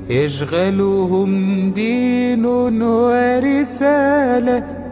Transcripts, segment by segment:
يشغلهم دين ورسالة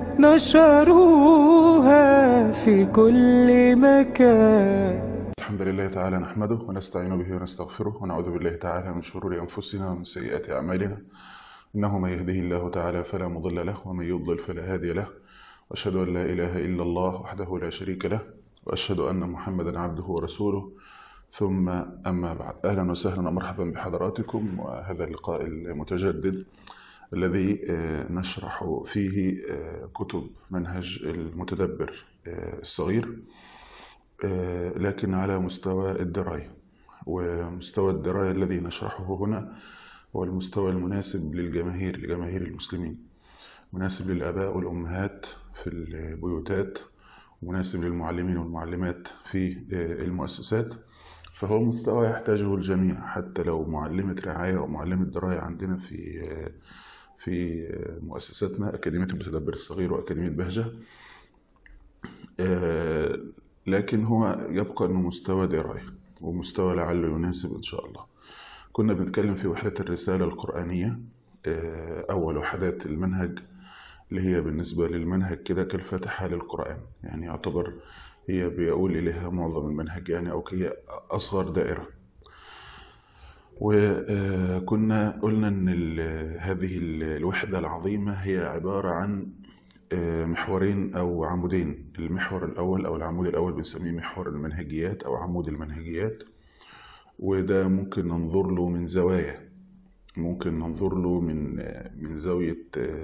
نشروها في كل مكان الحمد لله تعالى نحمده ونستعين به ونستغفره ونعوذ بالله تعالى من شرور أنفسنا ومن سيئات أعمالنا إنه من يهده الله تعالى فلا مضل له ومن يضلل فلا هادي له وأشهد أن لا إله إلا الله وحده لا شريك له وأشهد أن محمدا عبده ورسوله ثم أما بعد أهلا وسهلا ومرحبا بحضراتكم وهذا اللقاء المتجدد الذي نشرح فيه كتب منهج المتدبر الصغير لكن على مستوى الدراية ومستوى الدراية الذي نشرحه هنا هو المستوى المناسب للجماهير لجماهير المسلمين مناسب للآباء والأمهات في البيوتات ومناسب للمعلمين والمعلمات في المؤسسات فهو مستوى يحتاجه الجميع حتى لو معلمة رعاية أو معلمة دراية عندنا في في مؤسساتنا أكاديمية المتدبر الصغير وأكاديمية بهجة لكن هو يبقى أنه مستوى دراية ومستوى لعله يناسب إن شاء الله كنا بنتكلم في وحدة الرسالة القرآنية أول وحدات المنهج اللي هي بالنسبة للمنهج كده كالفاتحة للقرآن يعني يعتبر هي بيقول إليها معظم المنهج يعني أو هي أصغر دائرة وكنا قلنا أن هذه الوحدة العظيمة هي عبارة عن محورين أو عمودين المحور الأول أو العمود الأول بنسميه محور المنهجيات أو عمود المنهجيات وده ممكن ننظر له من زوايا ممكن ننظر له من من زاوية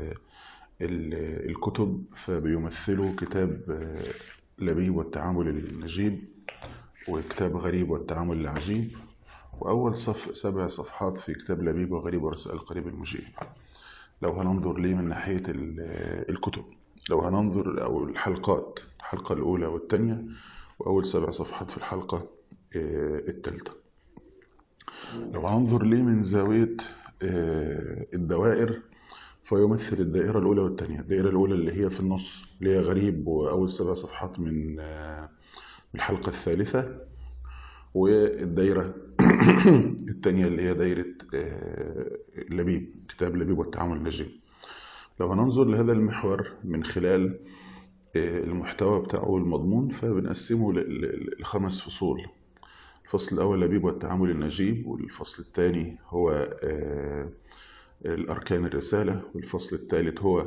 الكتب فبيمثلوا كتاب لبيب والتعامل النجيب وكتاب غريب والتعامل العجيب وأول صف سبع صفحات في كتاب لبيب وغريب ورسائل القريب المجيب لو هننظر ليه من ناحية الكتب لو هننظر أو الحلقات الحلقة الأولى والثانية وأول سبع صفحات في الحلقة الثالثة لو هننظر ليه من زاوية الدوائر فيمثل الدائرة الأولى والثانية الدائرة الأولى اللي هي في النص اللي هي غريب وأول سبع صفحات من الحلقة الثالثة والدائرة الثانية اللي هي دائرة لبيب كتاب لبيب والتعامل النجيب لو هننظر لهذا المحور من خلال المحتوى بتاعه المضمون فبنقسمه لخمس فصول الفصل الأول لبيب والتعامل النجيب والفصل الثاني هو الأركان الرسالة والفصل الثالث هو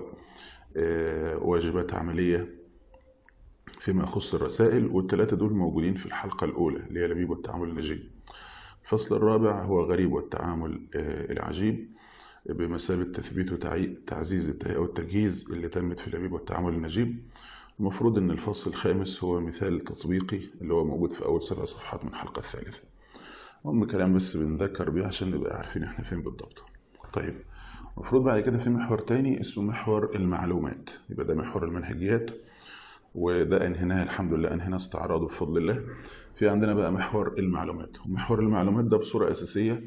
واجبات عملية فيما يخص الرسائل والثلاثة دول موجودين في الحلقة الأولى اللي هي لبيب والتعامل النجيب الفصل الرابع هو غريب والتعامل العجيب بمثابة تثبيت وتعزيز التهيئة والتجهيز اللي تمت في لبيب والتعامل النجيب المفروض أن الفصل الخامس هو مثال تطبيقي اللي هو موجود في أول سبع صفحات من الحلقة الثالثة هم كلام بس بنذكر بيه عشان نبقى عارفين احنا فين بالضبط طيب المفروض بعد كده في محور تاني اسمه محور المعلومات يبقى ده محور المنهجيات وده انهيناه الحمد لله انهينا استعراضه بفضل الله في عندنا بقى محور المعلومات ومحور المعلومات ده بصورة أساسية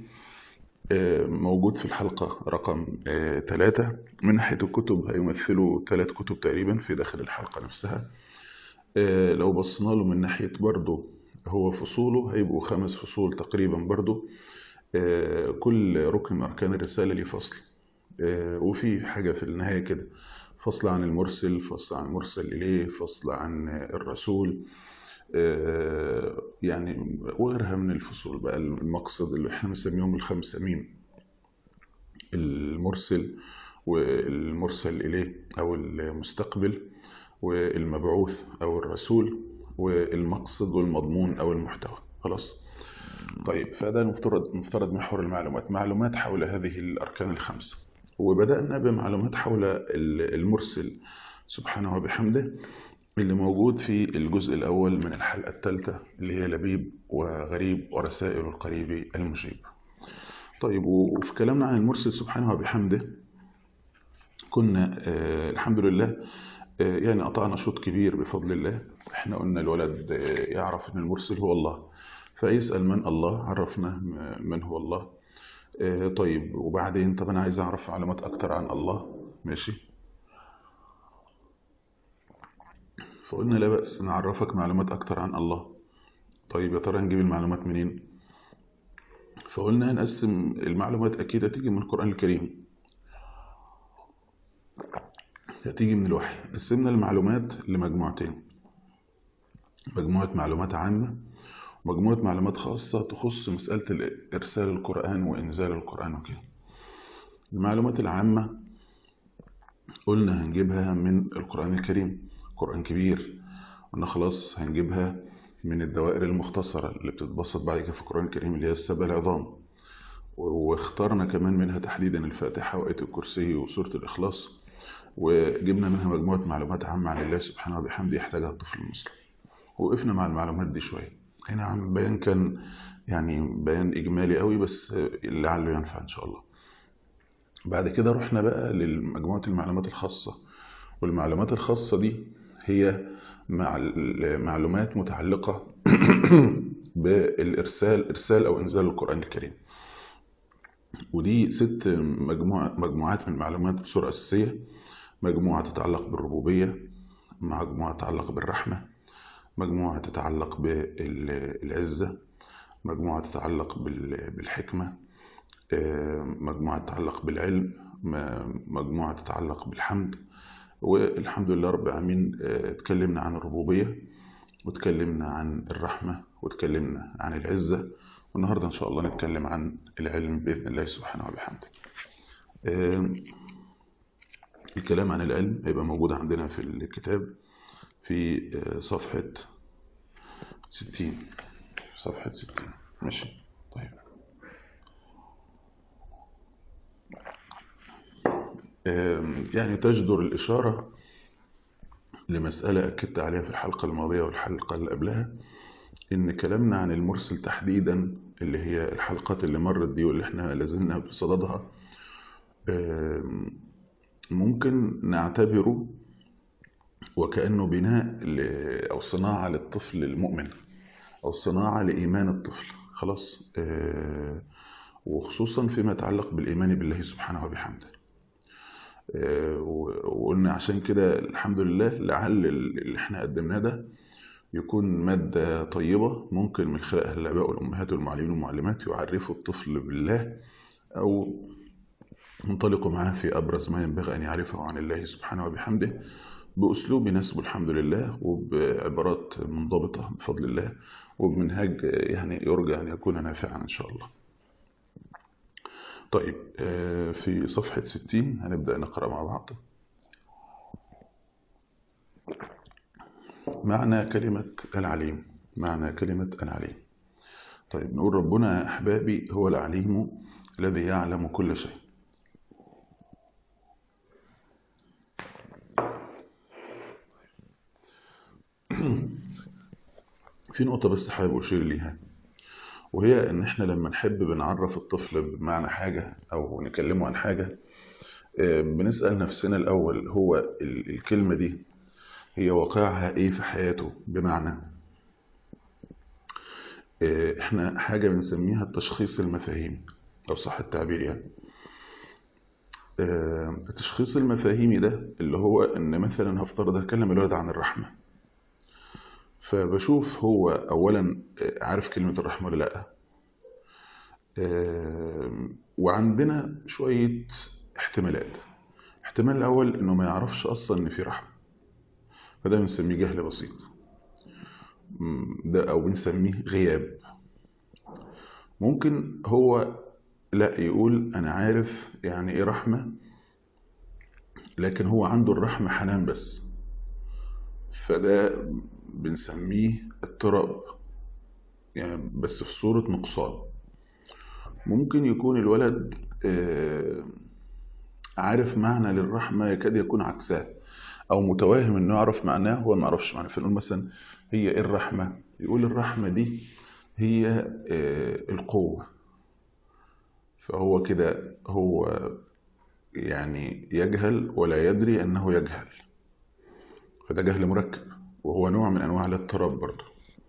موجود في الحلقة رقم ثلاثة من ناحية الكتب هيمثلوا ثلاث كتب تقريبا في داخل الحلقة نفسها لو بصينا له من ناحية برضه هو فصوله هيبقوا خمس فصول تقريبا برضه كل ركن من أركان الرسالة ليه فصل وفي حاجة في النهاية كده فصل عن المرسل فصل عن المرسل إليه فصل عن الرسول يعني وغيرها من الفصول بقى المقصد اللي احنا بنسميهم الخمسة ميم المرسل والمرسل إليه أو المستقبل والمبعوث أو الرسول والمقصد والمضمون أو المحتوى خلاص طيب فده المفترض مفترض محور المعلومات معلومات حول هذه الأركان الخمسة وبدأنا بمعلومات حول المرسل سبحانه وبحمده اللي موجود في الجزء الأول من الحلقة الثالثة اللي هي لبيب وغريب ورسائل القريب المجيب طيب وفي كلامنا عن المرسل سبحانه وبحمده كنا آه الحمد لله آه يعني قطعنا شوط كبير بفضل الله احنا قلنا الولد آه يعرف ان المرسل هو الله فيسأل من الله عرفنا من هو الله طيب وبعدين طب انا عايز اعرف معلومات اكتر عن الله ماشي فقلنا لا بأس نعرفك معلومات اكتر عن الله طيب يا ترى هنجيب المعلومات منين فقلنا هنقسم المعلومات أكيد هتيجي من القرآن الكريم هتيجي من الوحي قسمنا المعلومات لمجموعتين مجموعة معلومات عامة ومجموعة معلومات خاصة تخص مسألة إرسال القرآن وإنزال القرآن وكده المعلومات العامة قلنا هنجيبها من القرآن الكريم قرآن كبير قلنا خلاص هنجيبها من الدوائر المختصرة اللي بتتبسط بعد كده في القرآن الكريم اللي هي السبع العظام واخترنا كمان منها تحديدا الفاتحة وآية الكرسي وسورة الإخلاص وجبنا منها مجموعة معلومات عامة عن الله سبحانه وبحمده يحتاجها الطفل المسلم وقفنا مع المعلومات دي شوية هنا عم بيان كان يعني بيان إجمالي قوي بس لعله ينفع إن شاء الله بعد كده رحنا بقى لمجموعة المعلومات الخاصة والمعلومات الخاصة دي هي مع معلومات متعلقة بالإرسال إرسال أو إنزال القرآن الكريم ودي ست مجموعة مجموعات من المعلومات بصورة أساسية مجموعة تتعلق بالربوبية مجموعة تتعلق بالرحمة مجموعة تتعلق بالعزة مجموعة تتعلق بالحكمة مجموعة تتعلق بالعلم مجموعة تتعلق بالحمد والحمد لله رب العالمين اتكلمنا عن الربوبية واتكلمنا عن الرحمة واتكلمنا عن العزة والنهاردة إن شاء الله نتكلم عن العلم بإذن الله سبحانه وبحمده الكلام عن العلم هيبقى موجود عندنا في الكتاب في صفحة ستين صفحة ستين ماشي طيب يعني تجدر الإشارة لمسألة أكدت عليها في الحلقة الماضية والحلقة اللي قبلها إن كلامنا عن المرسل تحديدا اللي هي الحلقات اللي مرت دي واللي احنا لازلنا بصددها ممكن نعتبره وكأنه بناء أو صناعة للطفل المؤمن أو صناعة لإيمان الطفل خلاص وخصوصا فيما يتعلق بالإيمان بالله سبحانه وبحمده وقلنا عشان كده الحمد لله لعل اللي احنا قدمناه ده يكون مادة طيبة ممكن من خلالها الآباء والأمهات والمعلمين والمعلمات يعرفوا الطفل بالله أو ينطلقوا معاه في أبرز ما ينبغي أن يعرفه عن الله سبحانه وبحمده بأسلوب يناسب الحمد لله وبعبارات منضبطة بفضل الله وبمنهاج يعني يرجى أن يكون نافعا إن شاء الله طيب في صفحة 60 هنبدأ نقرأ مع بعض معنى كلمة العليم معنى كلمة العليم طيب نقول ربنا يا أحبابي هو العليم الذي يعلم كل شيء في نقطة بس حابب أشير ليها وهي إن إحنا لما نحب بنعرف الطفل بمعنى حاجة أو نكلمه عن حاجة بنسأل نفسنا الأول هو الكلمة دي هي واقعها إيه في حياته بمعنى إحنا حاجة بنسميها التشخيص المفاهيمي لو صح التعبير يعني التشخيص المفاهيمي ده اللي هو إن مثلا هفترض هكلم الولد عن الرحمة فبشوف هو أولا عارف كلمة الرحمة ولا لأ وعندنا شوية احتمالات الاحتمال الأول إنه ما يعرفش أصلا إن في رحمة فده بنسميه جهل بسيط ده أو بنسميه غياب ممكن هو لا يقول أنا عارف يعني إيه رحمة لكن هو عنده الرحمة حنان بس فده بنسميه اضطراب يعني بس في صورة نقصان ممكن يكون الولد عارف معنى للرحمة يكاد يكون عكساه أو متوهم إنه يعرف معناه هو ما يعرفش معناه فنقول مثلا هي إيه الرحمة؟ يقول الرحمة دي هي القوة فهو كده هو يعني يجهل ولا يدري أنه يجهل فده جهل مركب وهو نوع من أنواع الاضطراب برضه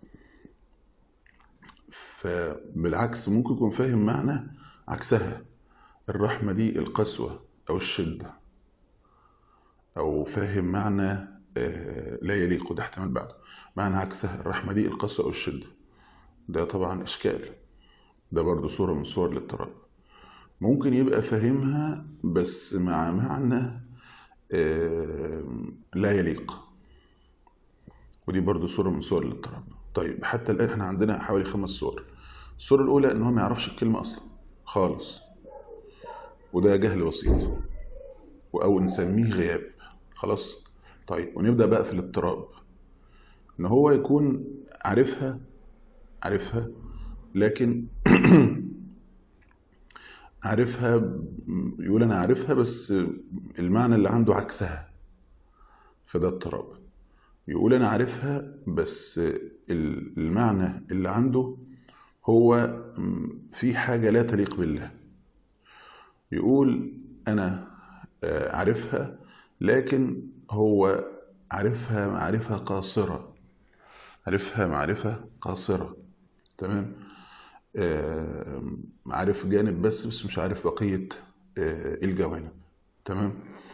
فبالعكس ممكن يكون فاهم معنى عكسها الرحمة دي القسوة أو الشدة أو فاهم معنى لا يليق ده احتمال بعده معنى عكسها الرحمة دي القسوة أو الشدة ده طبعا إشكال ده برضو صورة من صور الاضطراب ممكن يبقى فاهمها بس مع معنى آه، لا يليق ودي برضو صورة من صور الاضطراب طيب حتى الآن احنا عندنا حوالي خمس صور الصورة الأولى إن هو ما يعرفش الكلمة أصلا خالص وده جهل بسيط أو نسميه غياب خلاص طيب ونبدأ بقى في الاضطراب إن هو يكون عارفها عارفها لكن عارفها ب- يقول أنا عارفها بس المعنى اللي عنده عكسها فده اضطراب يقول أنا عارفها بس ال- المعنى اللي عنده هو م، في حاجة لا تليق بالله يقول أنا آه، عارفها لكن هو عارفها معرفة قاصرة عارفها معرفة قاصرة تمام آه، عارف جانب بس بس مش عارف بقية آه، الجوانب تمام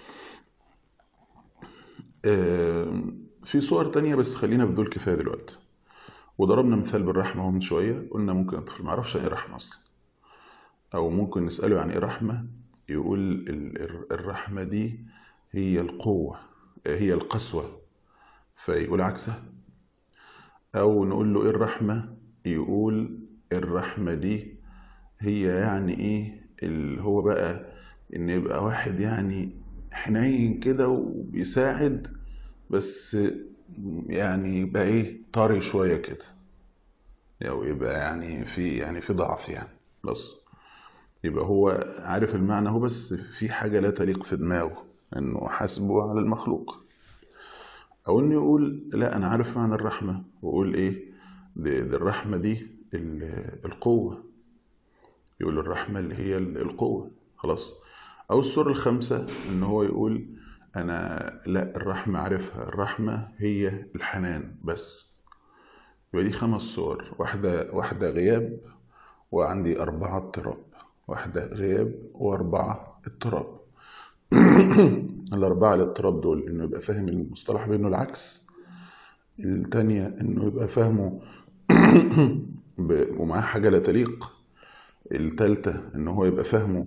آه، في صور تانية بس خلينا في دول كفاية دلوقتي وضربنا مثال بالرحمة هو من شوية قلنا ممكن الطفل ما يعرفش يعني ايه رحمة أصلا أو ممكن نسأله يعني ايه رحمة يقول ال- ال- الرحمة دي هي القوة هي القسوة فيقول عكسها أو نقول له ايه الرحمة يقول الرحمة دي هي يعني ايه اللي هو بقى ان يبقى واحد يعني حنين كده وبيساعد بس يعني يبقى ايه طري شوية كده او يبقى يعني في يعني في ضعف يعني بس يبقى هو عارف المعنى هو بس في حاجة لا تليق في دماغه انه حاسبه على المخلوق او انه يقول لا انا عارف معنى الرحمة واقول ايه دي, دي الرحمة دي ال- القوة يقول الرحمة اللي هي ال- القوة خلاص او السورة الخامسة ان هو يقول انا لا الرحمة عارفها الرحمة هي الحنان بس يبقى دي خمس صور واحدة واحدة غياب وعندي أربعة اضطراب واحدة غياب وأربعة اضطراب الأربعة الاضطراب دول إنه يبقى فاهم المصطلح بأنه العكس التانية إنه يبقى فاهمه ب... ومعاه حاجة لا تليق التالتة إنه هو يبقى فاهمه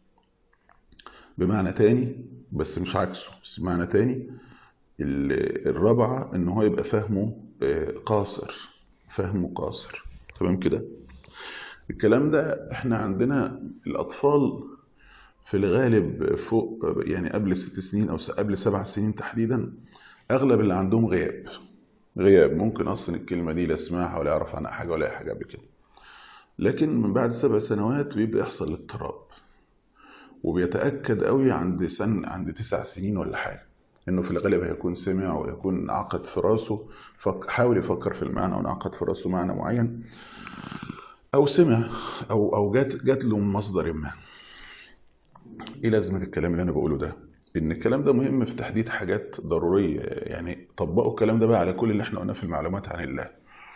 بمعنى تاني بس مش عكسه بس بمعنى تاني ال- الرابعة إن هو يبقى فاهمه آه، قاصر فهمه قاصر تمام كده الكلام ده احنا عندنا الأطفال في الغالب فوق يعني قبل ست سنين أو س- قبل سبع سنين تحديدا أغلب اللي عندهم غياب غياب ممكن أصلا الكلمة دي لا يسمعها ولا يعرف عنها حاجة ولا أي حاجة قبل كده لكن من بعد سبع سنوات بيبدأ يحصل اضطراب وبيتأكد قوي عند سن عند تسع سنين ولا حاجة إنه في الغالب هيكون سمع ويكون عقد في راسه فك حاول يفكر في المعنى وانعقد في راسه معنى معين أو سمع أو أو جات جات له من مصدر ما إيه لازمة الكلام اللي أنا بقوله ده؟ إن الكلام ده مهم في تحديد حاجات ضرورية يعني طبقوا الكلام ده بقى على كل اللي إحنا قلناه في المعلومات عن الله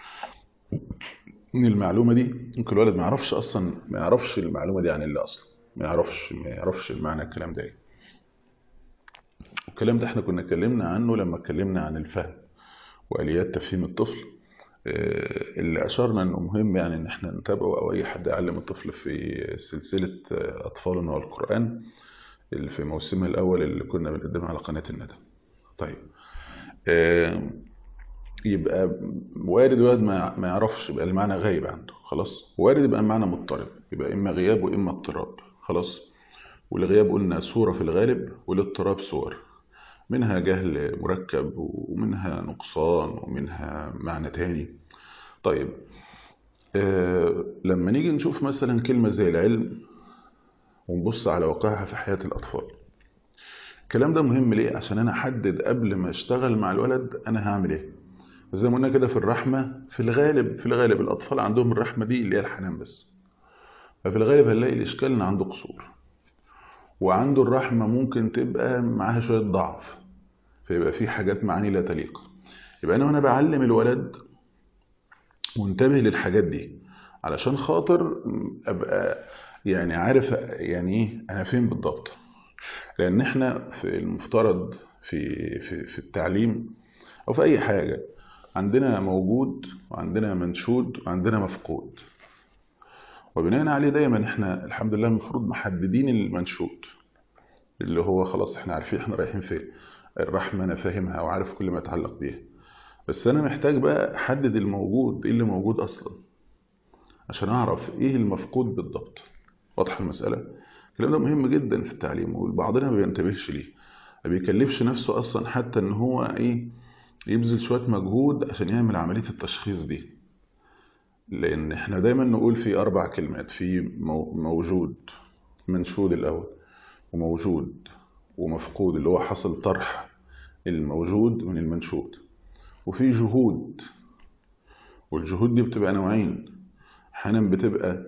إن المعلومة دي ممكن الولد ما يعرفش أصلا ما يعرفش المعلومة دي عن الله أصلا ما يعرفش ما يعرفش المعنى الكلام ده إيه الكلام ده إحنا كنا اتكلمنا عنه لما اتكلمنا عن الفهم وآليات تفهيم الطفل آه، اللي أشرنا إنه مهم يعني إن إحنا نتابعه أو أي حد يعلم الطفل في سلسلة آه، أطفالنا والقرآن اللي في موسمها الأول اللي كنا بنقدمها على قناة الندى. طيب آه، يبقى وارد وارد ما ما يعرفش يبقى المعنى غايب عنده خلاص وارد يبقى المعنى مضطرب يبقى إما غياب وإما اضطراب خلاص والغياب قلنا صورة في الغالب والاضطراب صور منها جهل مركب ومنها نقصان ومنها معنى تاني طيب آه لما نيجي نشوف مثلا كلمة زي العلم ونبص على واقعها في حياة الأطفال الكلام ده مهم ليه؟ عشان أنا أحدد قبل ما أشتغل مع الولد أنا هعمل إيه زي ما قلنا كده في الرحمة في الغالب في الغالب الأطفال عندهم الرحمة دي اللي هي الحنان بس ففي الغالب هنلاقي الإشكال إن عنده قصور وعنده الرحمة ممكن تبقى معاها شوية ضعف فيبقى في حاجات معاني لا تليق يبقى أنا وأنا بعلم الولد منتبه للحاجات دي علشان خاطر أبقى يعني عارف يعني إيه أنا فين بالضبط لأن إحنا في المفترض في في في التعليم أو في أي حاجة عندنا موجود وعندنا منشود وعندنا مفقود وبناء عليه دايما احنا الحمد لله المفروض محددين المنشود اللي هو خلاص احنا عارفين احنا رايحين فين الرحمة انا فاهمها وعارف كل ما يتعلق بيها بس انا محتاج بقى احدد الموجود ايه اللي موجود اصلا عشان اعرف ايه المفقود بالضبط واضحه المساله الكلام ده مهم جدا في التعليم وبعضنا ما بينتبهش ليه ما بيكلفش نفسه اصلا حتى ان هو ايه يبذل شويه مجهود عشان يعمل عمليه التشخيص دي لان احنا دايما نقول في اربع كلمات في موجود منشود الاول وموجود ومفقود اللي هو حصل طرح الموجود من المنشود وفي جهود والجهود دي بتبقى نوعين احيانا بتبقى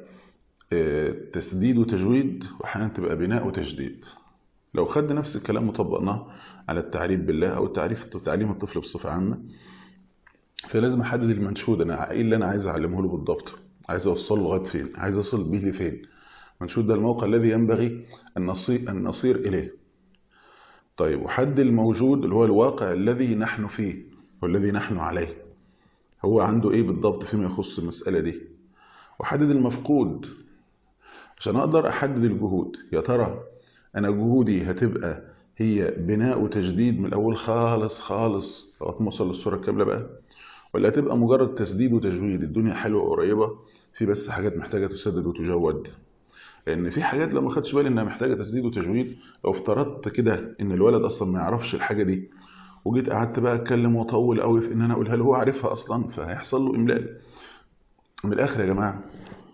تسديد وتجويد واحيانا تبقى بناء وتجديد لو خدنا نفس الكلام وطبقناه على التعريف بالله او التعريف تعليم الطفل بصفه عامه فلازم احدد المنشود انا ايه اللي انا عايز اعلمه له بالضبط عايز اوصله لغايه فين عايز اصل بيه لفين المنشود ده الموقع الذي ينبغي ان نصير ان نصير اليه طيب وحد الموجود اللي هو الواقع الذي نحن فيه والذي نحن عليه هو عنده ايه بالضبط فيما يخص المساله دي وحدد المفقود عشان اقدر احدد الجهود يا ترى انا جهودي هتبقى هي بناء وتجديد من الاول خالص خالص لغايه ما اوصل للصوره الكامله بقى ولا هتبقى مجرد تسديد وتجويد الدنيا حلوه وقريبه في بس حاجات محتاجه تسدد وتجود لان في حاجات لو ما خدتش بالي انها محتاجه تسديد وتجويد لو افترضت كده ان الولد اصلا ما يعرفش الحاجه دي وجيت قعدت بقى اتكلم واطول قوي في ان انا اقولها له هو عارفها اصلا فهيحصل له املال من الاخر يا جماعه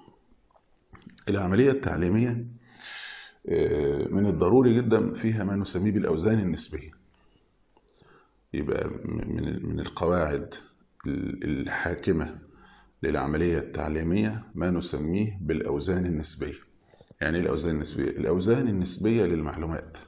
العمليه التعليميه من الضروري جدا فيها ما نسميه بالاوزان النسبيه يبقى من من القواعد الحاكمه للعمليه التعليميه ما نسميه بالاوزان النسبيه يعني ايه الاوزان النسبيه الاوزان النسبيه للمعلومات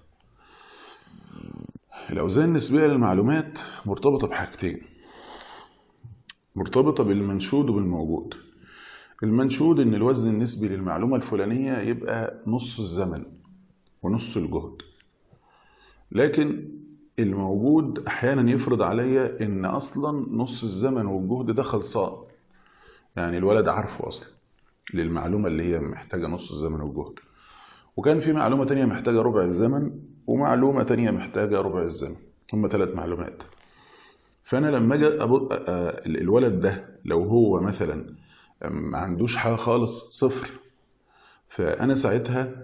الأوزان النسبية للمعلومات مرتبطة بحاجتين مرتبطة بالمنشود وبالموجود المنشود إن الوزن النسبي للمعلومة الفلانية يبقى نص الزمن ونص الجهد لكن الموجود أحيانا يفرض عليا إن أصلا نص الزمن والجهد ده خلصان يعني الولد عارفه أصلا للمعلومة اللي هي محتاجة نص الزمن والجهد وكان في معلومة تانية محتاجة ربع الزمن ومعلومة تانية محتاجة ربع الزمن هم ثلاث معلومات فأنا لما أجي الولد ده لو هو مثلا ما عندوش حاجة خالص صفر فأنا ساعتها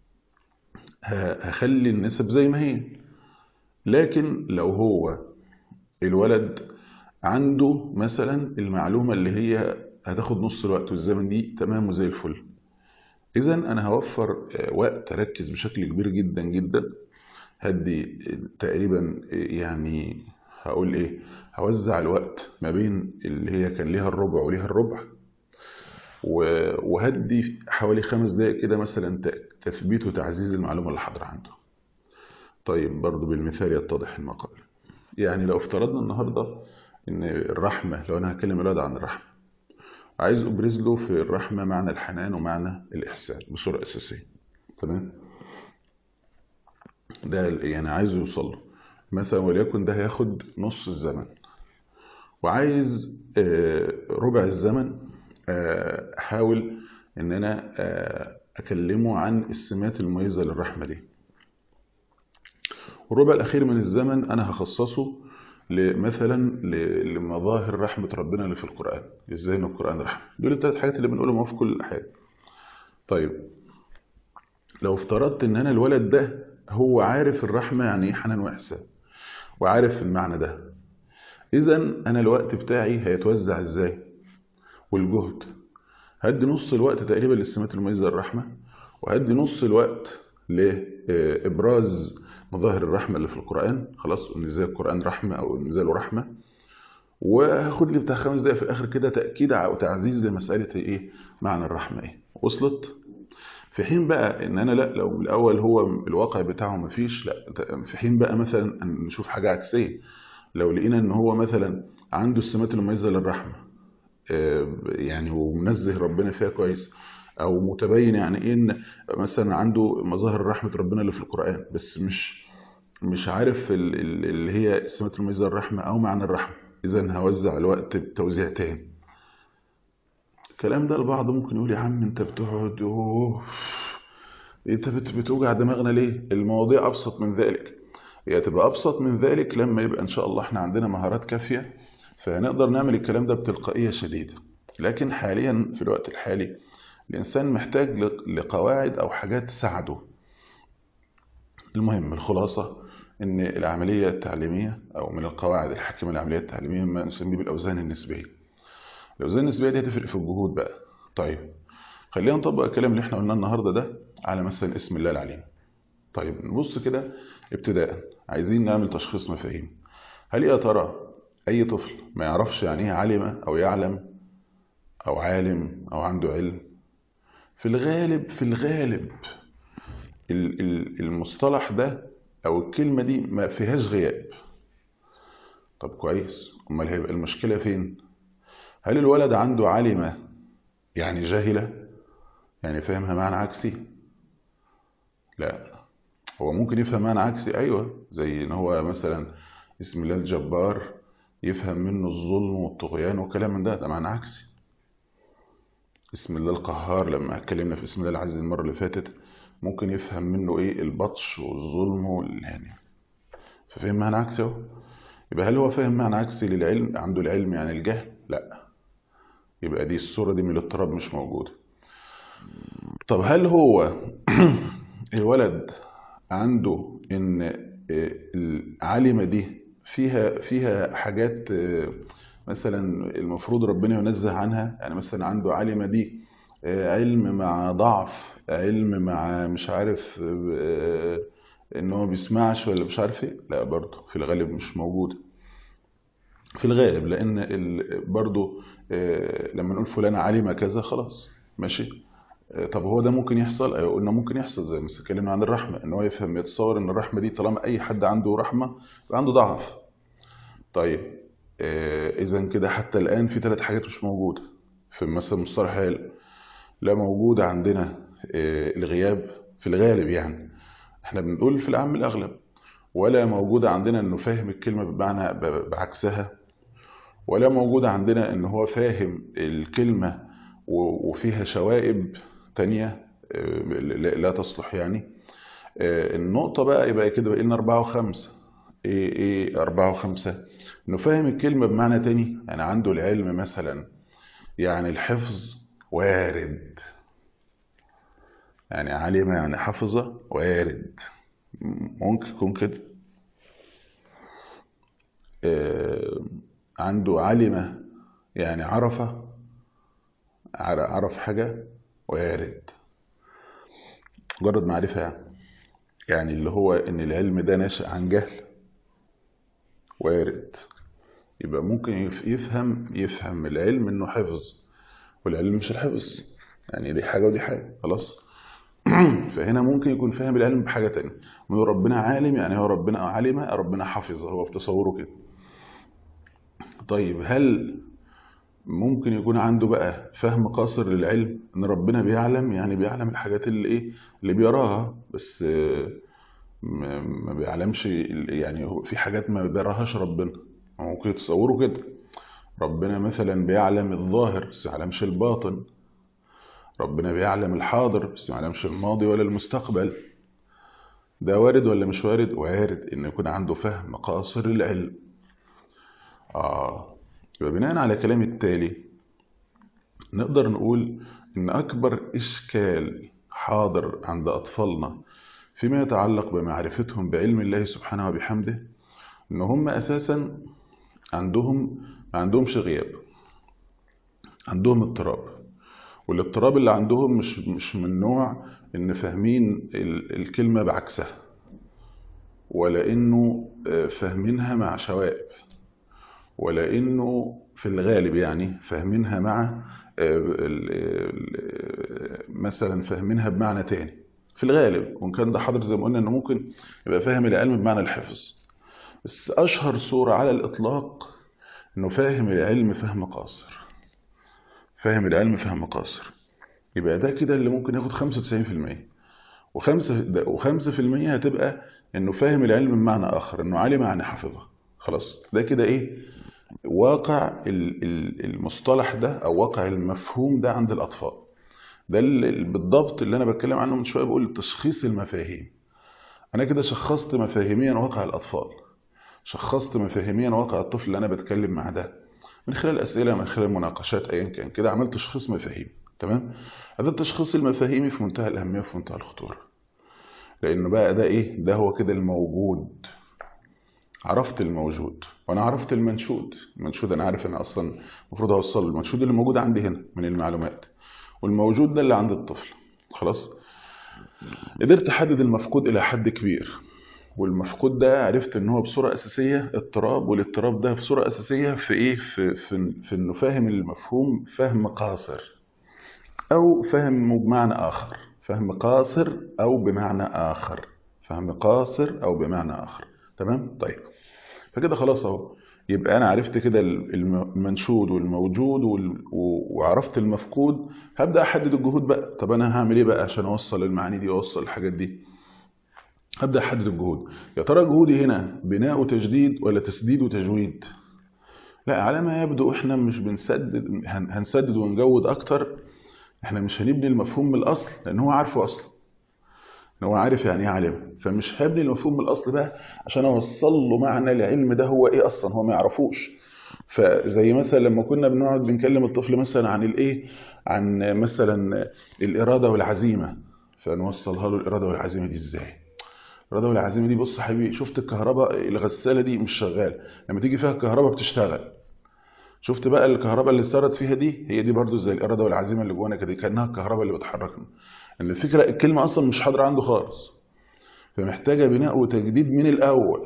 هخلي النسب زي ما هي لكن لو هو الولد عنده مثلا المعلومة اللي هي هتاخد نص الوقت والزمن دي تمام وزي الفل إذا أنا هوفر وقت أركز بشكل كبير جدا جدا هدي تقريبا يعني هقول إيه هوزع الوقت ما بين اللي هي كان ليها الربع وليها الربع وهدي حوالي خمس دقايق كده مثلا تثبيت وتعزيز المعلومة اللي حاضرة عنده طيب برضو بالمثال يتضح المقال يعني لو افترضنا النهاردة ان الرحمة لو انا هكلم الولد عن الرحمة عايز ابرز له في الرحمة معنى الحنان ومعنى الاحسان بصورة اساسية تمام ده يعني عايزه يوصل له مثلا وليكن ده هياخد نص الزمن وعايز ربع الزمن احاول ان انا اكلمه عن السمات المميزة للرحمة دي والربع الاخير من الزمن انا هخصصه مثلا لمظاهر رحمة ربنا اللي في القرآن ازاي ان القرآن رحمة دول الثلاث حاجات اللي بنقولهم في كل الأحيان طيب لو افترضت ان انا الولد ده هو عارف الرحمة يعني ايه حنان واحسان وعارف المعنى ده اذا انا الوقت بتاعي هيتوزع ازاي والجهد هدي نص الوقت تقريبا للسمات المميزة للرحمة وهدي نص الوقت لإبراز مظاهر الرحمة اللي في القرآن خلاص ان ازاي القرآن رحمة او انزاله رحمة وهاخد لي بتاع خمس دقايق في الاخر كده تأكيد او تعزيز لمسألة ايه معنى الرحمة ايه وصلت في حين بقى ان انا لا لو الاول هو الواقع بتاعه مفيش لا في حين بقى مثلا نشوف حاجة عكسية لو لقينا ان هو مثلا عنده السمات المميزة للرحمة يعني ومنزه ربنا فيها كويس او متبين يعني ايه ان مثلا عنده مظاهر رحمه ربنا اللي في القران بس مش مش عارف اللي هي السمات المميزه الرحمه او معنى الرحمه اذا هوزع الوقت بتوزيع تاني الكلام ده البعض ممكن يقول يا عم انت بتقعد يوه انت بت- بتوجع دماغنا ليه المواضيع ابسط من ذلك هي تبقى ابسط من ذلك لما يبقى ان شاء الله احنا عندنا مهارات كافية فنقدر نعمل الكلام ده بتلقائية شديدة لكن حاليا في الوقت الحالي الانسان محتاج لق- لقواعد او حاجات تساعده المهم الخلاصة ان العملية التعليمية او من القواعد الحاكمة العملية التعليمية ما نسميه بالاوزان النسبية الاوزان النسبية دي هتفرق في الجهود بقى طيب خلينا نطبق الكلام اللي احنا قلناه النهارده ده على مثلا اسم الله العليم طيب نبص كده ابتداء عايزين نعمل تشخيص مفاهيم هل يا ترى اي طفل ما يعرفش يعني ايه علم او يعلم او عالم او عنده علم في الغالب في الغالب ال- ال- المصطلح ده او الكلمة دي ما فيهاش غياب طب كويس امال هيبقى المشكلة فين هل الولد عنده علمة يعني جاهلة يعني فاهمها معنى عكسي لا هو ممكن يفهم معنى عكسي ايوه زي ان هو مثلا اسم الله الجبار يفهم منه الظلم والطغيان وكلام من ده ده معنى عكسي اسم الله القهار لما اتكلمنا في اسم الله العزيز المرة اللي فاتت ممكن يفهم منه ايه البطش والظلم وال يعني ففهم معنى عكسي اهو يبقى هل هو فاهم معنى عكسي للعلم عنده العلم يعني الجهل لا يبقى دي الصورة دي من الاضطراب مش موجودة طب هل هو الولد عنده ان العالمة دي فيها فيها حاجات مثلا المفروض ربنا ينزه عنها يعني مثلا عنده عالمة دي علم مع ضعف علم مع مش عارف ان هو بيسمعش ولا مش عارف ايه لا برضه في الغالب مش موجود في الغالب لان ال- برضه لما نقول فلان علم كذا خلاص ماشي طب هو ده ممكن يحصل ايوه قلنا ممكن يحصل زي ما اتكلمنا عن الرحمه ان هو يفهم يتصور ان الرحمه دي طالما اي حد عنده رحمه يبقى عنده ضعف طيب اذا كده حتى الان في ثلاث حاجات مش موجوده في مثلا مصطلح العلم لا موجود عندنا الغياب في الغالب يعني احنا بنقول في العام الاغلب ولا موجودة عندنا انه فاهم الكلمة بمعنى بعكسها ولا موجودة عندنا ان هو فاهم الكلمة وفيها شوائب تانية لا تصلح يعني النقطة بقى يبقى كده بقى لنا أربعة وخمسة إيه إيه أربعة وخمسة إنه فاهم الكلمة بمعنى تاني يعني عنده العلم مثلا يعني الحفظ وارد يعني علم يعني حفظة وارد ممكن يكون كده عنده علم يعني عرفة عرف حاجة وارد مجرد معرفة يعني يعني اللي هو ان العلم ده ناشئ عن جهل وارد يبقى ممكن يفهم يفهم العلم انه حفظ والعلم مش الحفظ يعني دي حاجة ودي حاجة خلاص فهنا ممكن يكون فاهم العلم بحاجة تانية من ربنا عالم يعني هو ربنا علم ربنا حفظ هو في تصوره كده طيب هل ممكن يكون عنده بقى فهم قاصر للعلم ان ربنا بيعلم يعني بيعلم الحاجات اللي ايه اللي بيراها بس ما بيعلمش يعني في حاجات ما بيراهاش ربنا ممكن يتصوروا كده ربنا مثلا بيعلم الظاهر بس ما يعلمش الباطن ربنا بيعلم الحاضر بس ما يعلمش الماضي ولا المستقبل ده وارد ولا مش وارد وارد ان يكون عنده فهم قاصر للعلم اه يبقى بناء على كلامي التالي نقدر نقول ان اكبر اشكال حاضر عند اطفالنا فيما يتعلق بمعرفتهم بعلم الله سبحانه وبحمده ان هم اساسا عندهم ما عندهمش غياب عندهم اضطراب والاضطراب اللي عندهم مش مش من نوع ان فاهمين الكلمه بعكسها ولا انه فاهمينها مع شوائب ولا انه في الغالب يعني فاهمينها مع مثلا فاهمينها بمعنى تاني في الغالب وان كان ده حاضر زي ما قلنا انه ممكن يبقى فاهم العلم بمعنى الحفظ بس اشهر صوره على الاطلاق انه فاهم العلم فهم قاصر فاهم العلم فهم قاصر يبقى ده كده اللي ممكن ياخد 95% وخمسة وخمسة في المية هتبقى انه فاهم العلم بمعنى اخر انه علم يعني حفظه خلاص ده كده ايه واقع ال- ال- المصطلح ده او واقع المفهوم ده عند الاطفال ده ال- ال- بالضبط اللي انا بتكلم عنه من شويه بقول تشخيص المفاهيم انا كده شخصت مفاهيميا واقع الاطفال شخصت مفاهيميا واقع الطفل اللي انا بتكلم معاه ده من خلال اسئله من خلال مناقشات ايا كان كده عملت تشخيص مفاهيم تمام هذا التشخيص المفاهيمي في منتهى الاهميه وفي منتهى الخطوره لانه بقى ده ايه ده هو كده الموجود عرفت الموجود وانا عرفت المنشود المنشود انا عارف ان اصلا المفروض اوصل المنشود اللي موجود عندي هنا من المعلومات والموجود ده اللي عند الطفل خلاص قدرت احدد المفقود الى حد كبير والمفقود ده عرفت ان هو بصوره اساسيه اضطراب والاضطراب ده بصوره اساسيه في ايه في في, في انه فاهم المفهوم فهم قاصر او فهم بمعنى اخر فهم قاصر او بمعنى اخر فهم قاصر او بمعنى اخر تمام طيب فكده خلاص اهو يبقى انا عرفت كده الم- المنشود والموجود وال- و- وعرفت المفقود هبدا احدد الجهود بقى طب انا هعمل ايه بقى عشان اوصل المعاني دي واوصل الحاجات دي هبدا احدد الجهود يا ترى جهودي هنا بناء وتجديد ولا تسديد وتجويد لا على ما يبدو احنا مش بنسدد هن- هنسدد ونجود اكتر احنا مش هنبني المفهوم من الاصل لان هو عارفه اصلا ان هو عارف يعني ايه عالم فمش هبني المفهوم من الاصل بقى عشان اوصل له معنى العلم ده هو ايه اصلا هو ما يعرفوش فزي مثلا لما كنا بنقعد بنكلم الطفل مثلا عن الايه عن مثلا الاراده والعزيمه فنوصلها له الاراده والعزيمه دي ازاي الاراده والعزيمه دي بص يا حبيبي شفت الكهرباء الغساله دي مش شغاله لما تيجي فيها الكهرباء بتشتغل شفت بقى الكهرباء اللي صارت فيها دي هي دي برضو زي الاراده والعزيمه اللي جوانا كده كانها الكهرباء اللي بتحركنا ان الفكره الكلمه اصلا مش حاضره عنده خالص فمحتاجه بناء وتجديد من الاول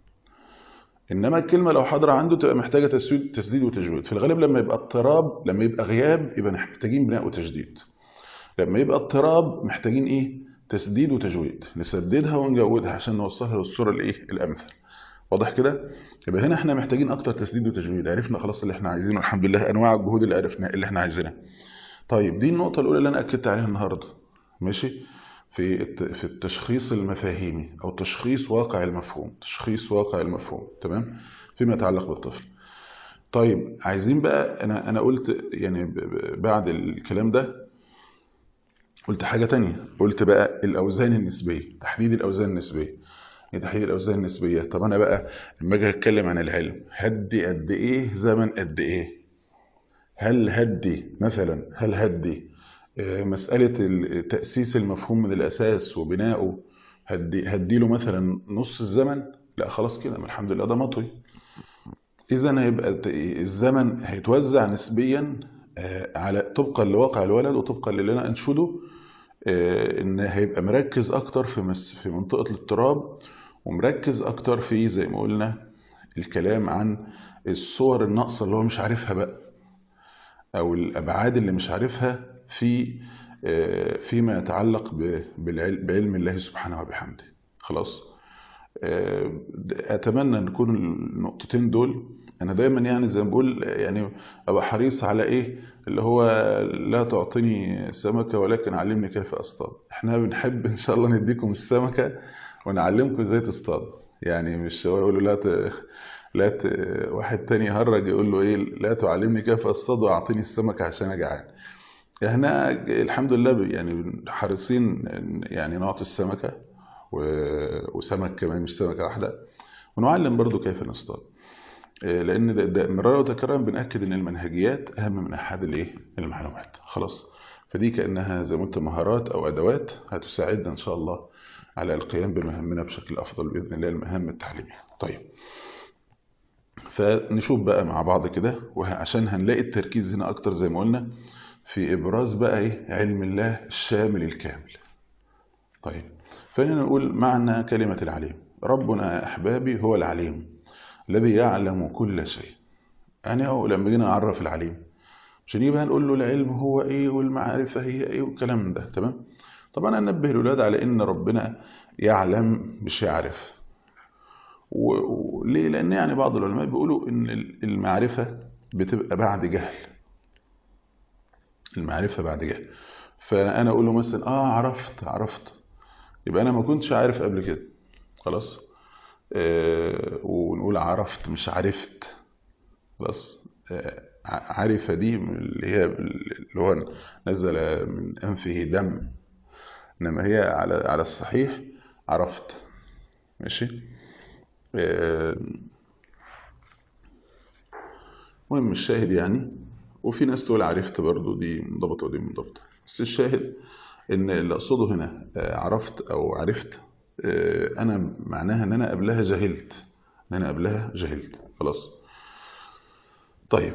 انما الكلمه لو حاضره عنده تبقى محتاجه تسويد تسديد وتجويد في الغالب لما يبقى اضطراب لما يبقى غياب يبقى محتاجين بناء وتجديد لما يبقى اضطراب محتاجين ايه تسديد وتجويد نسددها ونجودها عشان نوصلها للصوره الايه الامثل واضح كده يبقى هنا احنا محتاجين اكتر تسديد وتجويد عرفنا خلاص اللي احنا عايزينه الحمد لله انواع الجهود اللي عرفناها اللي احنا عايزينها طيب دي النقطه الاولى اللي انا اكدت عليها النهارده ماشي في الت- في التشخيص المفاهيمي او تشخيص واقع المفهوم تشخيص واقع المفهوم تمام فيما يتعلق بالطفل طيب عايزين بقى انا انا قلت يعني ب- ب- بعد الكلام ده قلت حاجة تانية قلت بقى الأوزان النسبية تحديد الأوزان النسبية ايه تحديد الأوزان النسبية طب أنا بقى لما أجي أتكلم عن العلم هدي قد إيه زمن قد إيه هل هدي مثلا هل هدي آه، مسألة ال- تأسيس المفهوم من الأساس وبنائه هدي هديله مثلا نص الزمن لا خلاص كده ما الحمد لله ده مطوي إذا هيبقى ت- الزمن هيتوزع نسبيا آه، على طبقا لواقع الولد وطبقا للي أنا أنشده آه، ان هيبقى مركز اكتر في مس في منطقة الاضطراب ومركز اكتر في زي ما قلنا الكلام عن الصور الناقصة اللي هو مش عارفها بقى او الابعاد اللي مش عارفها في آه، فيما يتعلق ب- بالعل- بعلم الله سبحانه وبحمده خلاص آه، اتمنى ان يكون النقطتين دول انا دايما يعني زي ما بقول يعني ابقى حريص على ايه اللي هو لا تعطيني سمكه ولكن علمني كيف اصطاد احنا بنحب ان شاء الله نديكم السمكه ونعلمكم ازاي تصطاد يعني مش هو يقولوا لا ت... لا ت... واحد تاني يهرج يقول له ايه لا تعلمني كيف اصطاد واعطيني السمكه عشان انا جعان احنا الحمد لله ب- يعني حريصين يعني نعطي السمكه و- وسمك كمان مش سمكه واحده ونعلم برضو كيف نصطاد إيه، لان ده, ده مرارا وتكرارا بناكد ان المنهجيات اهم من احد الايه المعلومات خلاص فدي كانها زي ما قلت مهارات او ادوات هتساعدنا ان شاء الله على القيام بمهامنا بشكل افضل باذن الله المهام التعليميه طيب فنشوف بقى مع بعض كده وعشان هنلاقي التركيز هنا اكتر زي ما قلنا في ابراز بقى ايه علم الله الشامل الكامل طيب فهنا نقول معنى كلمة العليم ربنا يا أحبابي هو العليم الذي يعلم كل شيء يعني هو لما جينا نعرف العليم عشان يبقى نقول له العلم هو ايه والمعرفة هي ايه والكلام ده تمام طبعا انا انبه الولاد على ان ربنا يعلم مش يعرف و- وليه لان يعني بعض العلماء بيقولوا ان المعرفة بتبقى بعد جهل المعرفة بعد جهل فانا اقول له مثلا اه عرفت عرفت يبقى انا ما كنتش عارف قبل كده خلاص آه ونقول عرفت مش عرفت خلاص آه، ع- عرف دي اللي هي اللي هو نزل من أنفه دم إنما هي على على الصحيح عرفت ماشي آه، المهم الشاهد يعني وفي ناس تقول عرفت برضو دي منضبطة ودي منضبطة بس الشاهد ان اللي اقصده هنا آه، عرفت او عرفت آه، انا معناها ان انا قبلها جهلت ان انا قبلها جهلت خلاص طيب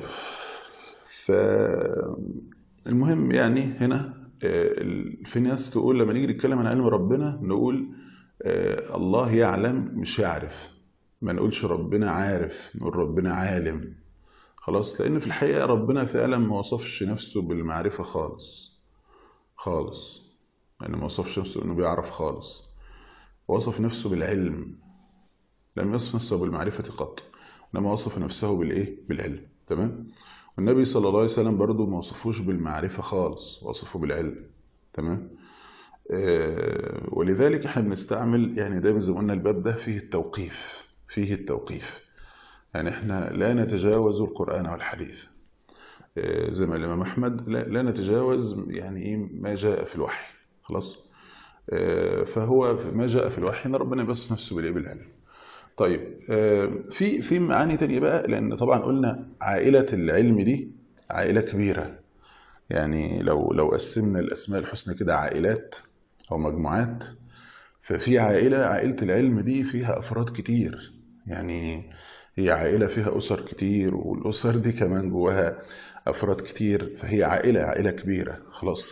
فالمهم يعني هنا آه، ال- في ناس تقول لما نيجي نتكلم عن علم ربنا نقول آه، الله يعلم مش يعرف ما نقولش ربنا عارف نقول ربنا عالم خلاص لأن في الحقيقة ربنا فعلا ما وصفش نفسه بالمعرفة خالص خالص يعني ما وصفش نفسه إنه بيعرف خالص وصف نفسه بالعلم لم يصف نفسه بالمعرفة قط إنما وصف نفسه بالإيه؟ بالعلم تمام؟ والنبي صلى الله عليه وسلم برضه ما وصفوش بالمعرفة خالص وصفه بالعلم تمام؟ آه، ولذلك احنا بنستعمل يعني دايما زي ما قلنا الباب ده فيه التوقيف فيه التوقيف يعني احنا لا نتجاوز القرآن والحديث آه، زي ما الإمام أحمد لا, لا نتجاوز يعني إيه ما جاء في الوحي خلاص آه، فهو ما جاء في الوحي ان ربنا بس نفسه بالإيه بالعلم طيب آه، في في معاني تانية بقى لأن طبعا قلنا عائلة العلم دي عائلة كبيرة يعني لو لو قسمنا الأسماء الحسنى كده عائلات أو مجموعات ففي عائلة عائلة العلم دي فيها أفراد كتير يعني هي عائلة فيها أسر كتير والأسر دي كمان جواها أفراد كتير فهي عائلة عائلة كبيرة خلاص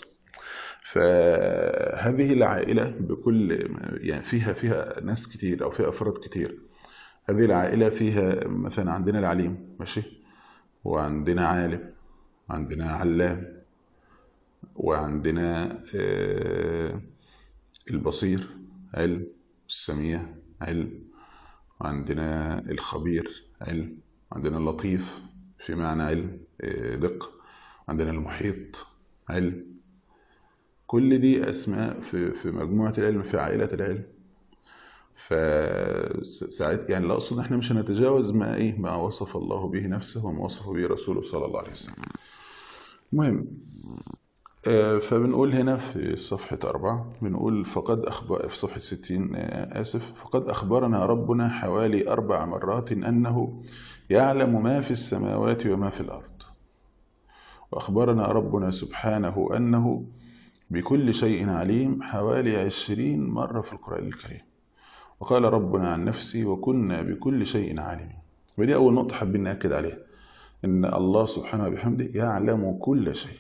فهذه العائلة بكل يعني فيها فيها ناس كتير أو فيها أفراد كتير هذه العائلة فيها مثلا عندنا العليم ماشي وعندنا عالم وعندنا علام وعندنا آه، البصير علم السميع علم وعندنا الخبير علم وعندنا اللطيف في معنى علم آه، دقة عندنا المحيط علم كل دي أسماء في في مجموعة العلم في عائلة العلم فساعات يعني لا أقصد إحنا مش هنتجاوز ما إيه ما وصف الله به نفسه وما وصف به رسوله صلى الله عليه وسلم المهم آه، فبنقول هنا في صفحة أربعة بنقول فقد أخبر في صفحة ستين آه، آسف فقد أخبرنا ربنا حوالي أربع مرات أنه يعلم ما في السماوات وما في الأرض وأخبرنا ربنا سبحانه أنه بكل شيء عليم حوالي عشرين مرة في القرآن الكريم وقال ربنا عن نفسي وكنا بكل شيء عالمين ودي أول نقطة حابين نأكد عليها إن الله سبحانه وبحمده يعلم كل شيء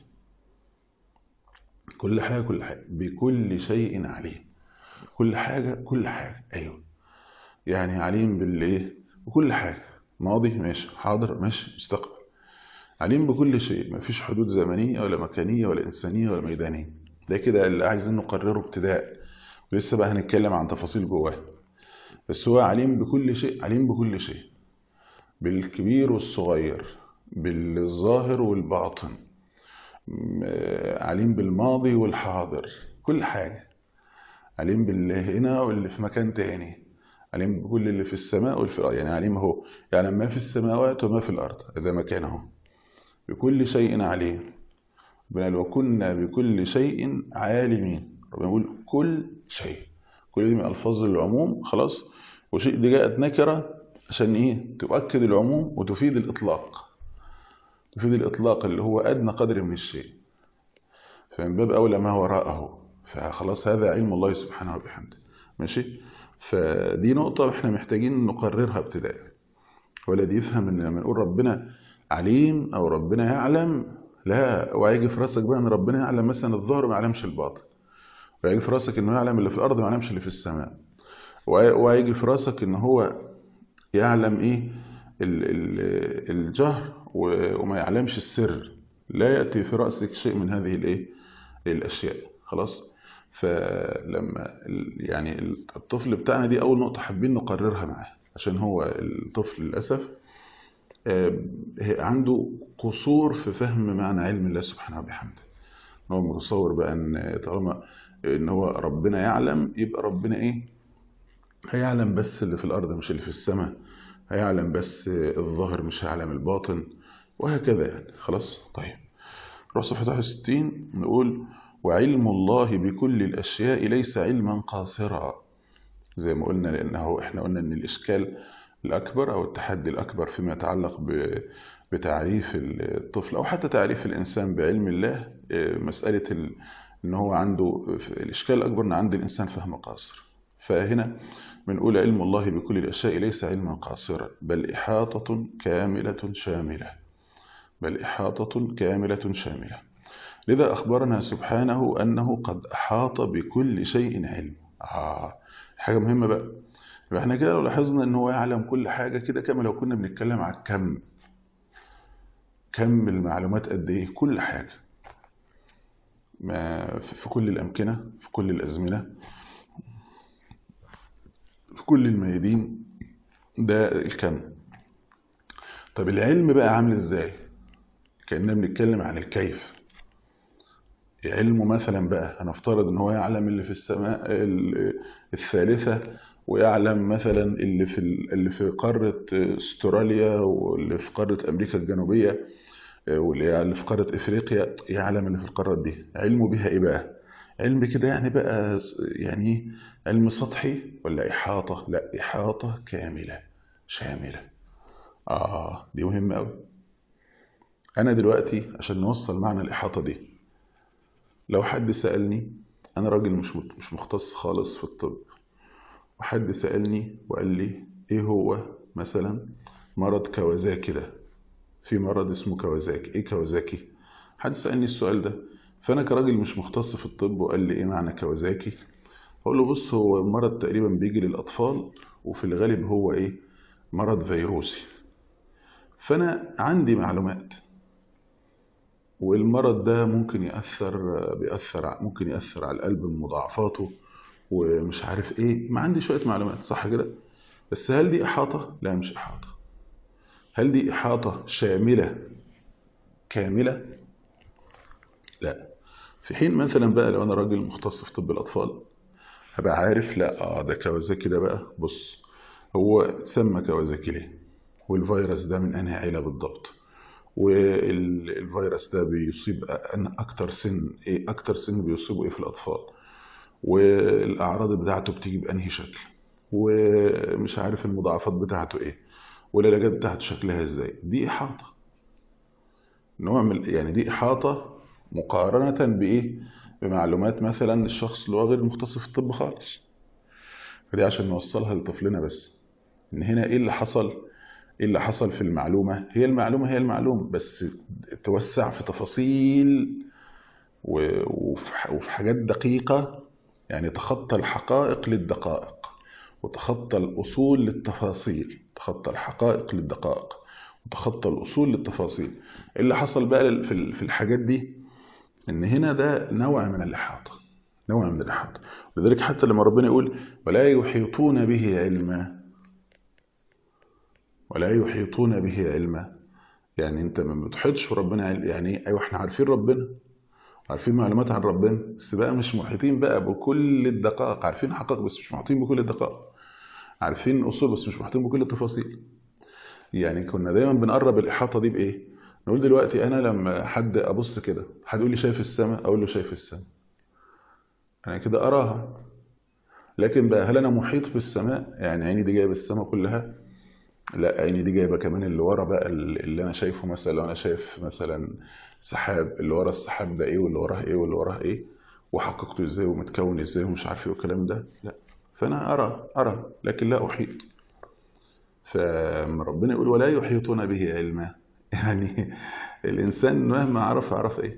كل حاجة كل حاجة بكل شيء عليم كل حاجة كل حاجة أيوه يعني عليم بالإيه بكل حاجة ماضي ماشي حاضر ماشي مستقبل عليم بكل شيء ما فيش حدود زمنية ولا مكانية ولا إنسانية ولا ميدانية ده كده اللي عايزين نقرره ابتداء ولسه بقى هنتكلم عن تفاصيل جواه بس هو عليم بكل شيء عليم بكل شيء بالكبير والصغير بالظاهر والباطن م- عليم بالماضي والحاضر كل حاجة عليم باللي هنا واللي في مكان تاني عليم بكل اللي في السماء واللي في الأرض يعني عليم هو يعلم ما في السماوات وما في الأرض هذا مكانه بكل شيء عليم بل وكنا بكل شيء عالمين ربنا يقول كل شيء كل دي من ألفاظ العموم خلاص وشيء دي جاءت نكرة عشان إيه تؤكد العموم وتفيد الإطلاق تفيد الإطلاق اللي هو أدنى قدر من الشيء فمن باب أولى ما وراءه فخلاص هذا علم الله سبحانه وبحمده ماشي فدي نقطة احنا محتاجين نقررها ابتداء ولد يفهم ان لما نقول ربنا عليم او ربنا يعلم لا وهيجي في راسك بقى ان ربنا يعلم مثلا الظهر ما يعلمش الباطن وهيجي في راسك انه يعلم اللي في الارض ما يعلمش اللي في السماء وهيجي في راسك ان هو يعلم ايه ال- ال- الجهر و- وما يعلمش السر لا يأتي في رأسك شيء من هذه الايه الأشياء خلاص فلما ال- يعني الطفل بتاعنا دي أول نقطة حابين نقررها معاه عشان هو الطفل للأسف آه، عنده قصور في فهم معنى علم الله سبحانه وبحمده هو متصور بقى ان طالما ان هو ربنا يعلم يبقى ربنا ايه هيعلم بس اللي في الارض مش اللي في السماء هيعلم بس الظاهر مش هيعلم الباطن وهكذا يعني خلاص طيب نروح صفحة 61 نقول وعلم الله بكل الأشياء ليس علما قاصرا زي ما قلنا لأنه إحنا قلنا إن الإشكال الأكبر أو التحدي الأكبر فيما يتعلق بتعريف الطفل أو حتى تعريف الإنسان بعلم الله مسألة إن هو عنده الإشكال الأكبر إن عند الإنسان فهم قاصر فهنا بنقول علم الله بكل الأشياء ليس علما قاصرا بل إحاطة كاملة شاملة بل إحاطة كاملة شاملة لذا أخبرنا سبحانه أنه قد أحاط بكل شيء علم آه حاجة مهمة بقى يبقى احنا كده لو لاحظنا ان هو يعلم كل حاجة كده كما لو كنا بنتكلم على الكم كم المعلومات قد ايه كل حاجة ما في كل الأمكنة في كل الأزمنة في كل الميادين ده الكم طب العلم بقى عامل ازاي كأننا بنتكلم عن الكيف علمه مثلا بقى هنفترض ان هو يعلم اللي في السماء الثالثة ويعلم مثلا اللي في اللي في قارة استراليا واللي في قارة امريكا الجنوبية واللي في قارة افريقيا يعلم اللي في القارات دي علمه بها ايه بقى علم كده يعني بقى يعني علم سطحي ولا احاطة لا احاطة كاملة شاملة اه دي مهمة قوي انا دلوقتي عشان نوصل معنى الاحاطة دي لو حد سألني أنا راجل مش مش مختص خالص في الطب وحد سألني وقال لي إيه هو مثلا مرض كوازاكي ده في مرض اسمه كوازاكي إيه كوازاكي حد سألني السؤال ده فأنا كراجل مش مختص في الطب وقال لي إيه معنى كوازاكي أقول له بص هو مرض تقريبا بيجي للأطفال وفي الغالب هو إيه مرض فيروسي فأنا عندي معلومات والمرض ده ممكن يأثر بيأثر ممكن يأثر على القلب بمضاعفاته ومش عارف ايه ما عندي شوية معلومات صح كده بس هل دي إحاطة؟ لا مش إحاطة هل دي إحاطة شاملة كاملة؟ لا في حين مثلا بقى لو أنا راجل مختص في طب الأطفال هبقى عارف لا اه ده كوازاكي ده بقى بص هو سمى كوازاكي ليه والفيروس ده من أنهي عيلة بالضبط والفيروس ده بيصيب اكتر سن ايه اكتر سن بيصيبه ايه في الاطفال والاعراض بتاعته بتيجي بانهي شكل ومش عارف المضاعفات بتاعته ايه والعلاجات بتاعته شكلها ازاي دي احاطه نوع من يعني دي احاطه مقارنه بايه بمعلومات مثلا الشخص اللي هو غير مختص في الطب خالص فدي عشان نوصلها لطفلنا بس ان هنا ايه اللي حصل ايه اللي حصل في المعلومة هي المعلومة هي المعلومة بس توسع في تفاصيل وفي حاجات دقيقة يعني تخطى الحقائق للدقائق وتخطى الأصول للتفاصيل تخطى الحقائق للدقائق وتخطى الأصول للتفاصيل اللي حصل بقى في الحاجات دي ان هنا ده نوع من الإحاطة نوع من الإحاطة لذلك حتى لما ربنا يقول ولا يحيطون به علما ولا يحيطون به علما يعني انت ما بتحيطش في ربنا يعني ايوه احنا عارفين ربنا عارفين معلومات عن ربنا بس بقى مش محيطين بقى بكل الدقائق عارفين حقائق بس مش محيطين بكل الدقائق عارفين اصول بس مش محيطين بكل التفاصيل يعني كنا دايما بنقرب الاحاطه دي بايه نقول دلوقتي انا لما حد ابص كده حد يقول لي شايف السماء اقول له شايف السماء انا كده اراها لكن بقى هل انا محيط بالسماء يعني عيني دي جايبه السماء كلها لا عيني دي جايبه كمان اللي ورا بقى اللي انا شايفه مثلا لو انا شايف مثلا سحاب اللي ورا السحاب ده ايه واللي وراه ايه واللي وراه ايه وحققته ازاي ومتكون ازاي ومش عارف ايه والكلام ده لا فانا ارى ارى لكن لا احيط فربنا يقول ولا يحيطون به علما يعني الانسان مهما عرف عرف ايه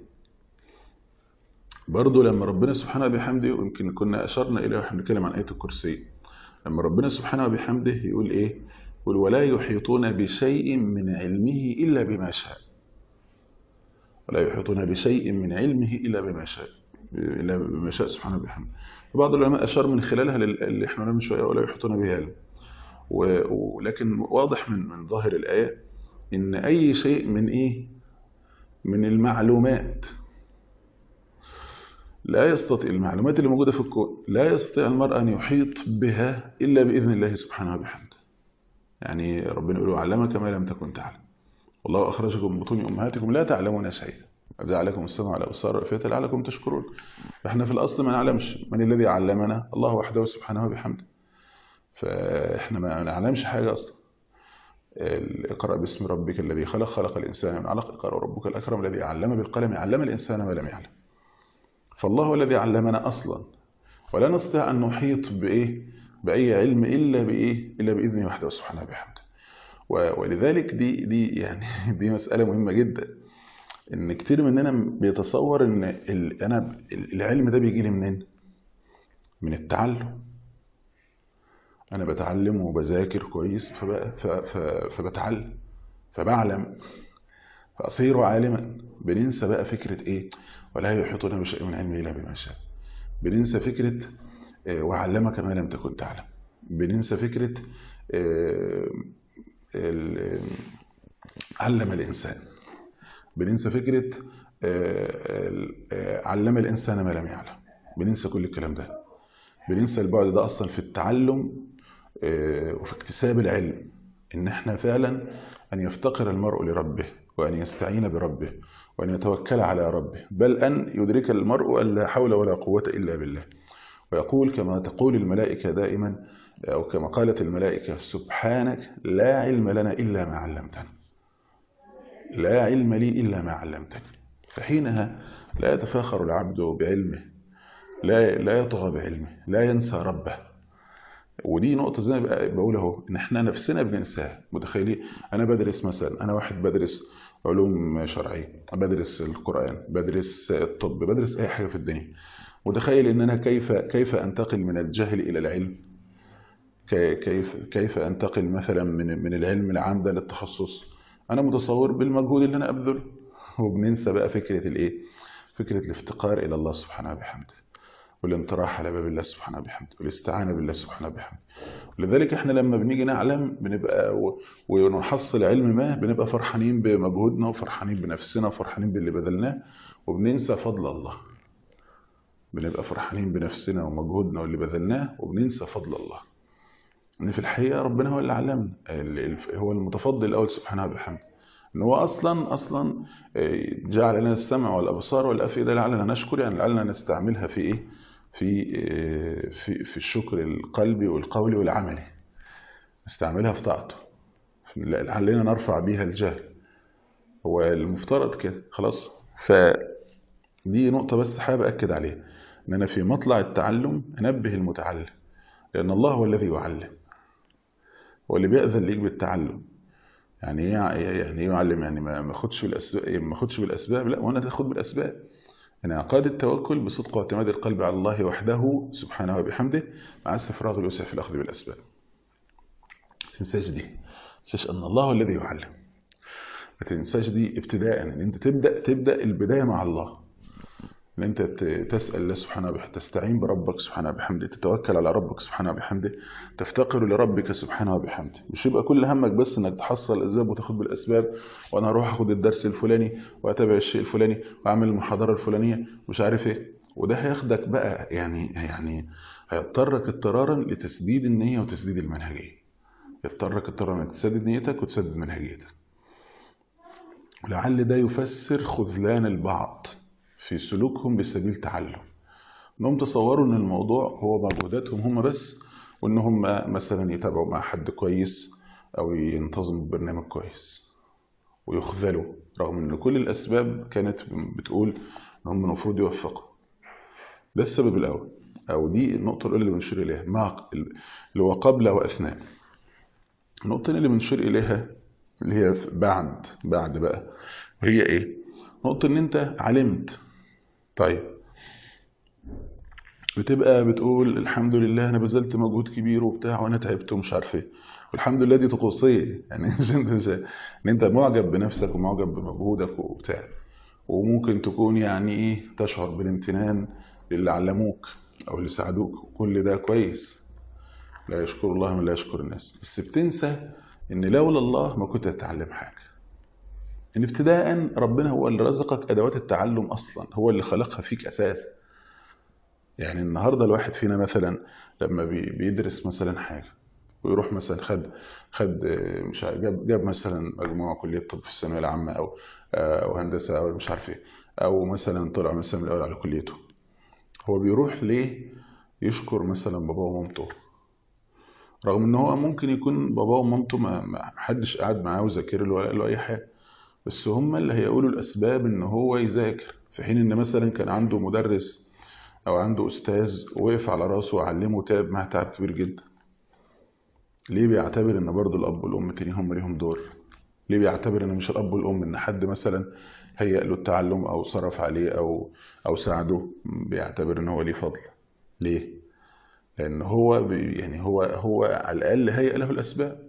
برضه لما ربنا سبحانه وبحمده يمكن كنا اشرنا اليه واحنا بنتكلم عن ايه الكرسي لما ربنا سبحانه وبحمده يقول ايه يقول ولا يحيطون بشيء من علمه إلا بما شاء ولا يحيطون بشيء من علمه إلا بما شاء إلا بما شاء سبحانه وبحمده بعض العلماء أشار من خلالها اللي احنا من شوية ولا يحيطون به علم ولكن واضح من من ظاهر الآية إن أي شيء من إيه من المعلومات لا يستطيع المعلومات اللي موجودة في الكون لا يستطيع المرء أن يحيط بها إلا بإذن الله سبحانه وبحمده يعني ربنا يقول علمك ما لم تكن تعلم والله أخرجكم من بطون أمهاتكم لا تعلمون شيئا جعلكم السمع والأبصار والأفئدة لعلكم تشكرون فإحنا في الأصل ما نعلمش من الذي علمنا الله وحده سبحانه وبحمده فإحنا ما نعلمش حاجة أصلا اقرأ باسم ربك الذي خلق خلق الإنسان من علق اقرأ ربك الأكرم الذي علم بالقلم علم الإنسان ما لم يعلم فالله هو الذي علمنا أصلا ولا نستطيع أن نحيط بإيه بأي علم إلا بإيه إلا بإذنه وحده سبحانه وبحمده ولذلك دي دي يعني دي مسألة مهمة جدا إن كتير مننا بيتصور إن أنا العلم ده بيجي لي منين؟ من التعلم أنا بتعلم وبذاكر كويس فبتعلم فبعلم فأصير عالما بننسى بقى فكرة إيه؟ ولا يحيطون بشيء من علمه إلا بما شاء بننسى فكرة وعلمك ما لم تكن تعلم بننسى فكرة علم الإنسان بننسى فكرة علم الإنسان ما لم يعلم بننسى كل الكلام ده بننسى البعد ده أصلا في التعلم وفي اكتساب العلم إن احنا فعلا أن يفتقر المرء لربه وأن يستعين بربه وأن يتوكل على ربه بل أن يدرك المرء أن لا حول ولا قوة إلا بالله ويقول كما تقول الملائكة دائما أو كما قالت الملائكة سبحانك لا علم لنا إلا ما علمتنا لا علم لي إلا ما علمتني فحينها لا يتفاخر العبد بعلمه لا لا يطغى بعلمه لا ينسى ربه ودي نقطة زي ما بقول اهو ان احنا نفسنا بننساها متخيلين انا بدرس مثلا انا واحد بدرس علوم شرعية بدرس القرآن بدرس الطب بدرس اي حاجة في الدنيا متخيل ان انا كيف كيف انتقل من الجهل الى العلم كيف كيف انتقل مثلا من من العلم العام ده للتخصص انا متصور بالمجهود اللي انا ابذله وبننسى بقى فكرة الايه فكرة الافتقار الى الله سبحانه وبحمده والانطراح على باب الله سبحانه وبحمده والاستعانة بالله سبحانه وبحمده ولذلك احنا لما بنيجي نعلم بنبقى و... ونحصل علم ما بنبقى فرحانين بمجهودنا وفرحانين بنفسنا وفرحانين باللي بذلناه وبننسى فضل الله بنبقى فرحانين بنفسنا ومجهودنا واللي بذلناه وبننسى فضل الله ان في الحقيقة ربنا هو اللي علمنا هو المتفضل الاول سبحانه وبحمده ان هو اصلا اصلا جعل لنا السمع والابصار والافئده لعلنا نشكر يعني لعلنا نستعملها في ايه في في في الشكر القلبي والقولي والعملي نستعملها في طاعته لعلنا نرفع بيها الجهل هو المفترض كده خلاص فدي نقطة بس حابب أكد عليها إن أنا في مطلع التعلم أنبه المتعلم لأن الله هو الذي يعلم هو اللي بيأذن ليك بالتعلم يعني ايه يعني ايه يعلم يعني ما اخدش بالاسباب ما اخدش بالاسباب لا وانا تاخد بالاسباب يعني عقاد التوكل بصدق واعتماد القلب على الله وحده سبحانه وبحمده مع استفراغ الوسع في الاخذ بالاسباب ما تنساش دي ما تنساش ان الله هو الذي يعلم ما تنساش دي ابتداء ان انت تبدا تبدا البدايه مع الله ان انت تسال الله سبحانه وبحمده تستعين بربك سبحانه وبحمده تتوكل على ربك سبحانه وبحمده تفتقر لربك سبحانه وبحمده مش يبقى كل همك بس انك تحصل الاسباب وتاخد بالاسباب وانا هروح اخد الدرس الفلاني واتابع الشيء الفلاني واعمل المحاضره الفلانيه مش عارف ايه وده هياخدك بقى يعني يعني هيضطرك اضطرارا لتسديد النيه وتسديد المنهجيه يضطرك اضطرارا انك تسدد نيتك وتسدد منهجيتك ولعل ده يفسر خذلان البعض في سلوكهم بسبيل تعلم انهم تصوروا ان الموضوع هو مجهوداتهم هم بس وان هم مثلا يتابعوا مع حد كويس او ينتظموا ببرنامج كويس ويخذلوا رغم ان كل الاسباب كانت بتقول ان هم المفروض يوفقوا ده السبب الاول او دي النقطه الاولى اللي بنشير اليها مع اللي هو قبل واثناء النقطه اللي بنشير اليها اللي هي بعد بعد بقى وهي ايه نقطه ان انت علمت طيب بتبقى بتقول الحمد لله انا بذلت مجهود كبير وبتاع وانا تعبت ومش عارف ايه والحمد لله دي طقوسيه يعني مش انت مش ان انت معجب بنفسك ومعجب بمجهودك وبتاع وممكن تكون يعني ايه تشعر بالامتنان للي علموك او اللي ساعدوك وكل ده كويس لا يشكر الله من لا يشكر الناس بس بتنسى ان لولا الله ما كنت هتتعلم حاجه ان ابتداء ربنا هو اللي رزقك ادوات التعلم اصلا هو اللي خلقها فيك اساسا يعني النهارده الواحد فينا مثلا لما بيدرس مثلا حاجه ويروح مثلا خد خد آه، مش عارف- جاب جاب مثلا مجموعه كليه طب في الثانويه العامه او آه، او هندسه او مش عارف ايه او مثلا طلع مثلا من الاول على كليته هو بيروح ليه يشكر مثلا باباه ومامته رغم ان هو ممكن يكون باباه ومامته ما ما حدش قاعد معاه وذاكر له ولا قال له اي حاجه بس هم اللي هيقولوا الاسباب ان هو يذاكر في حين ان مثلا كان عنده مدرس او عنده استاذ وقف على راسه وعلمه تعب معاه تعب كبير جدا ليه بيعتبر ان برضه الاب والام تاني هم ليهم دور ليه بيعتبر ان مش الاب والام ان حد مثلا هيأ له التعلم او صرف عليه او او ساعده بيعتبر ان هو ليه فضل ليه لان هو بي يعني هو هو على الاقل هيأ له الاسباب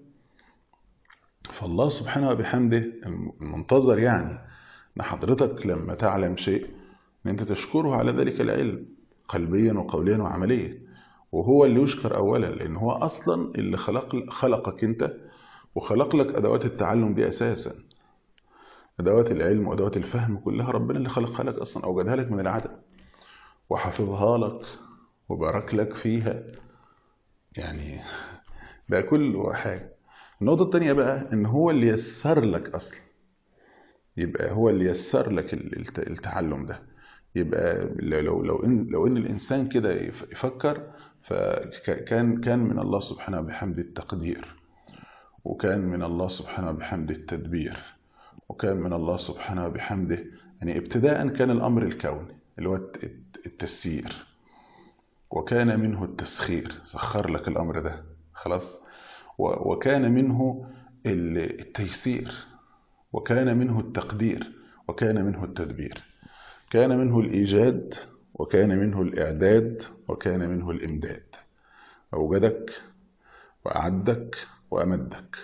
فالله سبحانه وبحمده المنتظر يعني ان حضرتك لما تعلم شيء ان انت تشكره على ذلك العلم قلبيا وقوليا وعمليا وهو اللي يشكر اولا لان هو اصلا اللي خلق خلقك انت وخلق لك ادوات التعلم دي اساسا ادوات العلم وادوات الفهم كلها ربنا اللي خلقها لك اصلا اوجدها لك من العدم وحفظها لك وبارك لك فيها يعني ده كله حاجه النقطه التانية بقى ان هو اللي يسر لك اصلا يبقى هو اللي يسر لك ال- الت- التعلم ده يبقى لو لو ان لو ان الانسان كده يف- يفكر فكان كان من الله سبحانه وبحمده التقدير وكان من الله سبحانه وبحمده التدبير وكان من الله سبحانه وبحمده يعني ابتداء كان الامر الكوني اللي هو الت- الت- التسيير وكان منه التسخير سخر لك الامر ده خلاص و- وكان منه ال- التيسير وكان منه التقدير وكان منه التدبير كان منه الإيجاد وكان منه الإعداد وكان منه الإمداد أوجدك وأعدك وأمدك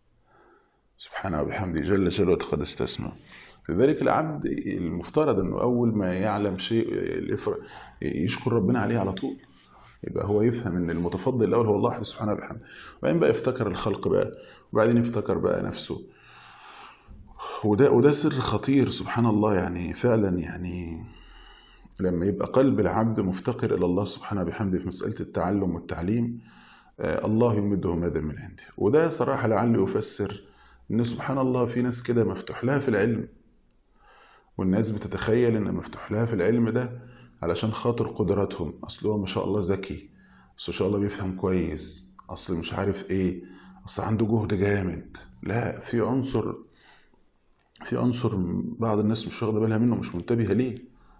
سبحانه وبحمده جل جلاله وتقدس اسمه لذلك العبد المفترض أنه أول ما يعلم شيء الإفر- يشكر ربنا عليه على طول يبقى هو يفهم ان المتفضل الاول هو الله سبحانه وبحمده وبعدين بقى يفتكر الخلق بقى وبعدين يفتكر بقى نفسه وده وده سر خطير سبحان الله يعني فعلا يعني لما يبقى قلب العبد مفتقر الى الله سبحانه وبحمده في مساله التعلم والتعليم آه، الله يمده مادا من عنده وده صراحه لعله يفسر ان سبحان الله في ناس كده مفتوح لها في العلم والناس بتتخيل ان مفتوح لها في العلم ده علشان خاطر قدراتهم اصل هو ما شاء الله ذكي اصل ما شاء الله بيفهم كويس اصل مش عارف ايه اصل عنده جهد جامد لا في عنصر في عنصر بعض الناس مش واخده بالها منه مش منتبهه ليه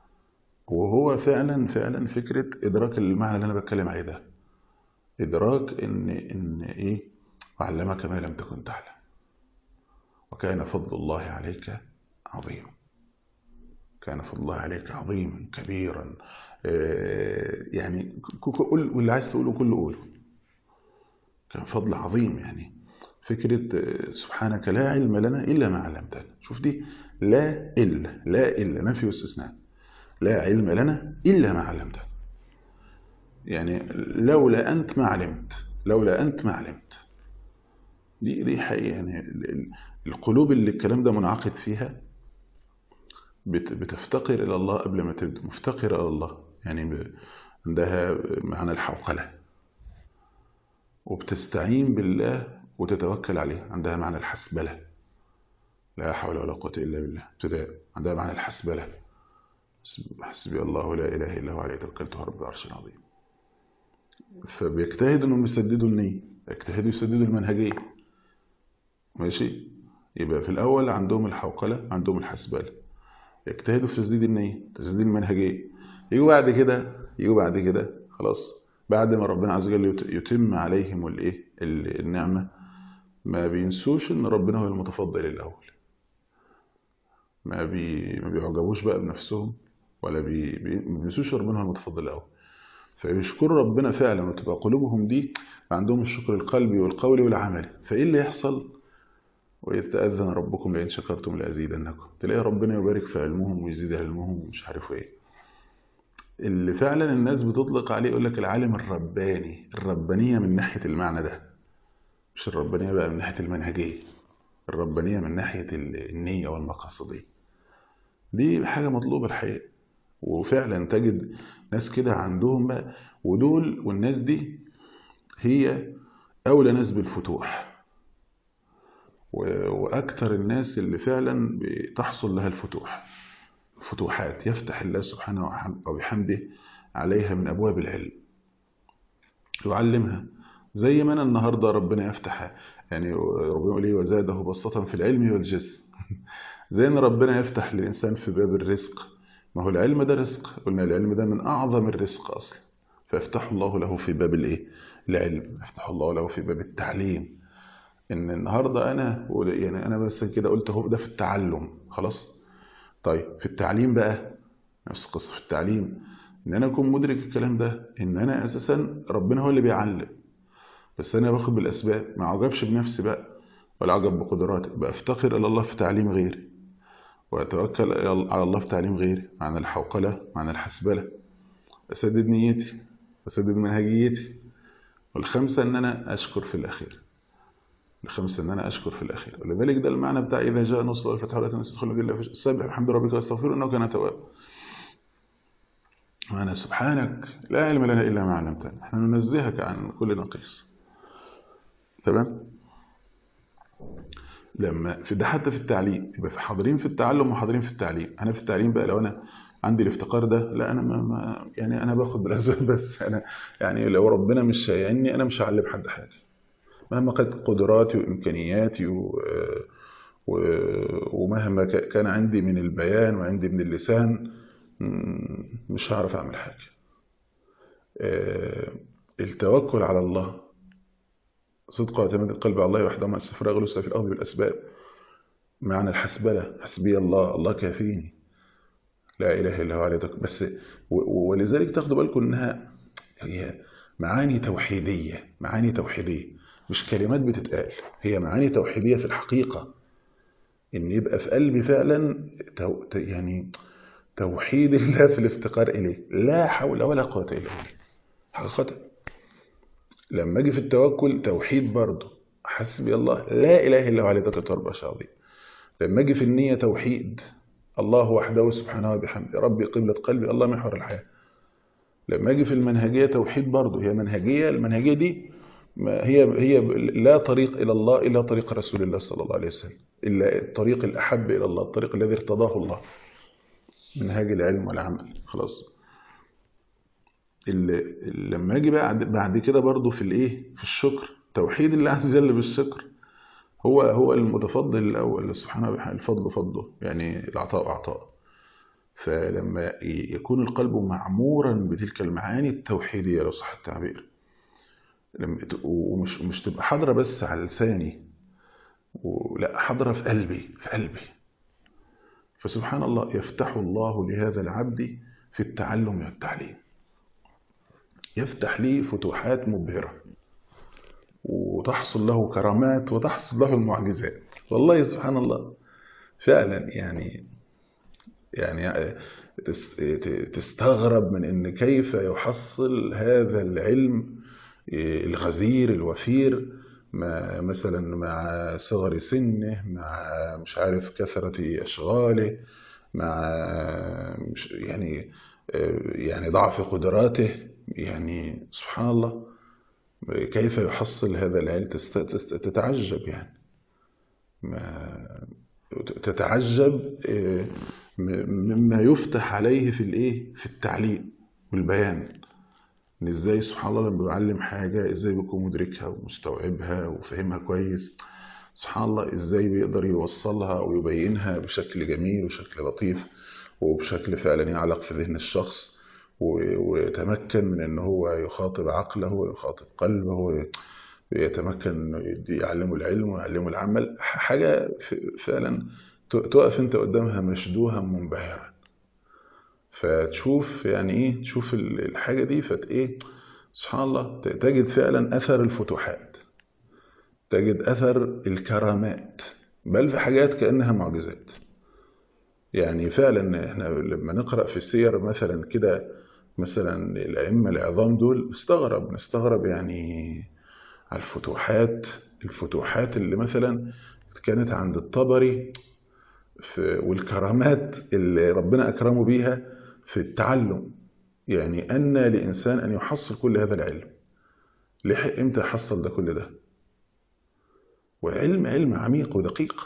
وهو فعلا فعلا فكره ادراك المعنى اللي انا بتكلم عليه ده ادراك ان ان ايه وعلمك ما لم تكن تعلم وكان فضل الله عليك عظيما كان فضل الله عليك عظيما كبيرا آه، يعني ك- ك- قول واللي عايز تقوله كله قوله كان فضل عظيم يعني فكرة آه، سبحانك لا علم لنا إلا ما علمتنا شوف دي لا إلا لا إلا نفي واستثناء لا علم لنا إلا ما علمتنا يعني لولا أنت ما علمت لولا أنت ما علمت دي دي حقيقة يعني ال- ال- القلوب اللي الكلام ده منعقد فيها بت- بتفتقر إلى الله قبل ما تبدأ مفتقرة إلى الله يعني ب- عندها معنى الحوقلة وبتستعين بالله وتتوكل عليه عندها معنى الحسبلة لا حول ولا قوة إلا بالله ابتداء عندها معنى الحسبلة حسب- حسبي الله لا إله إلا هو عليه توكلت هو رب العرش العظيم فبيجتهدوا إنهم يسددوا النية يجتهدوا يسددوا المنهجية ماشي يبقى في الأول عندهم الحوقلة عندهم الحسبلة يجتهدوا في تسديد النية تسديد المنهجية يجوا بعد كده يجوا بعد كده خلاص بعد ما ربنا عز وجل يت- يتم عليهم الايه ال- النعمة ما بينسوش ان ربنا هو المتفضل الاول ما بي ما بيعجبوش بقى بنفسهم ولا بي بي- ما بينسوش ربنا هو المتفضل الاول فيشكروا ربنا فعلا وتبقى قلوبهم دي عندهم الشكر القلبي والقولي والعملي فايه اللي يحصل وإذ تأذن ربكم لئن شكرتم لأزيدنكم تلاقي ربنا يبارك في علمهم ويزيد علمهم ومش عارف ايه اللي فعلا الناس بتطلق عليه يقول لك العالم الرباني الربانية من ناحية المعنى ده مش الربانية بقى من ناحية المنهجية الربانية من ناحية ال- النية والمقاصدية دي حاجة مطلوبة الحقيقة وفعلا تجد ناس كده عندهم بقى ودول والناس دي هي أولى ناس بالفتوح و- وأكثر الناس اللي فعلا بتحصل لها الفتوح فتوحات يفتح الله سبحانه وحم- وبحمده عليها من أبواب العلم يعلمها زي ما أنا النهاردة ربنا يفتح يعني ربنا يقول إيه وزاده بسطة في العلم والجسم زي ان ربنا يفتح للانسان في باب الرزق ما هو العلم ده رزق قلنا العلم ده من اعظم الرزق اصلا فيفتح الله له في باب الايه العلم يفتح الله له في باب التعليم ان النهارده انا يعني انا بس كده قلت اهو ده في التعلم خلاص طيب في التعليم بقى نفس القصه في التعليم ان انا اكون مدرك الكلام ده ان انا اساسا ربنا هو اللي بيعلم بس انا باخد بالاسباب ما اعجبش بنفسي بقى ولا اعجب بقدراتي بقى افتقر الى الله في تعليم غيري وأتوكل على الله في تعليم غيري معنى الحوقلة معنى الحسبلة أسدد نيتي أسدد منهجيتي والخمسة أن أنا أشكر في الأخير الخمسة أن أنا أشكر في الأخير ولذلك ده المعنى بتاع إذا جاء نصر والفتح ولا تنسى تدخل في الله سبح الحمد ربك واستغفره إنه كان تواب معنى سبحانك لا علم لنا إلا ما علمتنا احنا ننزهك عن كل نقيص تمام لما في ده حتى في التعليم يبقى في حاضرين في التعلم وحاضرين في التعليم انا في التعليم بقى لو انا عندي الافتقار ده لا انا ما, ما يعني انا باخد بالاسباب بس انا يعني لو ربنا مش شايعني انا مش هعلم حد حاجه مهما كانت قدراتي وامكانياتي و ومهما كان عندي من البيان وعندي من اللسان مش هعرف اعمل حاجه التوكل على الله صدق واعتماد القلب على الله وحده مع السفر غلوس في الأرض بالأسباب معنى الحسبلة حسبي الله الله كافيني لا إله إلا هو عليه بس ولذلك تاخدوا بالكم إنها هي معاني توحيدية معاني توحيدية مش كلمات بتتقال هي معاني توحيدية في الحقيقة إن يبقى في قلبي فعلا تو يعني توحيد الله في الافتقار إليه لا حول ولا قوة إلا بالله حقيقة لما اجي في التوكل توحيد برضه حسبي الله لا اله الا هو عليه توكلت رب عظيم لما اجي في النيه توحيد الله وحده سبحانه وبحمده ربي قبلة قلبي الله محور الحياه لما اجي في المنهجيه توحيد برضه هي منهجيه المنهجيه دي هي هي لا طريق الى الله الا طريق رسول الله صلى الله عليه وسلم الا الطريق الاحب الى الله الطريق الذي ارتضاه الله منهاج العلم والعمل خلاص اللي لما اجي بقى بعد كده برضو في الايه في الشكر توحيد الله عز وجل بالشكر هو هو المتفضل الاول سبحانه وتعالى الفضل فضله يعني العطاء عطاء فلما يكون القلب معمورا بتلك المعاني التوحيديه لو صح التعبير ومش مش تبقى حاضره بس على لساني ولا حاضره في قلبي في قلبي فسبحان الله يفتح الله لهذا العبد في التعلم والتعليم يفتح لي فتوحات مبهرة وتحصل له كرامات وتحصل له المعجزات والله سبحان الله فعلا يعني يعني تستغرب من ان كيف يحصل هذا العلم الغزير الوفير مع مثلا مع صغر سنه مع مش عارف كثرة أشغاله مع يعني يعني ضعف قدراته يعني سبحان الله كيف يحصل هذا العلم تتعجب يعني ما تتعجب مما يفتح عليه في الايه في التعليم والبيان ان ازاي سبحان الله لما بيعلم حاجه ازاي بيكون مدركها ومستوعبها وفاهمها كويس سبحان الله ازاي بيقدر يوصلها ويبينها بشكل جميل وشكل لطيف وبشكل فعلا يعلق في ذهن الشخص ويتمكن من ان هو يخاطب عقله ويخاطب قلبه ويتمكن يعلمه العلم ويعلمه العمل حاجة فعلا تقف انت قدامها مشدوها منبهرا فتشوف يعني ايه تشوف الحاجة دي فت ايه سبحان الله تجد فعلا اثر الفتوحات تجد اثر الكرامات بل في حاجات كأنها معجزات يعني فعلا احنا لما نقرأ في السير مثلا كده مثلا الأئمة العظام دول نستغرب نستغرب يعني على الفتوحات الفتوحات اللي مثلا كانت عند الطبري والكرامات اللي ربنا أكرمه بيها في التعلم يعني أن لإنسان أن يحصل كل هذا العلم لحق امتى حصل ده كل ده والعلم علم عميق ودقيق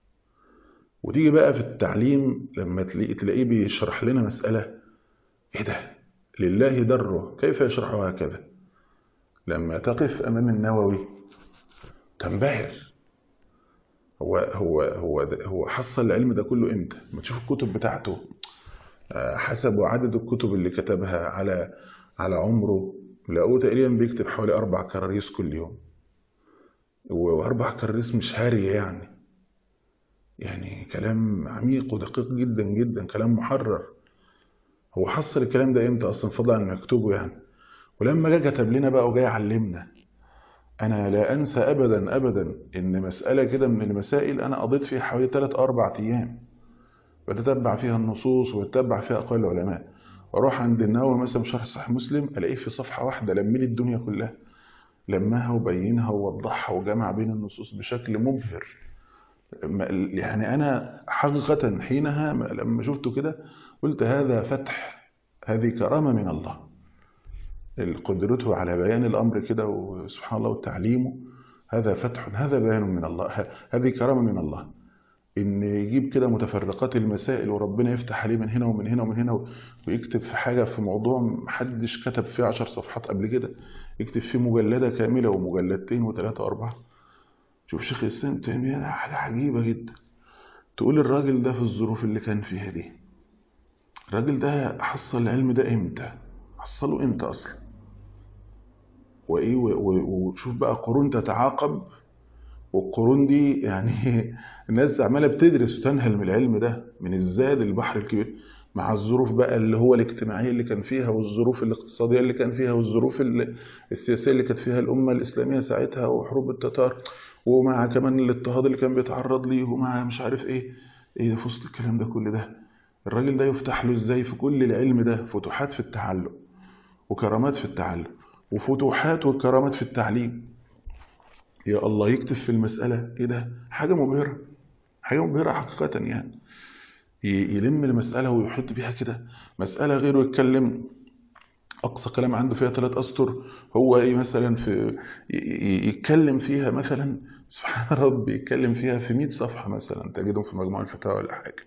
وتيجي بقى في التعليم لما تلاقيه تلاقيه بيشرح لنا مسألة ايه ده لله دره كيف يشرحها هكذا لما تقف أمام النووي تنبهر هو هو هو هو حصل العلم ده كله امتى؟ ما تشوف الكتب بتاعته حسبوا عدد الكتب اللي كتبها على على عمره لقوه تقريبا بيكتب حوالي أربع كراريس كل يوم وأربع كراريس مش هارية يعني يعني كلام عميق ودقيق جدا جدا كلام محرر هو حصل الكلام ده امتى اصلا فضلا عن مكتوبه يعني ولما جه كتب لنا بقى وجاي يعلمنا انا لا انسى ابدا ابدا ان مساله كده من المسائل انا قضيت فيها حوالي 3 4 ايام بتتبع فيها النصوص وبتتبع فيها اقوال العلماء واروح عند النووي مثلا شرح صحيح مسلم الاقيه في صفحه واحده لم لي الدنيا كلها لمها وبينها ووضحها وجمع بين النصوص بشكل مبهر يعني انا حقيقه حينها لما شفته كده قلت هذا فتح هذه كرامه من الله قدرته على بيان الامر كده وسبحان الله وتعليمه هذا فتح هذا بيان من الله هذه كرامه من الله ان يجيب كده متفرقات المسائل وربنا يفتح عليه من هنا ومن هنا ومن هنا ويكتب في حاجه في موضوع محدش كتب فيه عشر صفحات قبل كده يكتب فيه مجلده كامله ومجلدتين وثلاثه واربعه شوف شيخ الاسلام تيميه حاجه عجيبه جدا تقول الراجل ده في الظروف اللي كان فيها دي الراجل ده حصل العلم ده امتى حصله امتى اصلا وايه وشوف بقى قرون تتعاقب والقرون دي يعني الناس عماله بتدرس وتنهل من العلم ده من الزاد البحر الكبير مع الظروف بقى اللي هو الاجتماعيه اللي كان فيها والظروف الاقتصاديه اللي كان فيها والظروف السياسيه اللي كانت فيها الامه الاسلاميه ساعتها وحروب التتار ومع كمان الاضطهاد اللي كان بيتعرض ليه ومع مش عارف ايه ايه ده في وسط الكلام ده كل ده الراجل ده يفتح له ازاي في كل العلم ده فتوحات في التعلم وكرامات في التعلم وفتوحات وكرامات في التعليم يا الله يكتب في المسألة ايه ده حاجة مبهرة حاجة مبهرة حقيقة يعني يلم المسألة ويحط بيها كده مسألة غيره يتكلم أقصى كلام عنده فيها ثلاث أسطر هو إيه مثلا في يتكلم فيها مثلا سبحان ربي يتكلم فيها في 100 صفحة مثلا تجدهم في مجموع الفتاوى ولا حاجة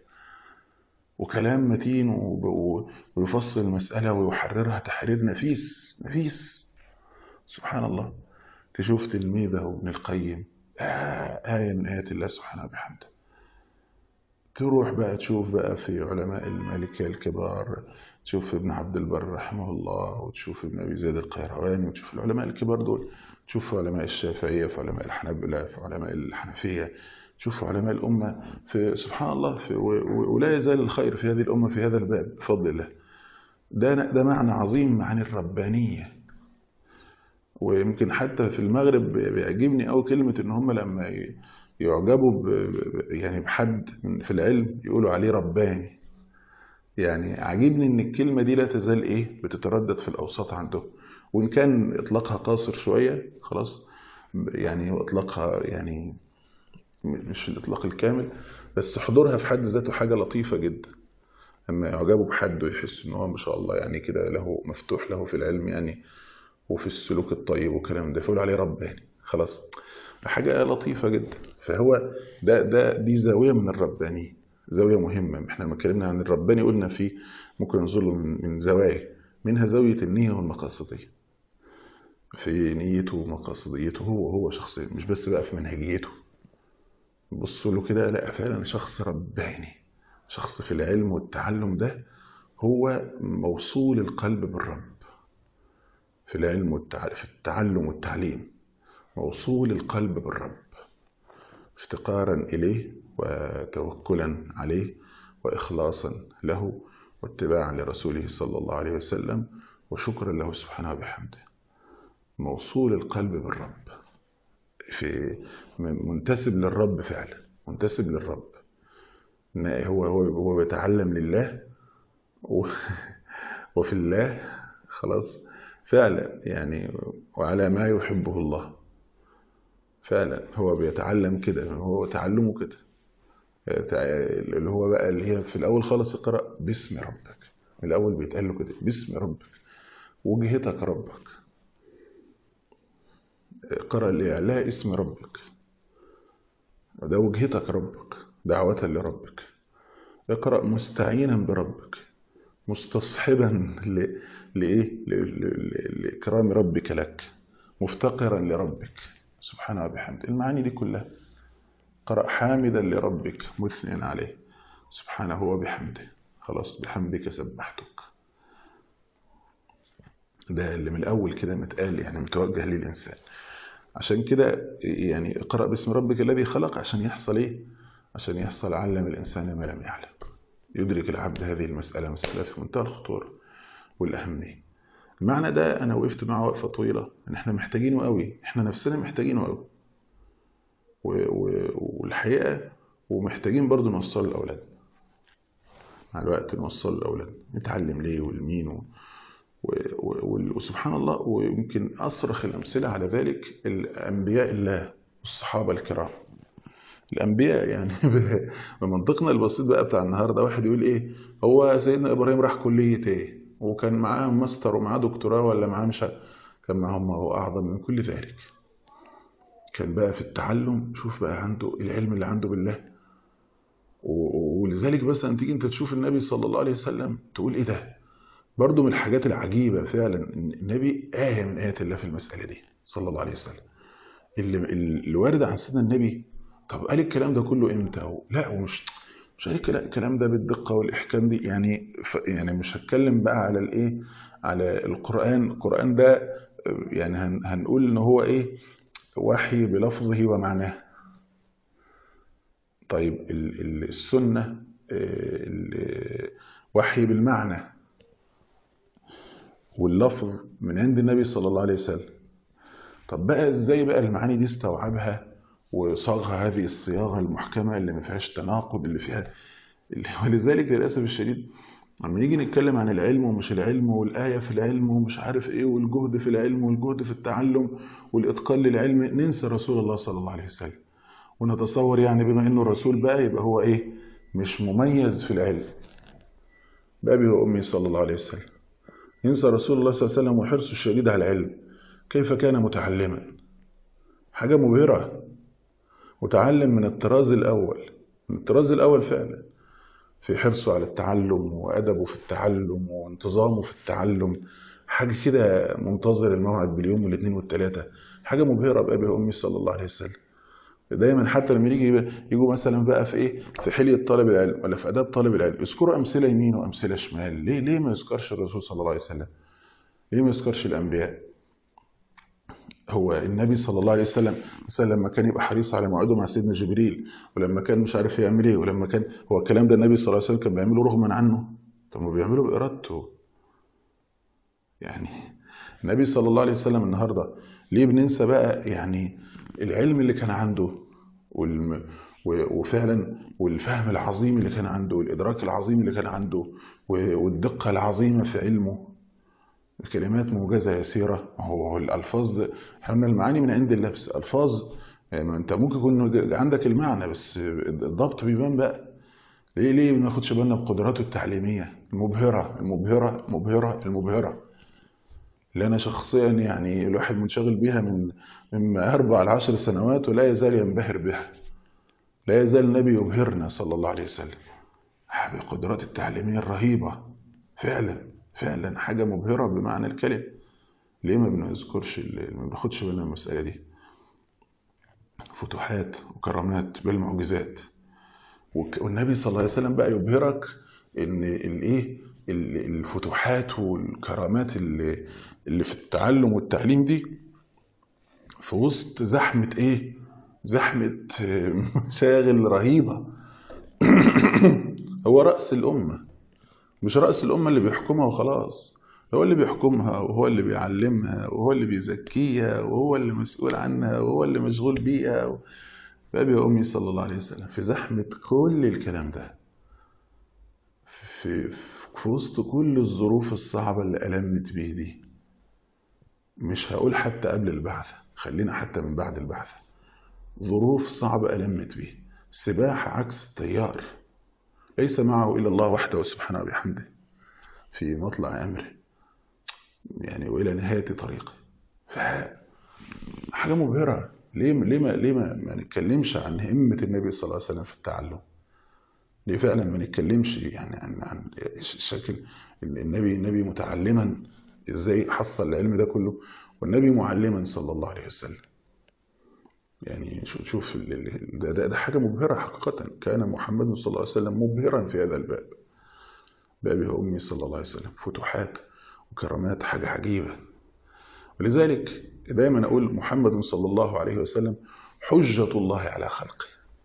وكلام متين ويفصل المسألة ويحررها تحرير نفيس نفيس سبحان الله تشوف تلميذه ابن القيم آه آية من آيات الله سبحانه وبحمده تروح بقى تشوف بقى في علماء المالكية الكبار تشوف ابن عبد البر رحمه الله وتشوف ابن أبي زيد القيرواني وتشوف العلماء الكبار دول تشوف علماء الشافعية في علماء الحنابلة في علماء الحنفية تشوف علماء الأمة في سبحان الله في ولا يزال الخير في هذه الأمة في هذا الباب بفضل الله ده ده معنى عظيم عن الربانية ويمكن حتى في المغرب بيعجبني قوي كلمة إن هم لما يعجبوا يعني بحد في العلم يقولوا عليه رباني يعني عاجبني إن الكلمة دي لا تزال إيه بتتردد في الأوساط عندهم وإن كان إطلاقها قاصر شوية خلاص يعني إطلاقها يعني مش الإطلاق الكامل بس حضورها في حد ذاته حاجة لطيفة جدا أما يعجبوا بحد ويحس إن هو ما شاء الله يعني كده له مفتوح له في العلم يعني وفي السلوك الطيب والكلام ده فيقول عليه رباني خلاص حاجة لطيفة جدا فهو ده ده دي زاوية من الرباني زاوية مهمة احنا لما اتكلمنا عن الرباني قلنا فيه ممكن ننظر له من, من زوايا منها زاوية النية والمقاصدية في نيته ومقاصديته هو هو شخصيا مش بس بقى في منهجيته بصوا له كده لا فعلا شخص رباني شخص في العلم والتعلم ده هو موصول القلب بالرب في العلم والتعلم في التعلم والتعليم موصول القلب بالرب افتقارا إليه وتوكلا عليه وإخلاصا له واتباعا لرسوله صلى الله عليه وسلم وشكرا له سبحانه وبحمده موصول القلب بالرب في منتسب للرب فعلا منتسب للرب هو هو هو بيتعلم لله وفي الله خلاص فعلا يعني وعلى ما يحبه الله فعلا هو بيتعلم كده هو تعلمه كده اللي هو بقى اللي هي في الاول خالص اقرا باسم ربك الاول بيتقال له كده باسم ربك وجهتك ربك اقرأ لإعلاء اسم ربك ده وجهتك ربك دعوة لربك اقرأ مستعينا بربك مستصحبا ل... لإيه؟ ل... ل... لإكرام ربك لك مفتقرا لربك سبحانه وبحمده المعاني دي كلها قرأ حامدا لربك مثنيا عليه سبحانه وبحمده خلاص بحمدك سبحتك ده اللي من الأول كده متقال يعني متوجه للإنسان عشان كده يعني اقرأ باسم ربك الذي خلق عشان يحصل إيه عشان يحصل علم الإنسان ما لم يعلم يدرك العبد هذه المسألة مسألة في منتهى الخطورة والأهمية المعنى ده أنا وقفت معه وقفة طويلة إن إحنا محتاجينه قوي إحنا نفسنا محتاجينه قوي والحقيقة ومحتاجين برضو نوصل لأولادنا مع الوقت نوصل لأولادنا نتعلم ليه والمين و... وسبحان الله ويمكن أصرخ الأمثلة على ذلك الأنبياء الله والصحابة الكرام الأنبياء يعني بمنطقنا البسيط بقى بتاع النهاردة واحد يقول إيه هو سيدنا إبراهيم راح كلية إيه وكان معاه ماستر ومعاه دكتوراه ولا معاه مش كان معاهم هو أعظم من كل ذلك كان بقى في التعلم شوف بقى عنده العلم اللي عنده بالله ولذلك بس أن تيجي أنت تشوف النبي صلى الله عليه وسلم تقول إيه ده برضه من الحاجات العجيبة فعلا إن النبي آية من آيات الله في المسألة دي صلى الله عليه وسلم اللي, اللي وارد عن سيدنا النبي طب قال الكلام ده كله امتى لا ومش مش قال الكلام ده بالدقة والإحكام دي يعني يعني مش هتكلم بقى على الإيه على القرآن القرآن ده يعني هن هنقول إن هو إيه وحي بلفظه ومعناه طيب السنة وحي بالمعنى واللفظ من عند النبي صلى الله عليه وسلم طب بقى ازاي بقى المعاني دي استوعبها وصاغها هذه الصياغة المحكمة اللي ما فيهاش تناقض اللي فيها ولذلك للأسف الشديد لما نيجي نتكلم عن العلم ومش العلم والآية في العلم ومش عارف ايه والجهد في العلم والجهد في التعلم والإتقان للعلم ننسى رسول الله صلى الله عليه وسلم ونتصور يعني بما انه الرسول بقى يبقى هو ايه مش مميز في العلم بأبي وأمي صلى الله عليه وسلم ينسى رسول الله صلى الله عليه وسلم وحرصه الشديد على العلم كيف كان متعلما حاجة مبهرة متعلم من الطراز الأول من الطراز الأول فعلا في حرصه على التعلم وأدبه في التعلم وانتظامه في التعلم حاجة كده منتظر الموعد باليوم والاثنين والثلاثة حاجة مبهرة بأبي وأمي صلى الله عليه وسلم دايما حتى لما يجي يجوا مثلا بقى في ايه في حلية طالب العلم ولا في اداب طالب العلم يذكروا امثله يمين وامثله شمال ليه ليه ما يذكرش الرسول صلى الله عليه وسلم ليه ما يذكرش الانبياء هو النبي صلى الله عليه وسلم مثلا لما كان يبقى حريص على موعده مع سيدنا جبريل ولما كان مش عارف يعمل ايه ولما كان هو الكلام ده النبي صلى الله عليه وسلم كان بيعمله رغما عنه طب ما بيعمله بارادته يعني النبي صلى الله عليه وسلم النهارده ليه بننسى بقى يعني العلم اللي كان عنده والم... وفعلا والفهم العظيم اللي كان عنده والإدراك العظيم اللي كان عنده والدقة العظيمة في علمه الكلمات موجزة يسيرة هو الألفاظ احنا المعاني من عند الله بس ألفاظ يعني انت ممكن يكون عندك المعنى بس الضبط بيبان بقى ليه ليه ما ناخدش بالنا بقدراته التعليمية المبهرة المبهرة المبهرة المبهرة اللي أنا شخصيا يعني الواحد منشغل بيها من من أربع لعشر سنوات ولا يزال ينبهر بها لا يزال النبي يبهرنا صلى الله عليه وسلم بالقدرات التعليمية الرهيبة فعلا فعلا حاجة مبهرة بمعنى الكلمة ليه ما بنذكرش ما بناخدش بالنا من المسألة دي فتوحات وكرامات بالمعجزات والنبي صلى الله عليه وسلم بقى يبهرك ان الايه الفتوحات والكرامات اللي اللي في التعلم والتعليم دي في وسط زحمة ايه زحمة مشاغل رهيبة هو رأس الأمة مش رأس الأمة اللي بيحكمها وخلاص هو اللي بيحكمها وهو اللي بيعلمها وهو اللي بيزكيها وهو اللي مسؤول عنها وهو اللي مشغول بيها بأبي وأمي صلى الله عليه وسلم في زحمة كل الكلام ده في, في وسط كل الظروف الصعبة اللي ألمت بيه دي مش هقول حتى قبل البعثة خلينا حتى من بعد البعثة ظروف صعبة ألمت بيه سباحة عكس التيار ليس معه إلا الله وحده سبحانه وبحمده في مطلع أمره يعني وإلى نهاية طريقه حاجة مبهرة ليه ليه ما ليه ما, ما نتكلمش عن همة النبي صلى الله عليه وسلم في التعلم ليه فعلا ما نتكلمش يعني عن عن شكل ان النبي النبي متعلما ازاي حصل العلم ده كله والنبي معلما صلى الله عليه وسلم يعني شوف ده, ده, ده حاجة مبهرة حقيقة كان محمد صلى الله عليه وسلم مبهرا في هذا الباب بأبي وأمي صلى الله عليه وسلم فتوحات وكرامات حاجة عجيبة ولذلك دايما أقول محمد صلى الله عليه وسلم حجة الله على خلقه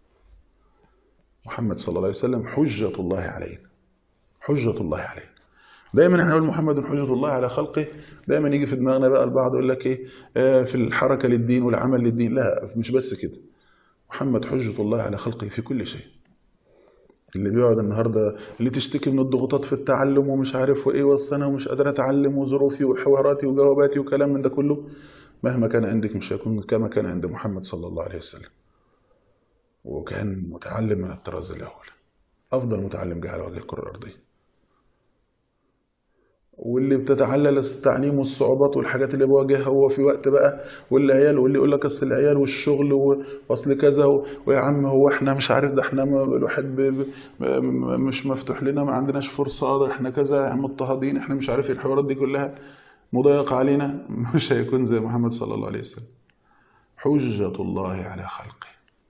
محمد صلى الله عليه وسلم حجة الله علينا حجة الله علينا دايما احنا نقول محمد حجة الله على خلقه دايما يجي في دماغنا بقى البعض يقول لك ايه آه في الحركة للدين والعمل للدين لا مش بس كده محمد حجة الله على خلقه في كل شيء اللي بيقعد النهارده اللي تشتكي من الضغوطات في التعلم ومش عارف وايه والسنه ومش قادر اتعلم وظروفي وحواراتي وجواباتي وكلام من ده كله مهما كان عندك مش هيكون كما كان عند محمد صلى الله عليه وسلم وكان متعلم من الطراز الاول افضل متعلم جه على وجه الكره الارضيه واللي بتتعلل التعليم والصعوبات والحاجات اللي بيواجهها هو في وقت بقى والعيال واللي يقول لك اصل العيال والشغل واصل كذا ويا عم هو احنا مش عارف ده احنا الواحد مش مفتوح لنا ما عندناش فرصه ده احنا كذا يا عم مضطهدين احنا مش عارف الحوارات دي كلها مضايقه علينا مش هيكون زي محمد صلى الله عليه وسلم حجة الله على خلقه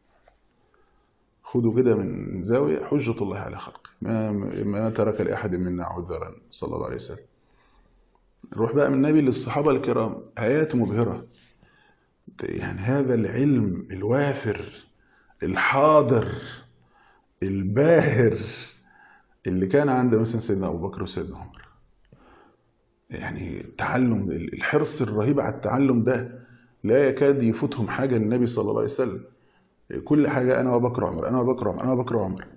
خدوا كده من زاوية حجة الله على خلقه ما, ما ترك لأحد منا عذرا صلى الله عليه وسلم نروح بقى من النبي للصحابة الكرام آيات مبهرة يعني هذا العلم الوافر الحاضر الباهر اللي كان عند مثلا سيدنا أبو بكر وسيدنا عمر يعني التعلم الحرص الرهيب على التعلم ده لا يكاد يفوتهم حاجة للنبي صلى الله عليه وسلم كل حاجة أنا وبكر عمر أنا وبكر عمر أنا وبكر عمر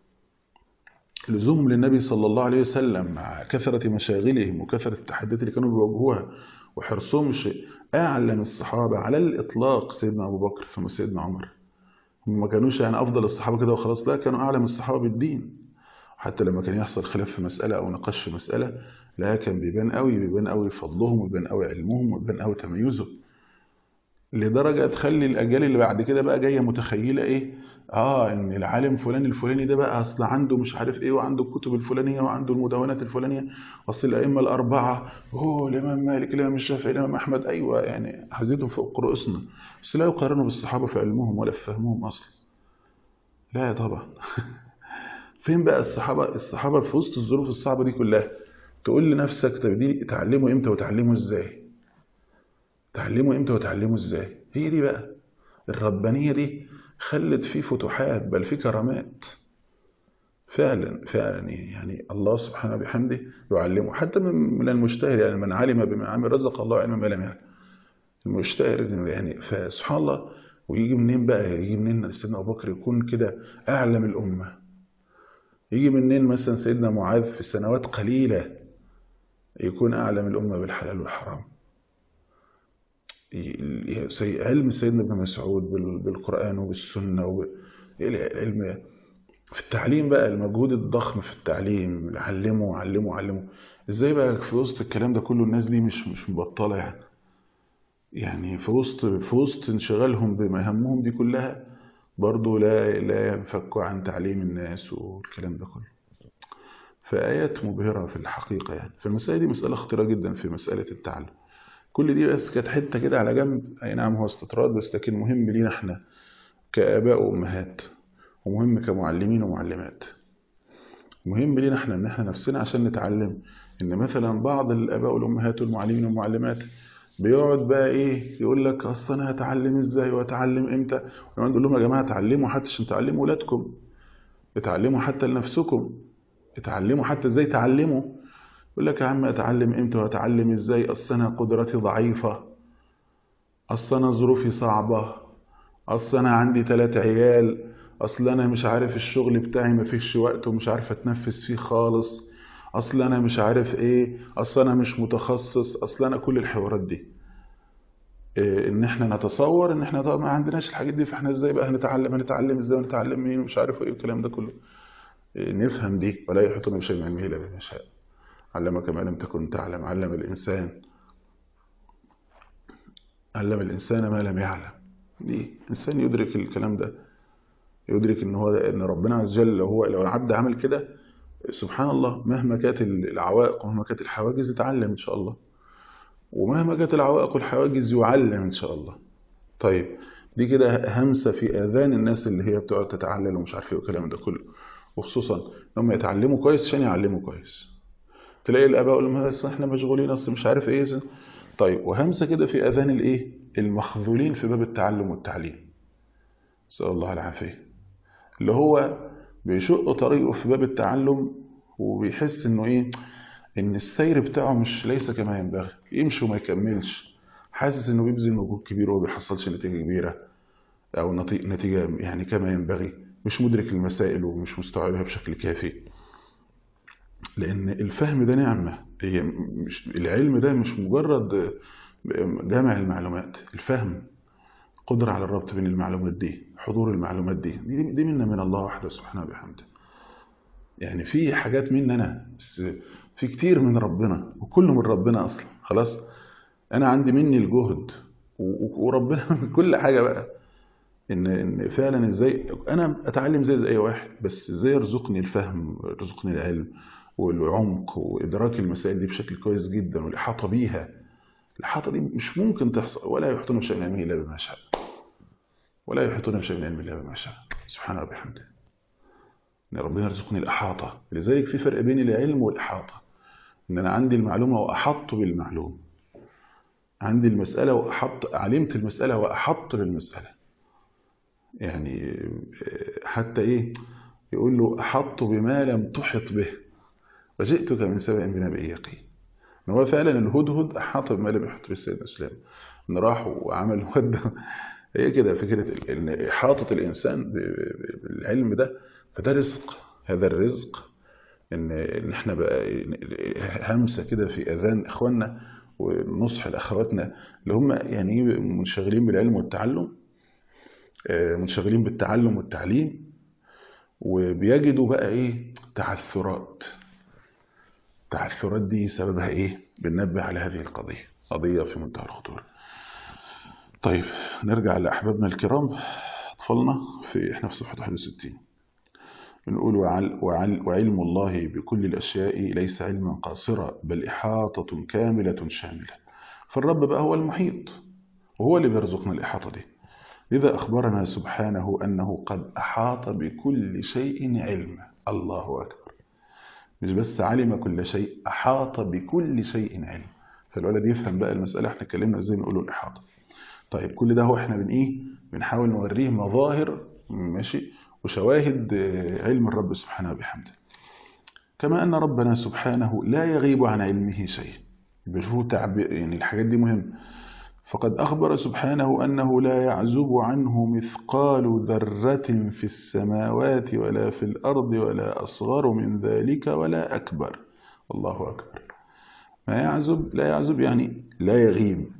لزوم للنبي صلى الله عليه وسلم مع كثرة مشاغلهم وكثرة التحديات اللي كانوا بيواجهوها وحرصهم شيء أعلم الصحابة على الإطلاق سيدنا أبو بكر ثم سيدنا عمر هم ما كانوش يعني أفضل الصحابة كده وخلاص لا كانوا أعلم الصحابة بالدين حتى لما كان يحصل خلاف في مسألة أو نقاش في مسألة لا كان بيبان قوي بيبان قوي فضلهم وبيبان قوي علمهم وبيبان قوي تميزهم لدرجة تخلي الأجيال اللي بعد كده بقى جاية متخيلة إيه آه إن العالم فلان الفلاني ده بقى أصل عنده مش عارف إيه وعنده الكتب الفلانية وعنده المدونات الفلانية أصل الأئمة الأربعة هو الإمام مالك الإمام الشافعي الإمام أحمد أيوة يعني حزيتهم فوق رؤوسنا بس لا يقارنوا بالصحابة في علمهم ولا في فهمهم أصلا لا طبعا فين بقى الصحابة الصحابة في وسط الظروف الصعبة دي كلها تقول لنفسك طب دي تعلموا إمتى وتعلموا إزاي تعلموا امتى وتعلموا ازاي هي دي بقى الربانية دي خلت فيه فتوحات بل فيه كرامات فعلا فعلا يعني الله سبحانه بحمده يعلمه حتى من المجتهد يعني من علم بما عمل رزق الله علما ما لم يعلم المجتهد يعني فسبحان الله ويجي منين بقى يجي منين سيدنا ابو بكر يكون كده اعلم الامه يجي منين مثلا سيدنا معاذ في سنوات قليله يكون اعلم الامه بالحلال والحرام علم سيدنا ابن مسعود بالقرآن وبالسنة والعلم في التعليم بقى المجهود الضخم في التعليم علموا علموا علموا ازاي بقى في وسط الكلام ده كله الناس دي مش مش مبطلة يعني يعني في وسط في وسط انشغالهم بما همهم دي كلها برضه لا لا ينفكوا عن تعليم الناس والكلام ده كله فآيات مبهرة في الحقيقة يعني فالمسألة دي مسألة خطيرة جدا في مسألة التعلم كل دي بس كانت حته كده على جنب اي نعم هو استطراد بس لكن مهم لينا احنا كاباء وامهات ومهم كمعلمين ومعلمات مهم لينا احنا ان احنا نفسنا عشان نتعلم ان مثلا بعض الاباء والامهات والمعلمين والمعلمات بيقعد بقى ايه يقول لك اصل انا هتعلم ازاي واتعلم امتى ولما نقول لهم يا جماعه اتعلموا حتى عشان تعلموا ولادكم اتعلموا حتى لنفسكم اتعلموا حتى ازاي تعلموا يقول لك يا عم اتعلم امتى واتعلم ازاي اصل انا قدرتي ضعيفه اصل انا ظروفي صعبه اصل انا عندي ثلاث عيال اصل انا مش عارف الشغل بتاعي مفيش وقت ومش عارف اتنفس فيه خالص اصل انا مش عارف ايه اصل انا مش متخصص اصل انا كل الحوارات دي إيه ان احنا نتصور ان احنا طبعا ما عندناش الحاجات دي فاحنا ازاي بقى هنتعلم هنتعلم ازاي ونتعلم مين ومش عارف ايه الكلام ده كله إيه نفهم دي ولا يحيطون بشيء من علمه الا بما شاء علمك ما لم تكن تعلم علم الإنسان علم الإنسان ما لم يعلم دي إنسان يدرك الكلام ده يدرك إن هو إن ربنا عز وجل لو هو لو العبد عمل كده سبحان الله مهما كانت العوائق ومهما كانت الحواجز يتعلم إن شاء الله ومهما كانت العوائق والحواجز يعلم إن شاء الله طيب دي كده همسة في آذان الناس اللي هي بتقعد تتعلل ومش عارف ايه والكلام ده كله وخصوصا انهم يتعلموا كويس عشان يعلموا كويس تلاقي الاباء يقول لهم بس احنا مشغولين اصل مش عارف ايه طيب وهمسة كده في اذان الايه المخذولين في باب التعلم والتعليم نسال الله العافيه اللي هو بيشق طريقه في باب التعلم وبيحس انه ايه ان السير بتاعه مش ليس كما ينبغي يمشي وما يكملش حاسس انه بيبذل مجهود كبير وما بيحصلش نتيجه كبيره او نتيجه يعني كما ينبغي مش مدرك المسائل ومش مستوعبها بشكل كافي لان الفهم ده نعمه هي مش العلم ده مش مجرد جمع المعلومات الفهم قدرة على الربط بين المعلومات دي حضور المعلومات دي دي, دي منا من الله وحده سبحانه وبحمده يعني في حاجات مني انا بس في كتير من ربنا وكله من ربنا اصلا خلاص انا عندي مني الجهد وربنا كل حاجه بقى ان ان فعلا ازاي انا اتعلم زي زي اي واحد بس ازاي يرزقني الفهم يرزقني العلم والعمق وادراك المسائل دي بشكل كويس جدا والاحاطه بيها الاحاطه دي مش ممكن تحصل ولا يحيطون بشيء من علمه الا بما شاء ولا يحيطون بشيء من علمه الا بما شاء سبحانه وبحمده ان ربنا يرزقني الاحاطه لذلك في فرق بين العلم والاحاطه ان انا عندي المعلومه واحط بالمعلوم عندي المساله واحط علمت المساله واحط للمساله يعني حتى ايه يقول له احط بما لم تحط به وجئتك من سبأ بنبأ يقين ان هو فعلا الهدهد احاط بما لم يحط به سيدنا سليمان ان راح وعمل وده هي كده فكره ان احاطه الانسان بالعلم ده فده رزق هذا الرزق ان ان احنا بقى همسه كده في اذان اخواننا ونصح لاخواتنا اللي هم يعني منشغلين بالعلم والتعلم منشغلين بالتعلم والتعليم وبيجدوا بقى ايه تعثرات التعثرات دي سببها ايه بننبه على هذه القضية قضية في منتهى الخطورة طيب نرجع لأحبابنا الكرام أطفالنا في احنا في صفحة 61 بنقول وعل وعل وعلم الله بكل الأشياء ليس علما قاصرا بل إحاطة كاملة شاملة فالرب بقى هو المحيط وهو اللي بيرزقنا الإحاطة دي لذا أخبرنا سبحانه أنه قد أحاط بكل شيء علما الله أكبر مش بس علم كل شيء أحاط بكل شيء علم فالولد يفهم بقى المسألة احنا اتكلمنا ازاي نقوله الإحاطة طيب كل ده هو احنا بن ايه بنحاول نوريه مظاهر ماشي وشواهد علم الرب سبحانه وبحمده كما أن ربنا سبحانه لا يغيب عن علمه شيء بشوفوا تعبير يعني الحاجات دي مهمة فقد أخبر سبحانه أنه لا يعزب عنه مثقال ذرة في السماوات ولا في الأرض ولا أصغر من ذلك ولا أكبر الله أكبر ما يعزب لا يعزب يعني لا يغيب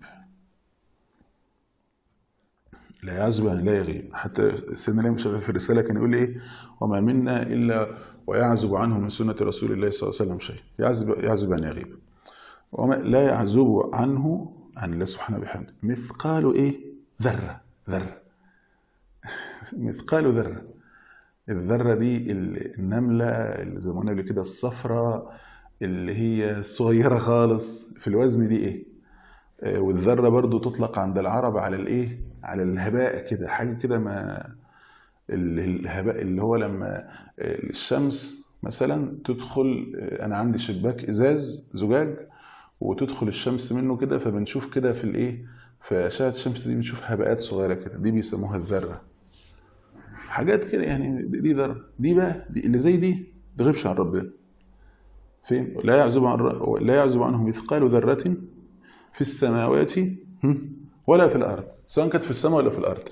لا يعزب يعني لا يغيب حتى سيدنا الإمام شافعي في الرسالة كان يقول إيه وما منا إلا ويعزب عنه من سنة رسول الله صلى الله عليه وسلم شيء يعزب يعزب يعني يغيب وما لا يعزب عنه عن الله سبحانه وبحمده مثقال ايه ذرة ذرة مثقال ذرة الذرة دي النملة اللي زي ما قلنا كده الصفراء اللي هي صغيرة خالص في الوزن دي ايه والذرة برضو تطلق عند العرب على الايه على الهباء كده حاجة كده ما الهباء اللي هو لما الشمس مثلا تدخل انا عندي شباك ازاز زجاج وتدخل الشمس منه كده فبنشوف كده في الايه في اشعه الشمس دي بنشوف هباءات صغيره كده دي بيسموها الذره حاجات كده يعني دي ذره دي بقى دي اللي زي دي تغيبش عن ربنا فين لا يعزب عن لا يعزب عنه مثقال ذره في السماوات ولا في الارض سواء كانت في السماء ولا في الارض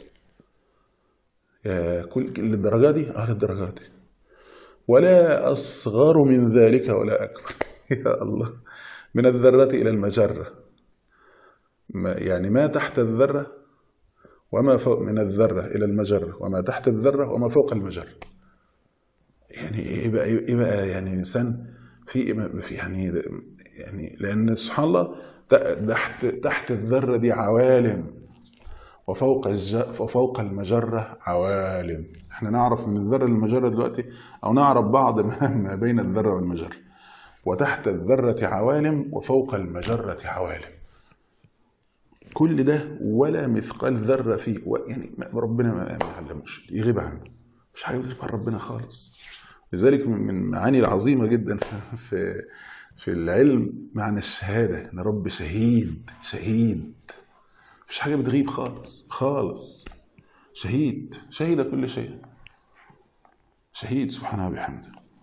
يا كل للدرجه دي اه للدرجه دي ولا اصغر من ذلك ولا اكبر يا الله من الذرة إلى المجرة يعني ما تحت الذرة وما فوق من الذرة إلى المجرة وما تحت الذرة وما فوق المجرة يعني إيه بقى, إيه بقى يعني إنسان في في يعني يعني لأن سبحان الله تحت تحت الذرة دي عوالم وفوق الج... وفوق المجرة عوالم احنا نعرف من الذرة للمجرة دلوقتي او نعرف بعض ما بين الذرة والمجرة وتحت الذرة عوالم وفوق المجرة عوالم كل ده ولا مثقال ذرة فيه يعني ربنا ما علموش يغيب عنه مش حاجة بتغيب عن ربنا خالص لذلك من المعاني العظيمة جدا في في العلم معنى الشهادة ان رب شهيد شهيد مفيش حاجة بتغيب خالص خالص شهيد شهد كل شيء شهيد سبحانه وبحمده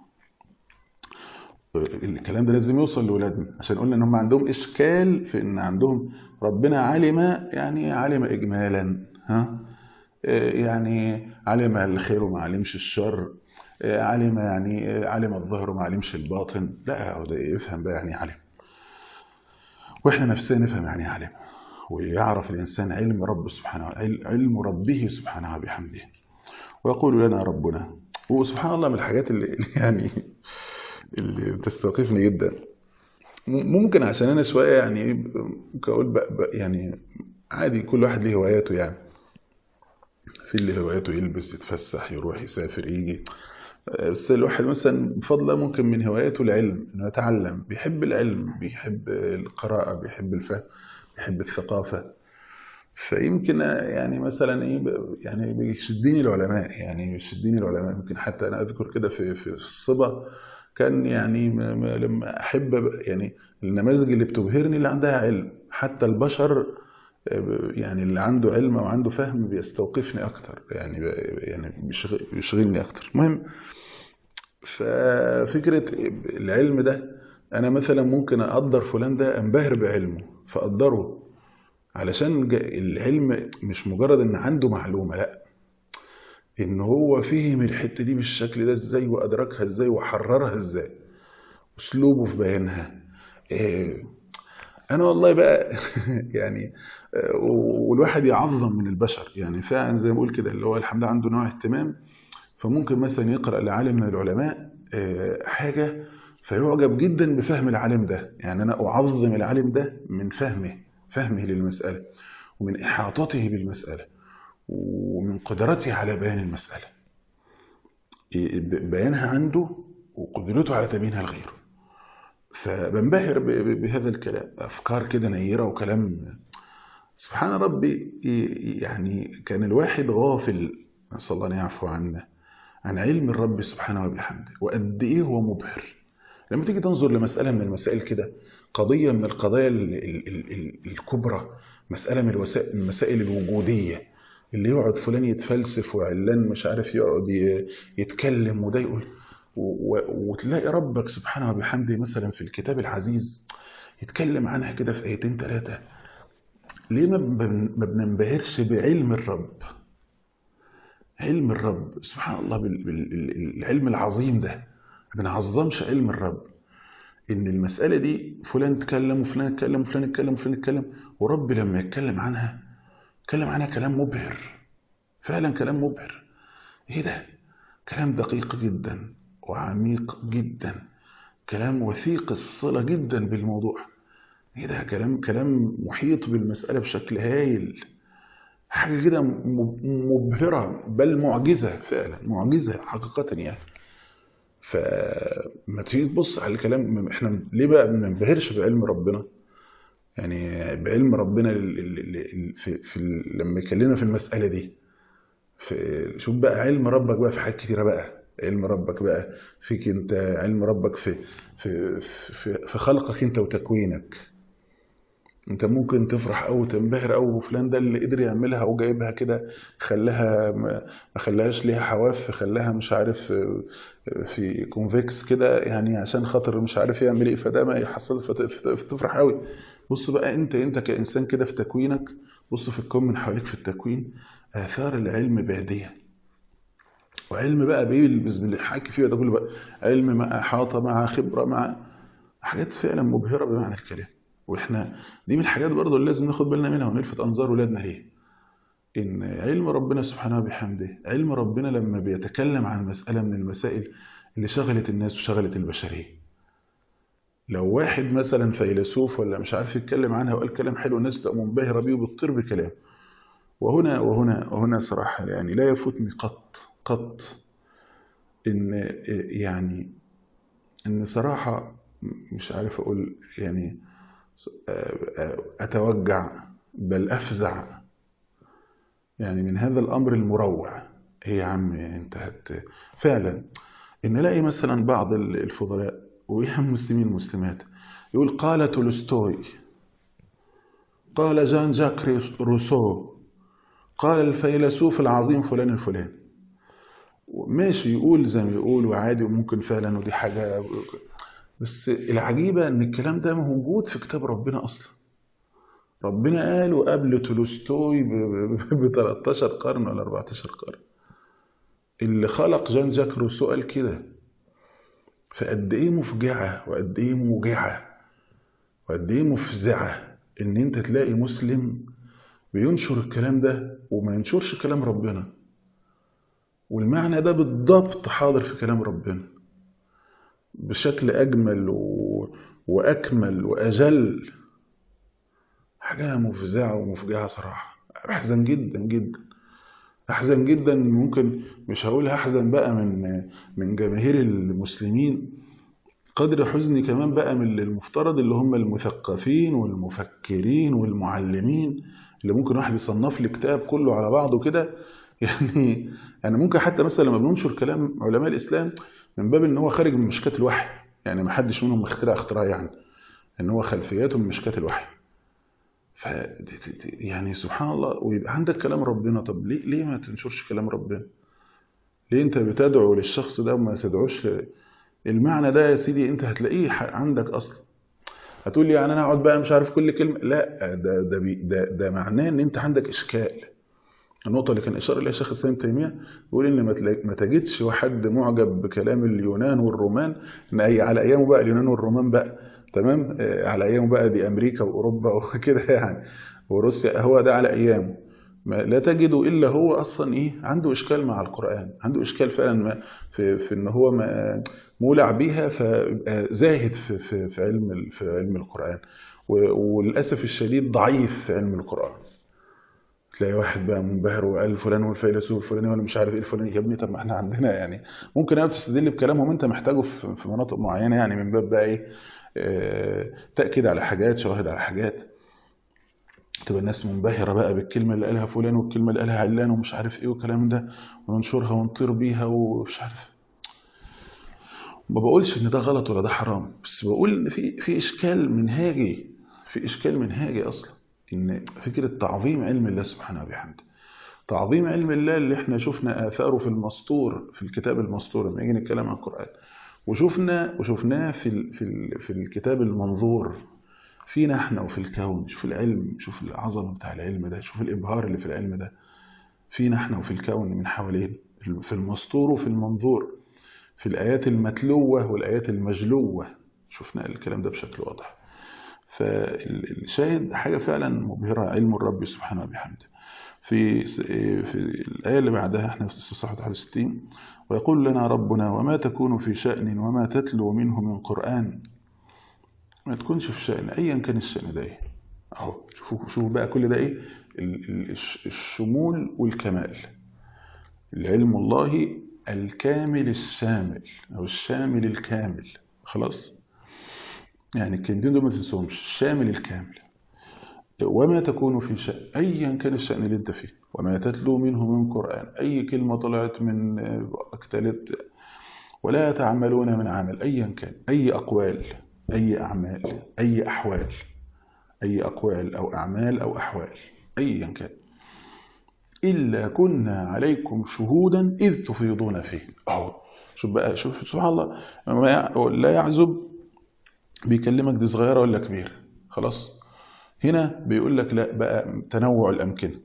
الكلام ده لازم يوصل لأولادنا عشان قلنا ان هم عندهم اشكال في ان عندهم ربنا علم يعني علم اجمالا ها يعني علم الخير وما علمش الشر علم يعني علم الظهر وما علمش الباطن لا ده يفهم بقى يعني علم واحنا نفسنا نفهم يعني علم ويعرف الإنسان علم رب سبحانه علم ربه سبحانه وبحمده ويقول لنا ربنا وسبحان الله من الحاجات اللي يعني اللي تستوقفني جدا ممكن عشان انا شويه يعني ممكن اقول يعني عادي كل واحد ليه هواياته يعني في اللي هواياته يلبس يتفسح يروح يسافر يجي بس الواحد مثلا بفضل ممكن من هواياته العلم انه يتعلم بيحب العلم بيحب القراءه بيحب الفهم بيحب الثقافه فيمكن يعني مثلا ايه يعني بيشدني العلماء يعني بيشدني العلماء يمكن حتى انا اذكر كده في في الصبا كان يعني لما احب يعني النماذج اللي بتبهرني اللي عندها علم حتى البشر يعني اللي عنده علم وعنده فهم بيستوقفني اكتر يعني يعني بيشغلني اكتر المهم ففكره العلم ده انا مثلا ممكن اقدر فلان ده انبهر بعلمه فاقدره علشان العلم مش مجرد ان عنده معلومه لا ان هو فهم الحته دي بالشكل ده ازاي وادركها ازاي وحررها ازاي اسلوبه في بيانها إيه انا والله بقى يعني والواحد يعظم من البشر يعني فعلا زي ما بقول كده اللي هو الحمد لله عنده نوع اهتمام فممكن مثلا يقرا لعالم من العلماء حاجه فيعجب جدا بفهم العالم ده يعني انا اعظم العالم ده من فهمه فهمه للمساله ومن احاطته بالمساله ومن قدرته على بيان المساله بيانها عنده وقدرته على تبيينها لغيره فبنبهر بهذا الكلام افكار كده نيره وكلام سبحان ربي يعني كان الواحد غافل نسال الله ان يعفو عنا عن علم الرب سبحانه وبحمده وقد ايه هو مبهر لما تيجي تنظر لمساله من المسائل كده قضيه من القضايا ال ال ال الكبرى مساله من المسائل الوجوديه اللي يقعد فلان يتفلسف وعلان مش عارف يقعد يتكلم وده يقول وتلاقي ربك سبحانه وبحمده مثلا في الكتاب العزيز يتكلم عنها كده في ايتين ثلاثه ليه ما بننبهرش بعلم الرب علم الرب سبحان الله بالعلم العظيم ده ما بنعظمش علم الرب ان المساله دي فلان اتكلم وفلان اتكلم وفلان اتكلم وفلان اتكلم ورب لما يتكلم عنها اتكلم عنها كلام مبهر فعلا كلام مبهر ايه ده كلام دقيق جدا وعميق جدا كلام وثيق الصله جدا بالموضوع ايه ده كلام كلام محيط بالمساله بشكل هايل حاجه كده مبهره بل معجزه فعلا معجزه حقيقه يعني فما تيجي تبص على الكلام احنا ليه بقى ما بننبهرش بعلم ربنا يعني بعلم ربنا في, في لما يكلمنا في المساله دي في شوف بقى علم ربك بقى في حاجات كتيره بقى علم ربك بقى فيك انت علم ربك في في في, في خلقك انت وتكوينك انت ممكن تفرح او تنبهر او فلان ده اللي قدر يعملها او جايبها كده خلاها ما خلاهاش ليها حواف خلاها مش عارف في كونفكس كده يعني عشان خاطر مش عارف يعمل ايه فده ما يحصل فتفرح قوي بص بقى انت انت كانسان كده في تكوينك بص في الكون من حواليك في التكوين اثار العلم باديه وعلم بقى بيلبس باللي حكي فيه ده كله بقى علم مع احاطه مع خبره مع حاجات فعلا مبهره بمعنى الكلام واحنا دي من الحاجات برضه اللي لازم ناخد بالنا منها ونلفت انظار ولادنا هي ان علم ربنا سبحانه وبحمده علم ربنا لما بيتكلم عن مساله من المسائل اللي شغلت الناس وشغلت البشريه لو واحد مثلا فيلسوف ولا مش عارف يتكلم عنها وقال كلام حلو الناس تبقى منبهره بيه وبتطير بكلامه وهنا وهنا وهنا صراحه يعني لا يفوتني قط قط ان يعني ان صراحه مش عارف اقول يعني اتوجع بل افزع يعني من هذا الامر المروع ايه يا عم انت هت فعلا ان الاقي مثلا بعض الفضلاء ويا المسلمين المسلمات يقول قال تولستوي قال جان جاك روسو قال الفيلسوف العظيم فلان الفلاني ماشي يقول زي ما يقول وعادي وممكن فعلا ودي حاجة بس العجيبة ان الكلام ده موجود في كتاب ربنا اصلا ربنا قاله قبل تولستوي ب 13 قرن ولا 14 قرن اللي خلق جان جاك روسو قال كده فقد ايه مفجعة وقد ايه موجعة وقد ايه مفزعة ان انت تلاقي مسلم بينشر الكلام ده وما ينشرش كلام ربنا والمعنى ده بالضبط حاضر في كلام ربنا بشكل أجمل و... وأكمل وأجل حاجة مفزعة ومفجعة صراحة أحزن جدا جدا أحزن جدا ممكن مش هقول أحزن بقى من من جماهير المسلمين قدر حزني كمان بقى من المفترض اللي هم المثقفين والمفكرين والمعلمين اللي ممكن واحد يصنف لي كتاب كله على بعضه كده يعني يعني ممكن حتى مثلا لما بننشر كلام علماء الاسلام من باب ان هو خارج من مشكات الوحي يعني ما حدش منهم مخترع اختراع يعني ان هو خلفياته من مشكات الوحي ف يعني سبحان الله ويبقى عندك كلام ربنا طب ليه ليه ما تنشرش كلام ربنا ليه انت بتدعو للشخص ده وما تدعوش ل... المعنى ده يا سيدي انت هتلاقيه عندك اصلا هتقول لي يعني انا اقعد بقى مش عارف كل كلمه لا ده ده بي ده, ده معناه ان انت عندك اشكال النقطه اللي كان اشار اليها الشيخ الاسلام تيميه بيقول ان ما تجدش حد معجب بكلام اليونان والرومان ان اي على ايامه بقى اليونان والرومان بقى تمام على ايامه بقى دي امريكا واوروبا وكده يعني وروسيا هو ده على ايامه ما لا تجده الا هو اصلا ايه عنده اشكال مع القران عنده اشكال فعلا ما في, في ان هو ما مولع بيها فيبقى زاهد في, في, في علم في علم القران وللاسف الشديد ضعيف في علم القران تلاقي واحد بقى منبهر وقال فلان هو الفيلسوف الفلاني ولا مش عارف ايه الفلاني يا ابني طب ما احنا عندنا يعني ممكن انا بتستدل بكلامهم انت محتاجه في مناطق معينه يعني من باب بقى ايه اه تاكيد على حاجات شواهد على حاجات تبقى الناس منبهره بقى بالكلمه اللي قالها فلان والكلمه اللي قالها علان ومش عارف ايه والكلام ده وننشرها ونطير بيها ومش عارف ما بقولش ان ده غلط ولا ده حرام بس بقول ان في في اشكال منهاجي في اشكال منهاجي اصلا ان فكره تعظيم علم الله سبحانه وبحمده تعظيم علم الله اللي احنا شفنا اثاره في المسطور في الكتاب المسطور لما يجي نتكلم عن القران وشفنا وشفناه في ال في ال في الكتاب المنظور فينا احنا وفي الكون شوف العلم شوف العظمه بتاع العلم ده شوف الابهار اللي في العلم ده فينا احنا وفي الكون من حوالينا في المسطور وفي المنظور في الايات المتلوه والايات المجلوه شفنا الكلام ده بشكل واضح فالشاهد حاجة فعلا مبهرة علم الرب سبحانه وبحمده في في الآية اللي بعدها احنا في الصفحة 61 ويقول لنا ربنا وما تكون في شأن وما تتلو منه من قرآن ما تكونش في شأن أيا كان الشأن ده ايه اهو شوفوا شوفوا بقى كل ده ايه الشمول والكمال العلم الله الكامل الشامل أو الشامل الكامل خلاص يعني الكلمتين دول ما تنسوهمش الشامل الكامل وما تكون في شأن أيا كان الشأن اللي أنت فيه وما تتلو منه من قرآن أي كلمة طلعت من أكتلت ولا تعملون من عمل أيا كان أي أقوال أي أعمال أي أحوال أي أقوال أو أعمال أو أحوال أيا كان إلا كنا عليكم شهودا إذ تفيضون فيه أهو شوف بقى شوف سبحان الله لا يعزب بيكلمك دي صغيرة ولا كبيرة خلاص هنا بيقول لك لا بقى تنوع الأمكنة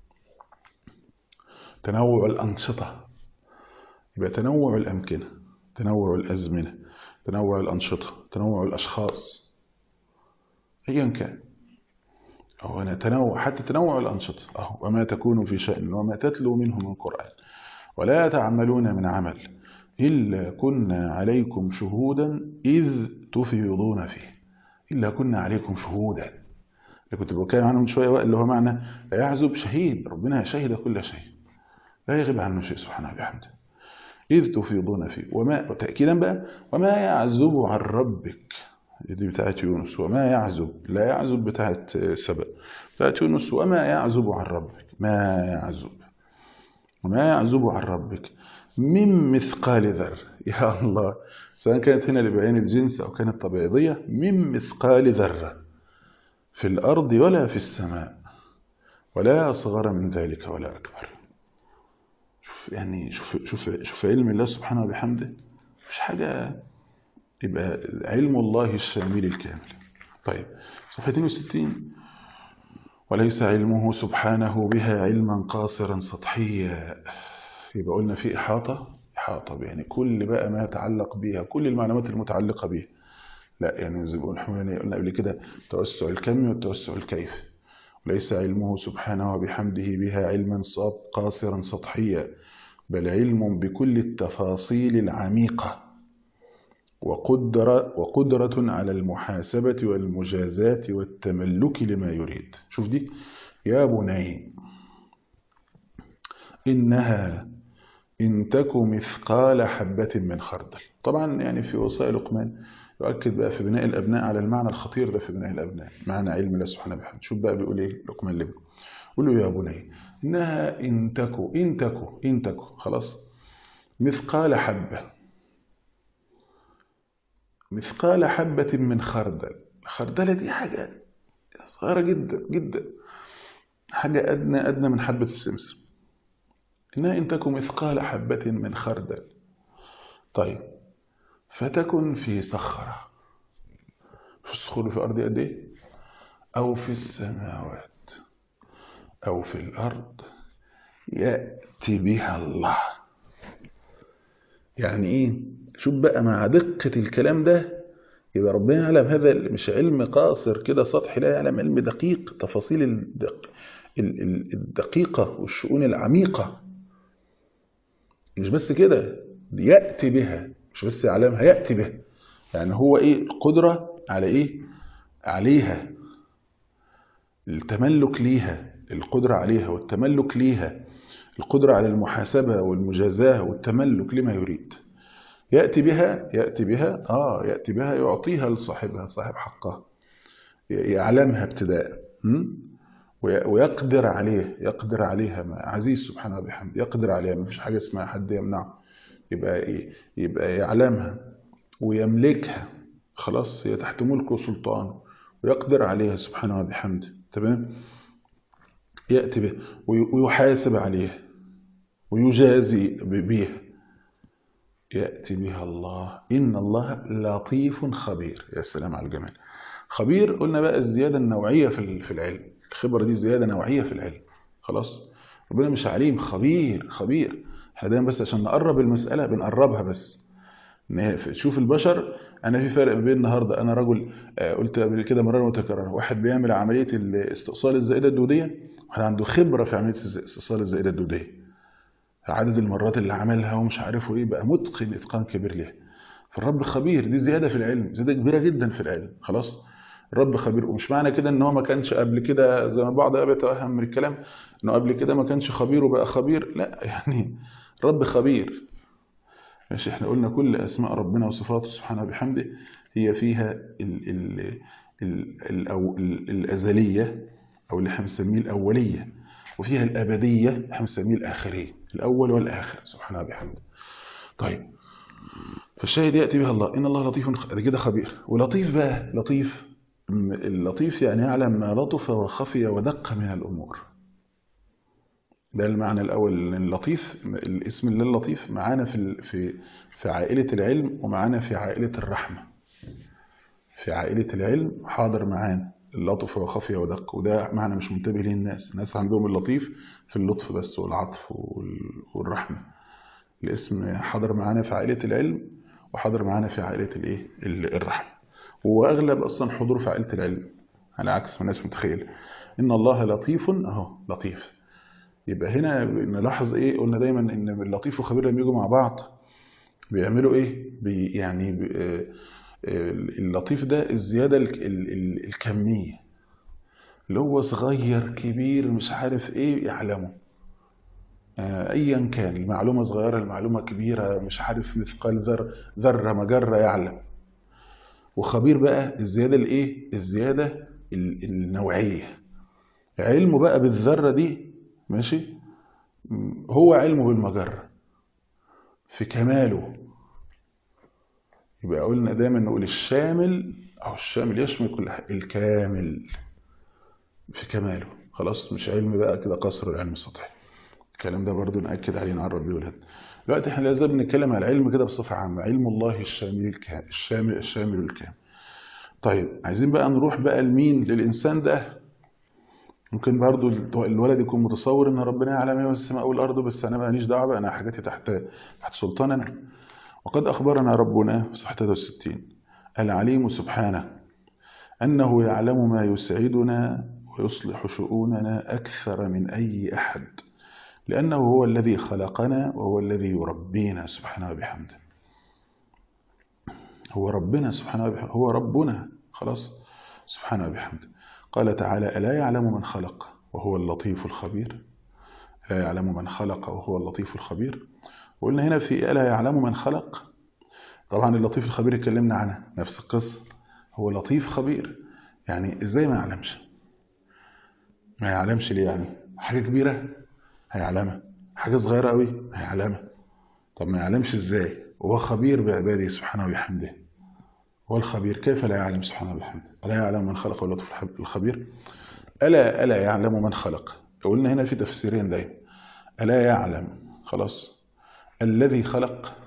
تنوع الأنشطة يبقى تنوع الأمكنة تنوع الأزمنة تنوع الأنشطة تنوع الأشخاص أيا كان أو هنا تنوع حتى تنوع الأنشطة أهو وما تكون في شأن وما تتلو منه من قرآن ولا تعملون من عمل إلا كنا عليكم شهودا إذ تفيضون فيه إلا كنا عليكم شهودا اللي كنت بتكلم عنه من شوية اللي هو معنى لا يعزب شهيد ربنا شهد كل شيء لا يغيب عنه شيء سبحانه وبحمده إذ تفيضون فيه وما وتأكيدا بقى وما يعزب عن ربك دي بتاعت يونس وما يعزب لا يعزب بتاعت سبأ بتاعت يونس وما يعزب عن ربك ما يعزب وما يعزب عن ربك من مثقال ذر يا الله سواء كانت هنا لبيان الجنس أو كانت تبعيضية من مثقال ذرة في الأرض ولا في السماء ولا أصغر من ذلك ولا أكبر شوف يعني شوف شوف شوف علم الله سبحانه وبحمده مش حاجة يبقى علم الله الشامل الكامل طيب صفحة 62 وليس علمه سبحانه بها علما قاصرا سطحيا يبقى قلنا في إحاطة إحاطة يعني كل بقى ما يتعلق بها كل المعلومات المتعلقة بها لا يعني زي ما قلنا قبل كده التوسع الكمي والتوسع الكيفي وليس علمه سبحانه وبحمده بها علما قاصرا سطحيا بل علم بكل التفاصيل العميقة وقدرة, وقدرة على المحاسبة والمجازات والتملك لما يريد شوف دي يا بني إنها إن تك مثقال حبة من خردل طبعا يعني في وصايا لقمان يؤكد بقى في بناء الأبناء على المعنى الخطير ده في بناء الأبناء معنى علم الله سبحانه وبحمده شوف بقى بيقول إيه لقمان لابنه قول له يا بني إنها إن تك إن تك إن تك خلاص مثقال حبة مثقال حبة من خردل الخردلة دي حاجة صغيرة جدا جدا حاجة أدنى أدنى من حبة السمسم إنها إن تكن مثقال حبة من خردل طيب فتكن في صخرة في الصخور في أرض قد إيه؟ أو في السماوات أو في الأرض يأتي بها الله يعني إيه؟ شوف بقى مع دقة الكلام ده يبقى ربنا يعلم هذا مش علم قاصر كده سطحي لا يعلم علم دقيق تفاصيل الدق الدقيقة والشؤون العميقة مش بس كده يأتي بها مش بس يعلمها يأتي بها يعني هو ايه القدرة على ايه عليها التملك ليها القدرة عليها والتملك ليها القدرة على المحاسبة والمجازاة والتملك لما يريد يأتي بها يأتي بها آه يأتي بها يعطيها لصاحبها صاحب حقها يعلمها ابتداء ويقدر عليه يقدر عليها عزيز سبحانه وبحمده يقدر عليها ما فيش حاجة اسمها حد يمنعه يبقى إيه؟ يبقى يعلمها ويملكها خلاص هي تحت ملكه وسلطانه ويقدر عليها سبحانه وبحمده تمام يأتي به ويحاسب عليها ويجازي بها يأتي بها الله إن الله لطيف خبير يا سلام على الجمال خبير قلنا بقى الزيادة النوعية في العلم الخبرة دي زيادة نوعية في العلم خلاص ربنا مش عليم خبير خبير احنا دايما بس عشان نقرب المسألة بنقربها بس شوف البشر انا في فرق بين النهارده انا رجل قلت قبل كده مرة متكررة واحد بيعمل عملية الاستئصال الزائدة الدودية واحد عنده خبرة في عملية استئصال الزائدة الدودية عدد المرات اللي عملها ومش عارفه ايه بقى متقن اتقان كبير ليها فالرب خبير دي زيادة في العلم زيادة كبيرة جدا في العلم خلاص الرب خبير ومش معنى كده ان هو ما كانش قبل كده زي ما بعض بيتوهم من الكلام انه قبل كده ما كانش خبير وبقى خبير لا يعني رب خبير ماشي احنا قلنا كل اسماء ربنا وصفاته سبحانه وبحمده هي فيها ال ال ال ال أو ال الازليه او اللي احنا بنسميه الاوليه وفيها الابديه اللي احنا بنسميه الاخريه الاول والاخر سبحانه وبحمده طيب فالشاهد ياتي بها الله ان الله لطيف كده خبير ولطيف بقى لطيف اللطيف يعني يعلم ما لطف وخفي ودق من الامور ده المعنى الأول اللطيف الاسم الله اللطيف معانا في في في عائلة العلم ومعانا في عائلة الرحمة في عائلة العلم حاضر معانا اللطف وخفي ودق وده معنى مش منتبه ليه الناس الناس عندهم اللطيف في اللطف بس والعطف والرحمة الاسم حاضر معانا في عائلة العلم وحاضر معانا في عائلة الايه الرحمة واغلب اصلا حضوره في عائلة العلم على عكس ما الناس متخيله ان الله لطيف اهو لطيف يبقى هنا نلاحظ ايه قلنا دايما ان اللطيف والخبير لما يجوا مع بعض بيعملوا ايه بي يعني بي آه، آه، اللطيف ده الزياده ال- ال- ال- الكميه اللي هو صغير كبير مش عارف ايه يعلمه آه، ايا كان المعلومه صغيره المعلومه كبيره مش عارف مثقال ذر ذره مجره يعلم وخبير بقى الزياده الايه الزياده ال- النوعيه علمه بقى بالذره دي ماشي م، هو علمه بالمجره في كماله يبقى قلنا دايما نقول الشامل او الشامل يشمل كل حاجه الكامل في كماله خلاص مش علم بقى كده قصر العلم السطحي الكلام ده برضو نأكد عليه نعرف بيه ولاد دلوقتي احنا لازم بنتكلم على العلم كده بصفة عامة علم الله الشامل الكامل الشامل الشامل الكامل طيب عايزين بقى نروح بقى لمين للإنسان ده ممكن برضو الولد يكون متصور ان ربنا يعلم ما في السماء والارض بس انا ماليش دعوه بقى انا حاجاتي تحت تحت سلطان انا وقد اخبرنا ربنا في صحيح 63 العليم سبحانه انه يعلم ما يسعدنا ويصلح شؤوننا اكثر من اي احد لانه هو الذي خلقنا وهو الذي يربينا سبحانه وبحمده هو ربنا سبحانه وبحمده هو ربنا خلاص سبحانه وبحمده قال تعالى ألا يعلم من خلق وهو اللطيف الخبير ألا يعلم من خلق وهو اللطيف الخبير وقلنا هنا في ألا يعلم من خلق طبعا اللطيف الخبير اتكلمنا عنه نفس القصة هو لطيف خبير يعني ازاي ما يعلمش ما يعلمش ليه يعني حاجة كبيرة هيعلمها حاجة صغيرة قوي هيعلمها طب ما يعلمش ازاي وهو خبير بعباده سبحانه وبحمده هو الخبير كيف لا يعلم سبحانه وبحمده ألا يعلم من خلق واللطف الخبير ألا ألا يعلم من خلق قلنا هنا في تفسيرين دايما ألا يعلم خلاص الذي خلق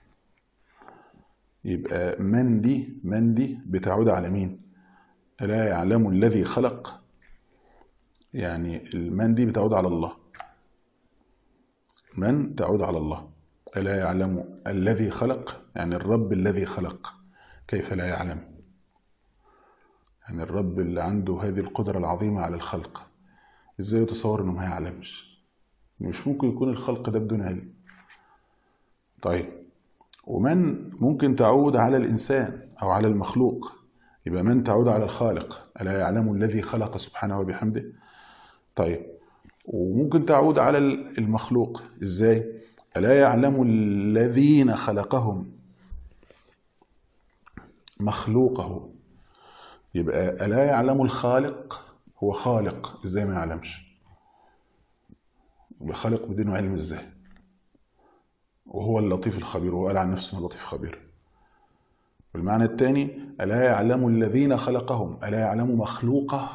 يبقى من دي من دي بتعود على مين ألا يعلم الذي خلق يعني المن دي بتعود على الله من تعود على الله ألا يعلم الذي خلق يعني الرب الذي خلق كيف لا يعلم يعني الرب اللي عنده هذه القدرة العظيمة على الخلق ازاي يتصور انه ما يعلمش مش ممكن يكون الخلق ده بدون علم طيب ومن ممكن تعود على الإنسان أو على المخلوق يبقى من تعود على الخالق ألا يعلم الذي خلق سبحانه وبحمده طيب وممكن تعود على المخلوق ازاي ألا يعلم الذين خلقهم مخلوقه يبقى ألا يعلم الخالق هو خالق ازاي ما يعلمش يبقى خالق بدون علم ازاي وهو اللطيف الخبير وهو قال عن نفسه لطيف خبير والمعنى الثاني ألا يعلم الذين خلقهم ألا يعلم مخلوقه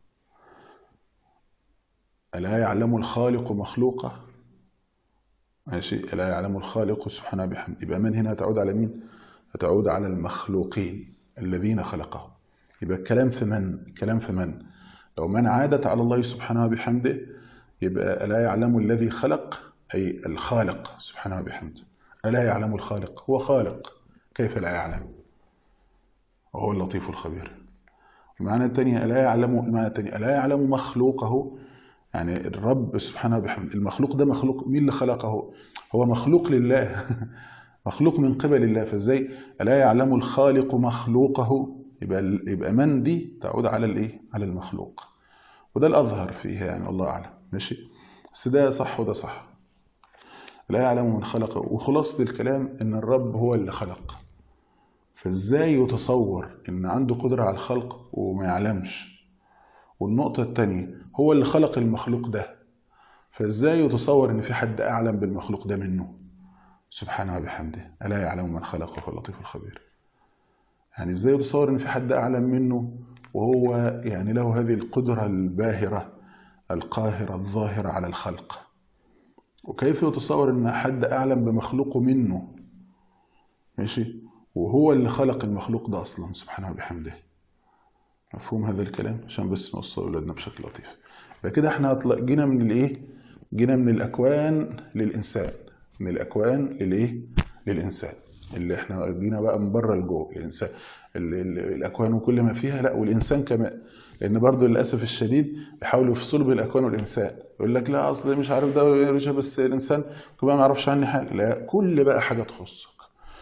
ألا يعلم الخالق مخلوقه ماشي ألا يعلم الخالق سبحانه بحمده يبقى من هنا تعود على مين فتعود على المخلوقين الذين خلقهم يبقى الكلام في من الكلام في من لو من عادت على الله سبحانه بحمده يبقى ألا يعلم الذي خلق أي الخالق سبحانه بحمده ألا يعلم الخالق هو خالق كيف لا يعلم وهو اللطيف الخبير المعنى الثاني ألا يعلم المعنى الثاني ألا يعلم مخلوقه يعني الرب سبحانه بحمده المخلوق ده مخلوق مين اللي خلقه هو مخلوق لله مخلوق من قبل الله فازاي ألا يعلم الخالق مخلوقه يبقى يبقى من دي تعود على الايه على المخلوق وده الأظهر فيها يعني الله أعلم ماشي بس ده صح وده صح لا يعلم من خلقه وخلاصة الكلام ان الرب هو اللي خلق فازاي يتصور ان عنده قدرة على الخلق وما يعلمش والنقطة الثانية هو اللي خلق المخلوق ده فازاي يتصور ان في حد اعلم بالمخلوق ده منه سبحانه وبحمده ألا يعلم من خلق وهو اللطيف الخبير يعني ازاي يتصور ان في حد اعلم منه وهو يعني له هذه القدرة الباهرة القاهرة الظاهرة على الخلق وكيف يتصور ان حد اعلم بمخلوقه منه ماشي وهو اللي خلق المخلوق ده اصلا سبحانه وبحمده مفهوم هذا الكلام عشان بس نوصل اولادنا بشكل لطيف فكده احنا جينا من الايه جينا من الاكوان للانسان من الاكوان للايه للانسان اللي احنا جينا بقى من بره لجوه الانسان الاكوان وكل ما فيها لا والانسان كمان لان برضه للاسف الشديد بيحاولوا يفصلوا بين الاكوان والانسان يقول لك لا اصل مش عارف ده بس الانسان كمان ما يعرفش عني حاجه لا كل بقى حاجه تخصك